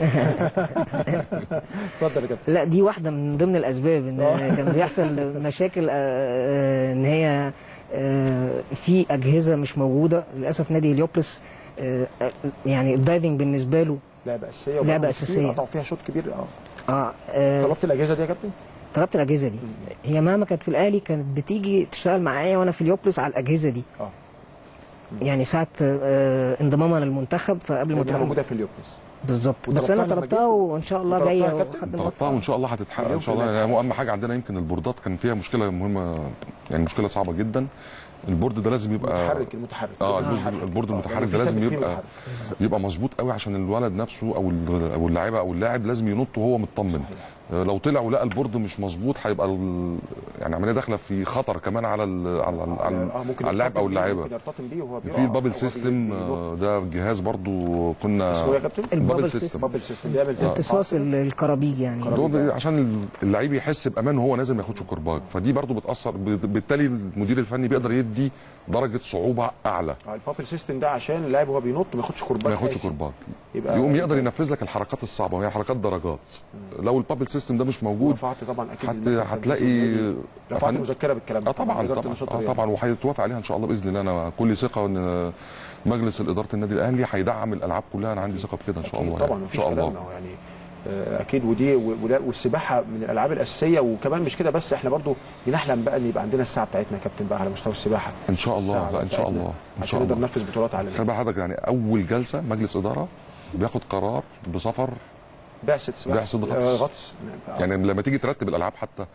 اتفضل يا كابتن لا دي واحده من ضمن الاسباب ان كان بيحصل مشاكل آه، آه، ان هي آه، في اجهزه مش موجوده للاسف نادي اليوبلس آه، آه، يعني الدايفنج بالنسبه له لعبه اساسيه لعبة وبرضه أساسية. قطعوا فيها شوط كبير اه اه آه، طلبت الاجهزه دي يا كابتن طلبت الاجهزه دي هي مهما كانت في الاهلي كانت بتيجي تشتغل معايا وانا في اليوبلس على الاجهزه دي اه يعني ساعه آه، انضمامها للمنتخب فقبل ما دي تروح موجوده في اليوبلس بالظبط بس انا وطلبتها لما طلبتها وان شاء الله وطلبتها جايه يا كابتن؟ وخدت طلبتها الموافقه وان شاء الله هتتحقق ان شاء الله يعني اهم حاجه عندنا يمكن البوردات كان فيها مشكله مهمه يعني مشكله صعبه جدا البورد ده لازم يبقى المتحرك المتحرك اه البورد البورد, المتحرك. البورد آه، المتحرك يعني ده في لازم ثابت فيه يبقى متحرك. يبقى مظبوط قوي عشان الولد نفسه او ال- او اللاعيبه او اللاعب لازم ينط وهو مطمن آه، لو طلع ولقى البورد مش مظبوط هيبقى ال- يعني عمليه داخله في خطر كمان على ال- على ال- على, آه، ال- ممكن على اللاعب او يرتطم بيه، اللاعبه ممكن يرتطم بيه وهو بيقع في البابل وهو سيستم آه، ده جهاز برضو كنا اسمه ايه يا كابتن؟ البابل سيستم بابل سيستم بيعمل زي امتصاص ال- الكرابيج يعني ده بي- عشان اللعيب يحس بامان وهو نازل ما ياخدش كرباج فدي برضو بتاثر ب- بالتالي المدير الفني بيقدر يدي درجه صعوبه اعلى آه، البابل سيستم ده عشان اللاعب وهو بينط ما ياخدش كرباج ما ياخدش قاسي. كرباج يبقى يقوم يقدر ينفذ لك الحركات الصعبه وهي حركات درجات لو البابل سيستم ده مش موجود رفعت طبعا اكيد هت... المكتب هتلاقي رفعت هن- مذكره بالكلام اه طبعا إدارة طبعا النشاط آه الرياضي. طبعا وهيتوافق عليها ان شاء الله باذن الله انا كل ثقه ان مجلس اداره النادي الاهلي هيدعم الالعاب كلها انا عندي ثقه بكده ان شاء الله طبعا يعني. ان مفيش شاء كلام الله هو يعني آه، اكيد ودي و- ولا- والسباحه من الالعاب الاساسيه وكمان مش كده بس احنا برضو بنحلم بقى ان يبقى عندنا الساعه بتاعتنا يا كابتن بقى على مستوى السباحه ان شاء الله الساعة لا ان شاء بتاعتنا الله ان عشان شاء نقدر الله ننفذ بطولات عالميه خلي بال حضرتك يعني اول جلسه مجلس اداره بياخد قرار بسفر بعثه سباحه بعثة آه، غطس. غطس آه. يعني لما تيجي ترتب الالعاب حتى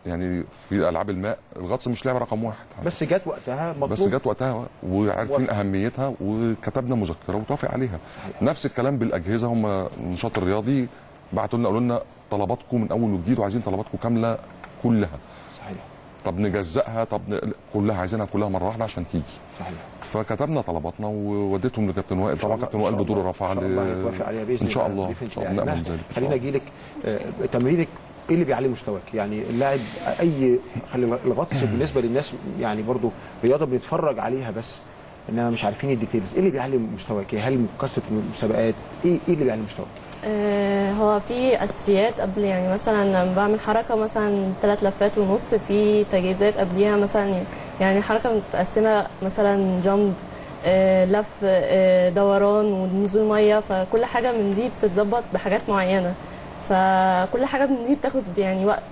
يعني في العاب الماء الغطس مش لعبه رقم واحد بس جت وقتها مطلوب بس جت وقتها وعارفين وقت. اهميتها وكتبنا مذكره وتوافق عليها نفس الكلام بالاجهزه هم النشاط الرياضي بعتوا لنا قالوا لنا طلباتكم من اول وجديد وعايزين طلباتكم كامله كلها صحيح طب نجزأها طب ن... كلها عايزينها كلها مره واحده عشان تيجي صحيح فكتبنا طلباتنا ووديتهم لكابتن وائل طبعا كابتن وائل بدور رفع ان شاء الله هيتوافق عليها باذن ان شاء الله الله ان شاء الله نامل ذلك إن شاء خلينا الله. اجي لك آه، تمرينك ايه اللي بيعلي مستواك يعني اللاعب اي خلي الغطس بالنسبه للناس يعني برضو رياضه بنتفرج عليها بس انما مش عارفين الديتيلز ايه اللي بيعلي مستواك هل كثره المسابقات ايه ايه اللي بيعلي مستواك آه، هو في اساسيات قبل يعني مثلا لما بعمل حركه مثلا ثلاث لفات ونص في تجهيزات قبليها مثلا يعني الحركه متقسمه مثلا جامب آه، لف آه، دوران ونزول ميه فكل حاجه من دي بتتظبط بحاجات معينه فكل حاجه من دي بتاخد يعني وقت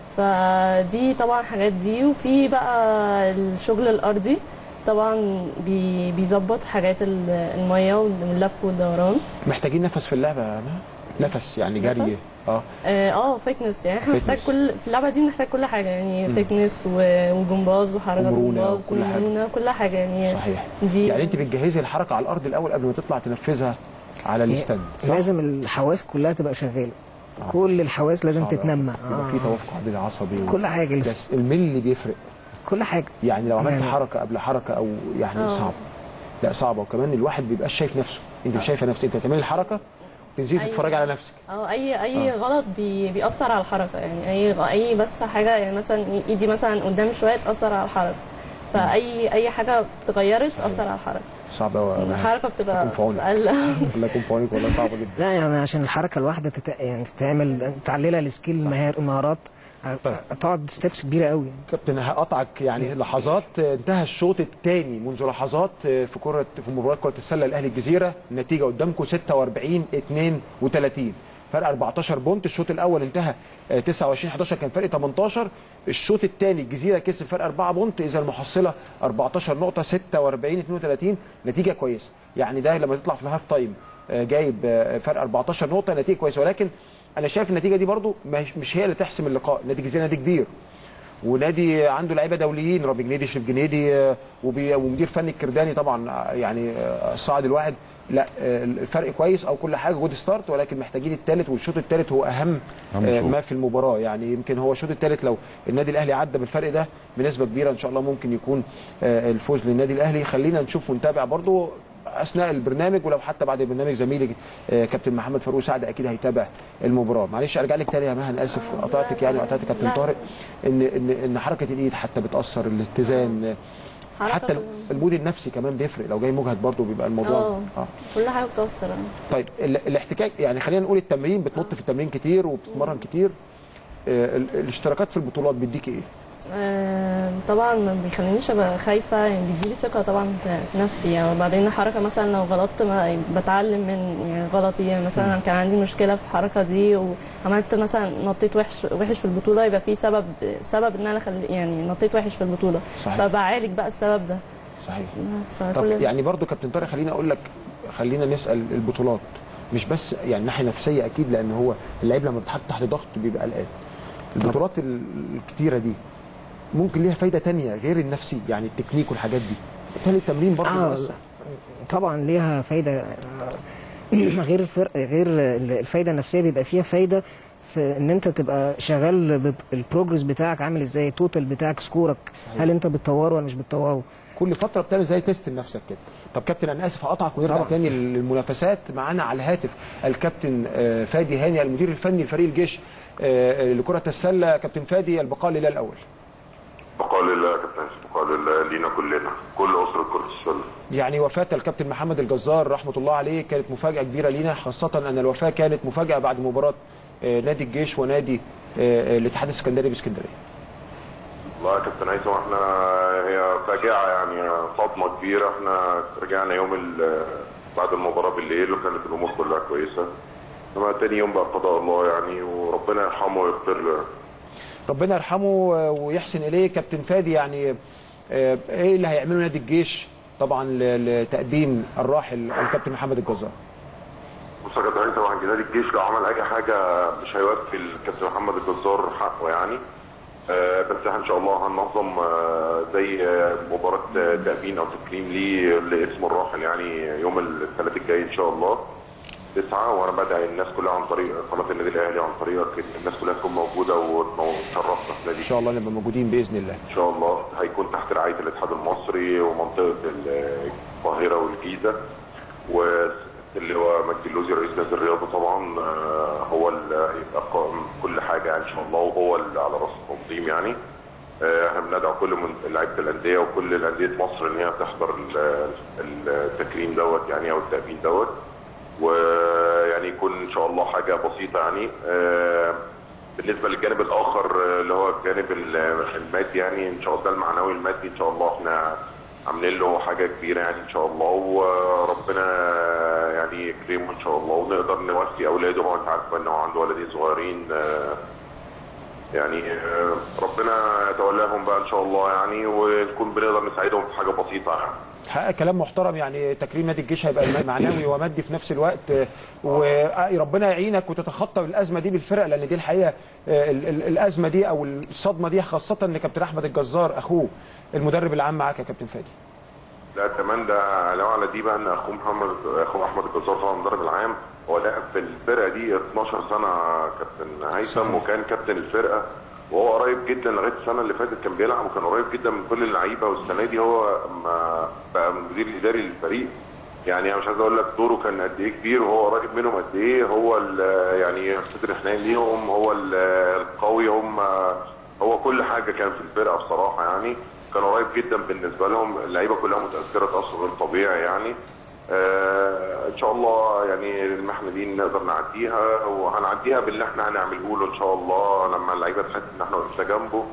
فدي طبعا حاجات دي وفي بقى الشغل الارضي طبعا بي- بيظبط حاجات ال- الميه واللف والدوران محتاجين نفس في اللعبه يا مها؟ نفس يعني جري نفس؟ اه اه آه، فيتنس يعني احنا بنحتاج فيتنس. كل في اللعبه دي بنحتاج كل حاجه يعني مم. فيتنس و- وجمباز وحركه ومرونة جمباز وكل حاجة. ومرونه كل حاجه يعني صحيح دي يعني انت بتجهزي الحركه على الارض الاول قبل ما تطلع تنفذها على الاستند صح؟ لازم الحواس كلها تبقى شغاله كل الحواس لازم صعب أوي. تتنمى يبقى في توافق عضلي عصبي و- كل حاجة لسه. بس الملي بيفرق كل حاجه يعني لو عملت يعني- حركه قبل حركه او يعني آه. صعب لا صعبه وكمان الواحد بيبقاش شايف نفسه انت مش شايفه نفسك انت هتعملي الحركه تنزلي أيوة. تتفرجي على نفسك اه اي اي آه. غلط بي بيأثر على الحركه يعني اي غ- اي بس حاجه يعني مثلا ايدي مثلا قدام شويه تأثر على الحركه فاي اي حاجه اتغيرت تأثر على الحركه صعب قوي الحركه بتبقى يكون في عونك. أقل. الله يكون في عونك والله صعبه جدا لا يعني عشان الحركه الواحده تت... يعني تتعمل تعللها لسكيل مهار... مهارات تقعد ستيبس كبيره قوي كابتن هقطعك يعني لحظات انتهى الشوط الثاني منذ لحظات في كره في مباراه كره السله الاهلي الجزيره النتيجه قدامكم 46 32 فرق 14 بونت الشوط الاول انتهى 29 11 كان فرق 18 الشوط الثاني الجزيره كسب فرق 4 بونت اذا المحصله 14 نقطه 46 32 نتيجه كويسه يعني ده لما تطلع في الهاف تايم آه، جايب آه، فرق 14 نقطه نتيجه كويسه ولكن انا شايف النتيجه دي برضو مش مش هي اللي تحسم اللقاء نادي الجزيره نادي كبير ونادي عنده لعيبه دوليين رامي جنيدي شريف جنيدي آه، وبي- ومدير فني الكرداني طبعا آه، يعني آه، الصاعد الواحد لا آه، الفرق كويس او كل حاجه جود ستارت ولكن محتاجين الثالث والشوط الثالث هو اهم أهم آه، شوط. ما في المباراه يعني يمكن هو الشوط الثالث لو النادي الاهلي عدى بالفرق ده بنسبه كبيره ان شاء الله ممكن يكون آه، الفوز للنادي الاهلي خلينا نشوف ونتابع برضو اثناء البرنامج ولو حتى بعد البرنامج زميلي آه، كابتن محمد فاروق سعد اكيد هيتابع المباراه معلش ارجع لك تاني يا مها انا اسف قطعتك يعني وقطعت كابتن لا. طارق ان ان ان حركه الايد حتى بتاثر الاتزان آه، حركة حتى كلها. المود النفسي كمان بيفرق لو جاي مجهد برضو بيبقى الموضوع اه اه كل حاجه بتأثر طيب ال- الاحتكاك يعني خلينا نقول التمرين بتنط في التمرين كتير وبتتمرن كتير آه، ال- الاشتراكات في البطولات بيديكي ايه؟ آه، طبعا ما بيخلينيش ابقى خايفه يعني بيديلي ثقه طبعا في في نفسي يعني وبعدين الحركه مثلا لو غلطت ما بتعلم من يعني غلطي يعني مثلا كان عندي مشكله في الحركه دي وعملت مثلا نطيت وحش وحش في البطوله يبقى في سبب سبب ان انا خلي يعني نطيت وحش في البطوله صحيح. فبعالج بقى السبب ده صحيح فكل طب يعني برضو كابتن طارق خليني اقول لك خلينا نسال البطولات مش بس يعني ناحيه نفسيه اكيد لان هو اللعيب لما بيتحط تحت ضغط بيبقى قلقان البطولات ال- الكتيره دي ممكن ليها فايده تانية غير النفسي يعني التكنيك والحاجات دي بالتالي التمرين برضه آه بيأثر. طبعا ليها فايده آه، غير الفرق غير الفايده النفسيه بيبقى فيها فايده في ان انت تبقى شغال ب- البروجرس بتاعك عامل ازاي التوتال بتاعك سكورك صحيح. هل انت بتطوره ولا مش بتطوره كل فتره بتعمل زي تيست لنفسك كده طب كابتن انا اسف هقطعك ونرجع طبعا. تاني للمنافسات معانا على الهاتف الكابتن آه، فادي هاني المدير الفني لفريق الجيش آه، لكره السله كابتن فادي البقاء لله الاول بقال لله يا كابتن بقال لله لينا كلنا كل اسره كره السله يعني وفاة الكابتن محمد الجزار رحمة الله عليه كانت مفاجأة كبيرة لينا خاصة أن الوفاة كانت مفاجأة بعد مباراة آه، نادي الجيش ونادي آه، الاتحاد السكندري باسكندرية والله يا كابتن هيثم احنا هي فاجعه يعني صدمه كبيره احنا رجعنا يوم ال- بعد المباراه بالليل وكانت الامور كلها كويسه انما تاني يوم بقى قضاء الله يعني وربنا يرحمه ويغفر له ربنا يرحمه آه، ويحسن إليه كابتن فادي يعني آه، إيه اللي هيعمله نادي الجيش طبعا ل- لتأبين الراحل الكابتن محمد الجزار بص يا كابتن هيثم واحد نادي الجيش لو عمل اي حاجه مش هيوفي الكابتن محمد الجزار حقه يعني آه، بس ان شاء الله هننظم آه، زي آه، مباراه آه، تأبين او تكريم ليه لاسم الراحل يعني يوم الثلاث الجاي ان شاء الله تسعة وانا بدعي الناس كلها عن طريق قناه النادي الاهلي عن طريقك إن الناس كلها تكون موجوده وتشرفنا في النادي ان شاء الله نبقى موجودين باذن الله ان شاء الله هيكون تحت رعايه الاتحاد المصري ومنطقه القاهره والجيزه واللي هو مجدي اللوزي رئيس نادي الرياضه طبعا آه، هو اللي هيبقى قائم كل حاجه يعني ان شاء الله وهو اللي على راس التنظيم يعني آه، احنا بندعو كل من لعيبه الانديه وكل انديه مصر ان هي تحضر ال- التكريم دوت يعني او التأبين دوت ويعني يكون ان شاء الله حاجه بسيطه يعني آه، بالنسبه للجانب الاخر آه، اللي هو الجانب ال- المادي يعني ان شاء الله ده المعنوي المادي ان شاء الله احنا عاملين له حاجه كبيره يعني ان شاء الله وربنا يعني يكرمه ان شاء الله ونقدر نوفي اولاده هو انت عارف ان هو عنده ولدين صغيرين آه، يعني آه، ربنا يتولاهم بقى ان شاء الله يعني ونكون بنقدر نساعدهم في حاجه بسيطه يعني حقق كلام محترم يعني تكريم نادي الجيش هيبقى معنوي ومادي في نفس الوقت آه، وربنا يعينك وتتخطى الازمه دي بالفرق لان دي الحقيقه آه، ال- ال- الازمه دي او الصدمه دي خاصه ان كابتن احمد الجزار اخوه المدرب العام معاك يا كابتن فادي لا كمان ده علاوه على دي بقى ان اخوه محمد اخوه احمد الجزار طبعا المدرب العام هو لعب في الفرقه دي 12 سنه كابتن هيثم وكان كابتن الفرقه وهو قريب جدا لغايه السنه اللي فاتت كان بيلعب وكان قريب جدا من كل اللعيبه والسنه دي هو ما بقى المدير الاداري للفريق يعني انا مش عايز اقول لك دوره كان قد ايه كبير وهو قريب منهم قد ايه هو ال- يعني صدر حنين ليهم هو ال- القوي هم هو كل حاجه كان في الفرقه بصراحه يعني كان قريب جدا بالنسبه لهم اللعيبه كلها متاثره تاثر غير طبيعي يعني آه ان شاء الله يعني المحنه دي نقدر نعديها وهنعديها باللي احنا هنعمله له ان شاء الله لما اللعيبه تحس ان احنا وقفنا جنبه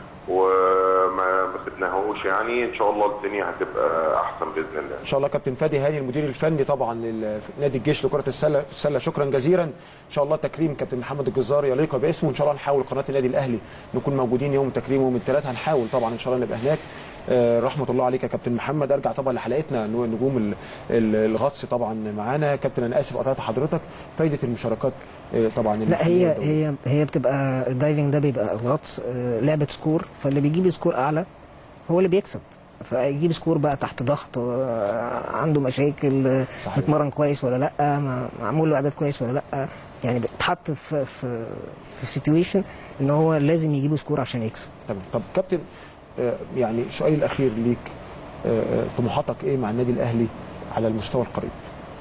وما ما سبناهوش يعني ان شاء الله الدنيا هتبقى احسن باذن الله ان شاء الله كابتن فادي هاني المدير الفني طبعا لنادي الجيش لكره السله السله شكرا جزيلا ان شاء الله تكريم كابتن محمد الجزار يليق باسمه ان شاء الله نحاول قناه النادي الاهلي نكون موجودين يوم تكريمه يوم الثلاث هنحاول طبعا ان شاء الله نبقى هناك آه، رحمه الله عليك يا كابتن محمد ارجع طبعا لحلقتنا نو- نجوم ال- ال- الغطس طبعا معانا كابتن انا اسف قطعت حضرتك فايده المشاركات آه، طبعا لا هي هي هي بتبقى الدايفنج ده بيبقى الغطس آه، لعبه سكور فاللي بيجيب سكور اعلى هو اللي بيكسب فيجيب سكور بقى تحت ضغط آه، عنده مشاكل آه، متمرن كويس ولا لا ما- معمول له اعداد كويس ولا لا يعني بيتحط في في في سيتويشن ان هو لازم يجيب سكور عشان يكسب تمام طب كابتن آه، يعني سؤالي الاخير ليك آه، آه، طموحاتك ايه مع النادي الاهلي على المستوى القريب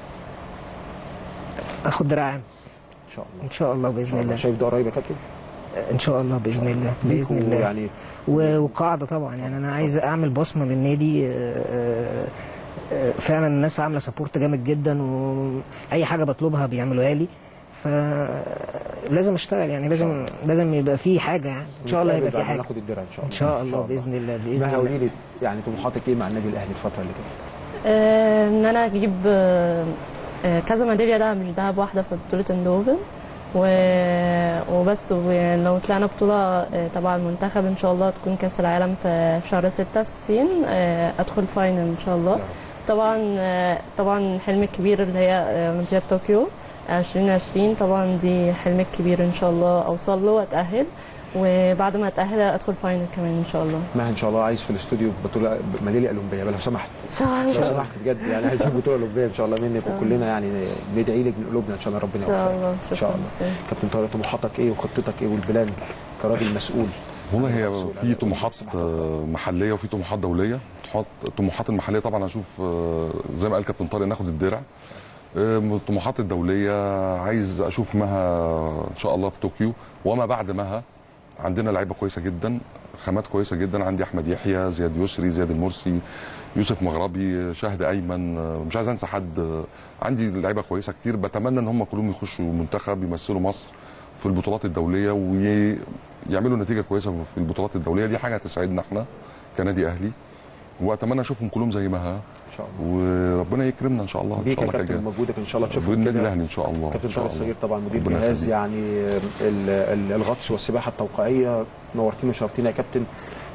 اخد دراعم ان شاء الله ان شاء الله باذن الله شايف ده قريب يا كابتن ان شاء الله باذن الله باذن ليكوا الله يعني و- وقاعده طبعا يعني انا عايز اعمل بصمه للنادي آه، آه، آه، فعلا الناس عامله سبورت جامد جدا واي حاجه بطلبها بيعملوها لي فلازم اشتغل يعني لازم لازم يبقى في حاجه يعني ان شاء الله يبقى في بعد ما حاجه ناخد الدرع ان شاء الله ان شاء الله باذن الله باذن ما الله قولي لي يعني طموحاتك ايه مع النادي الاهلي الفتره اللي جايه آه، ان انا اجيب آه، آه، كذا ميداليه ده مش دهب واحده في بطوله اندوفن و- وبس ولو طلعنا بطوله آه، تبع المنتخب ان شاء الله تكون كاس العالم في في شهر 6 في الصين آه، ادخل فاينل ان شاء الله طبعا آه، طبعا الحلم الكبير اللي هي آه، اولمبياد طوكيو 2020 طبعا دي حلم كبير ان شاء الله اوصل له واتاهل وبعد ما اتاهل ادخل فاينل كمان ان شاء الله ما ان شاء الله عايز في الاستوديو بطوله ميداليه اولمبيه بقى لو سمحت إن شاء الله. لو سمحت بجد يعني عايزين بطوله اولمبيه ان شاء الله منك شاء الله. وكلنا يعني ندعي لك من قلوبنا ان شاء الله ربنا إن شاء يوفقك الله. ان شاء شكراً الله جزيلاً. كابتن طارق طموحاتك ايه وخطتك ايه والبلان كراجل مسؤول والله هي في طموحات آه، محليه وفي طموحات دوليه طموحات الطموحات المحليه طبعا اشوف آه، زي ما قال كابتن طارق ناخد الدرع آه، الطموحات الدوليه عايز اشوف مها ان شاء الله في طوكيو وما بعد مها عندنا لعيبه كويسه جدا خامات كويسه جدا عندي احمد يحيى زياد يسري زياد المرسي يوسف مغربي شهد ايمن آه، مش عايز انسى حد آه، عندي لعيبه كويسه كتير بتمنى ان هم كلهم يخشوا منتخب يمثلوا مصر في البطولات الدوليه ويعملوا نتيجه كويسه في البطولات الدوليه دي حاجه هتسعدنا احنا كنادي اهلي واتمنى اشوفهم كلهم زي مها ان شاء الله وربنا يكرمنا ان شاء الله ان بيك شاء يا الله كابتن كجا- ومجهودك ان شاء الله تشوفك والنادي كده. الاهلي ان شاء الله كابتن إن شاء طارق الله. الصغير طبعا مدير ربنا جهاز يخليك. يعني ال- ال- الغطس والسباحه التوقيعيه نورتينا وشرفتينا يا كابتن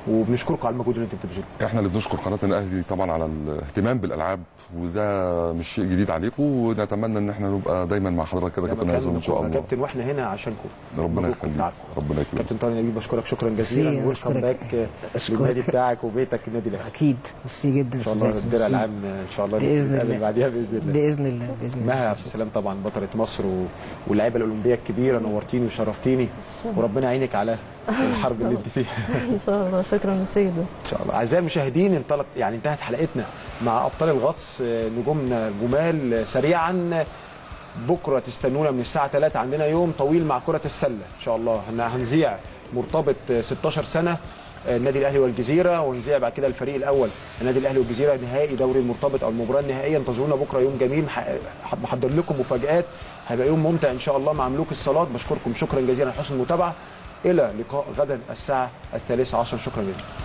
وبنشكركم على المجهود اللي انتم بتبذلوه احنا اللي بنشكر قناه الاهلي طبعا على الاهتمام بالالعاب وده مش شيء جديد عليكم ونتمنى ان احنا نبقى دايما مع حضرتك كده كابتن هيثم ان شاء كنا الله كابتن واحنا هنا عشانكم ربنا مجهودكم يخليك بتاعكم. ربنا يكرمك كابتن طارق نجيب بشكرك شكرا ميرسي، جزيلا ويلكم أشكرك. باك أشكرك. للنادي بتاعك وبيتك النادي الاهلي اكيد ميرسي جدا ان شاء الله أستاذ الدرع ميرسي. العام ان شاء الله باذن نتقابل الله بعديها باذن الله باذن الله باذن الله مها عبد السلام طبعا بطلة مصر و... واللاعيبه الاولمبيه الكبيره نورتيني وشرفتيني وربنا يعينك على الحرب اللي انت فيها ان شاء الله شكرا لسيدي ان شاء الله اعزائي المشاهدين انطلق يعني انتهت حلقتنا مع ابطال الغطس آه، نجومنا الجمال آه، سريعا بكره تستنونا من الساعه 3 عندنا يوم طويل مع كره السله ان شاء الله هن- هنذيع مرتبط آه، 16 سنه آه، النادي الاهلي والجزيره ونذيع بعد كده الفريق الاول النادي الاهلي والجزيره نهائي دوري المرتبط او المباراه النهائيه انتظرونا بكره يوم جميل ح- محضر لكم مفاجات هيبقى يوم ممتع ان شاء الله مع ملوك الصالات بشكركم شكرا جزيلا على حسن المتابعه الى لقاء غدا الساعه الثالثه عشر شكرا جدا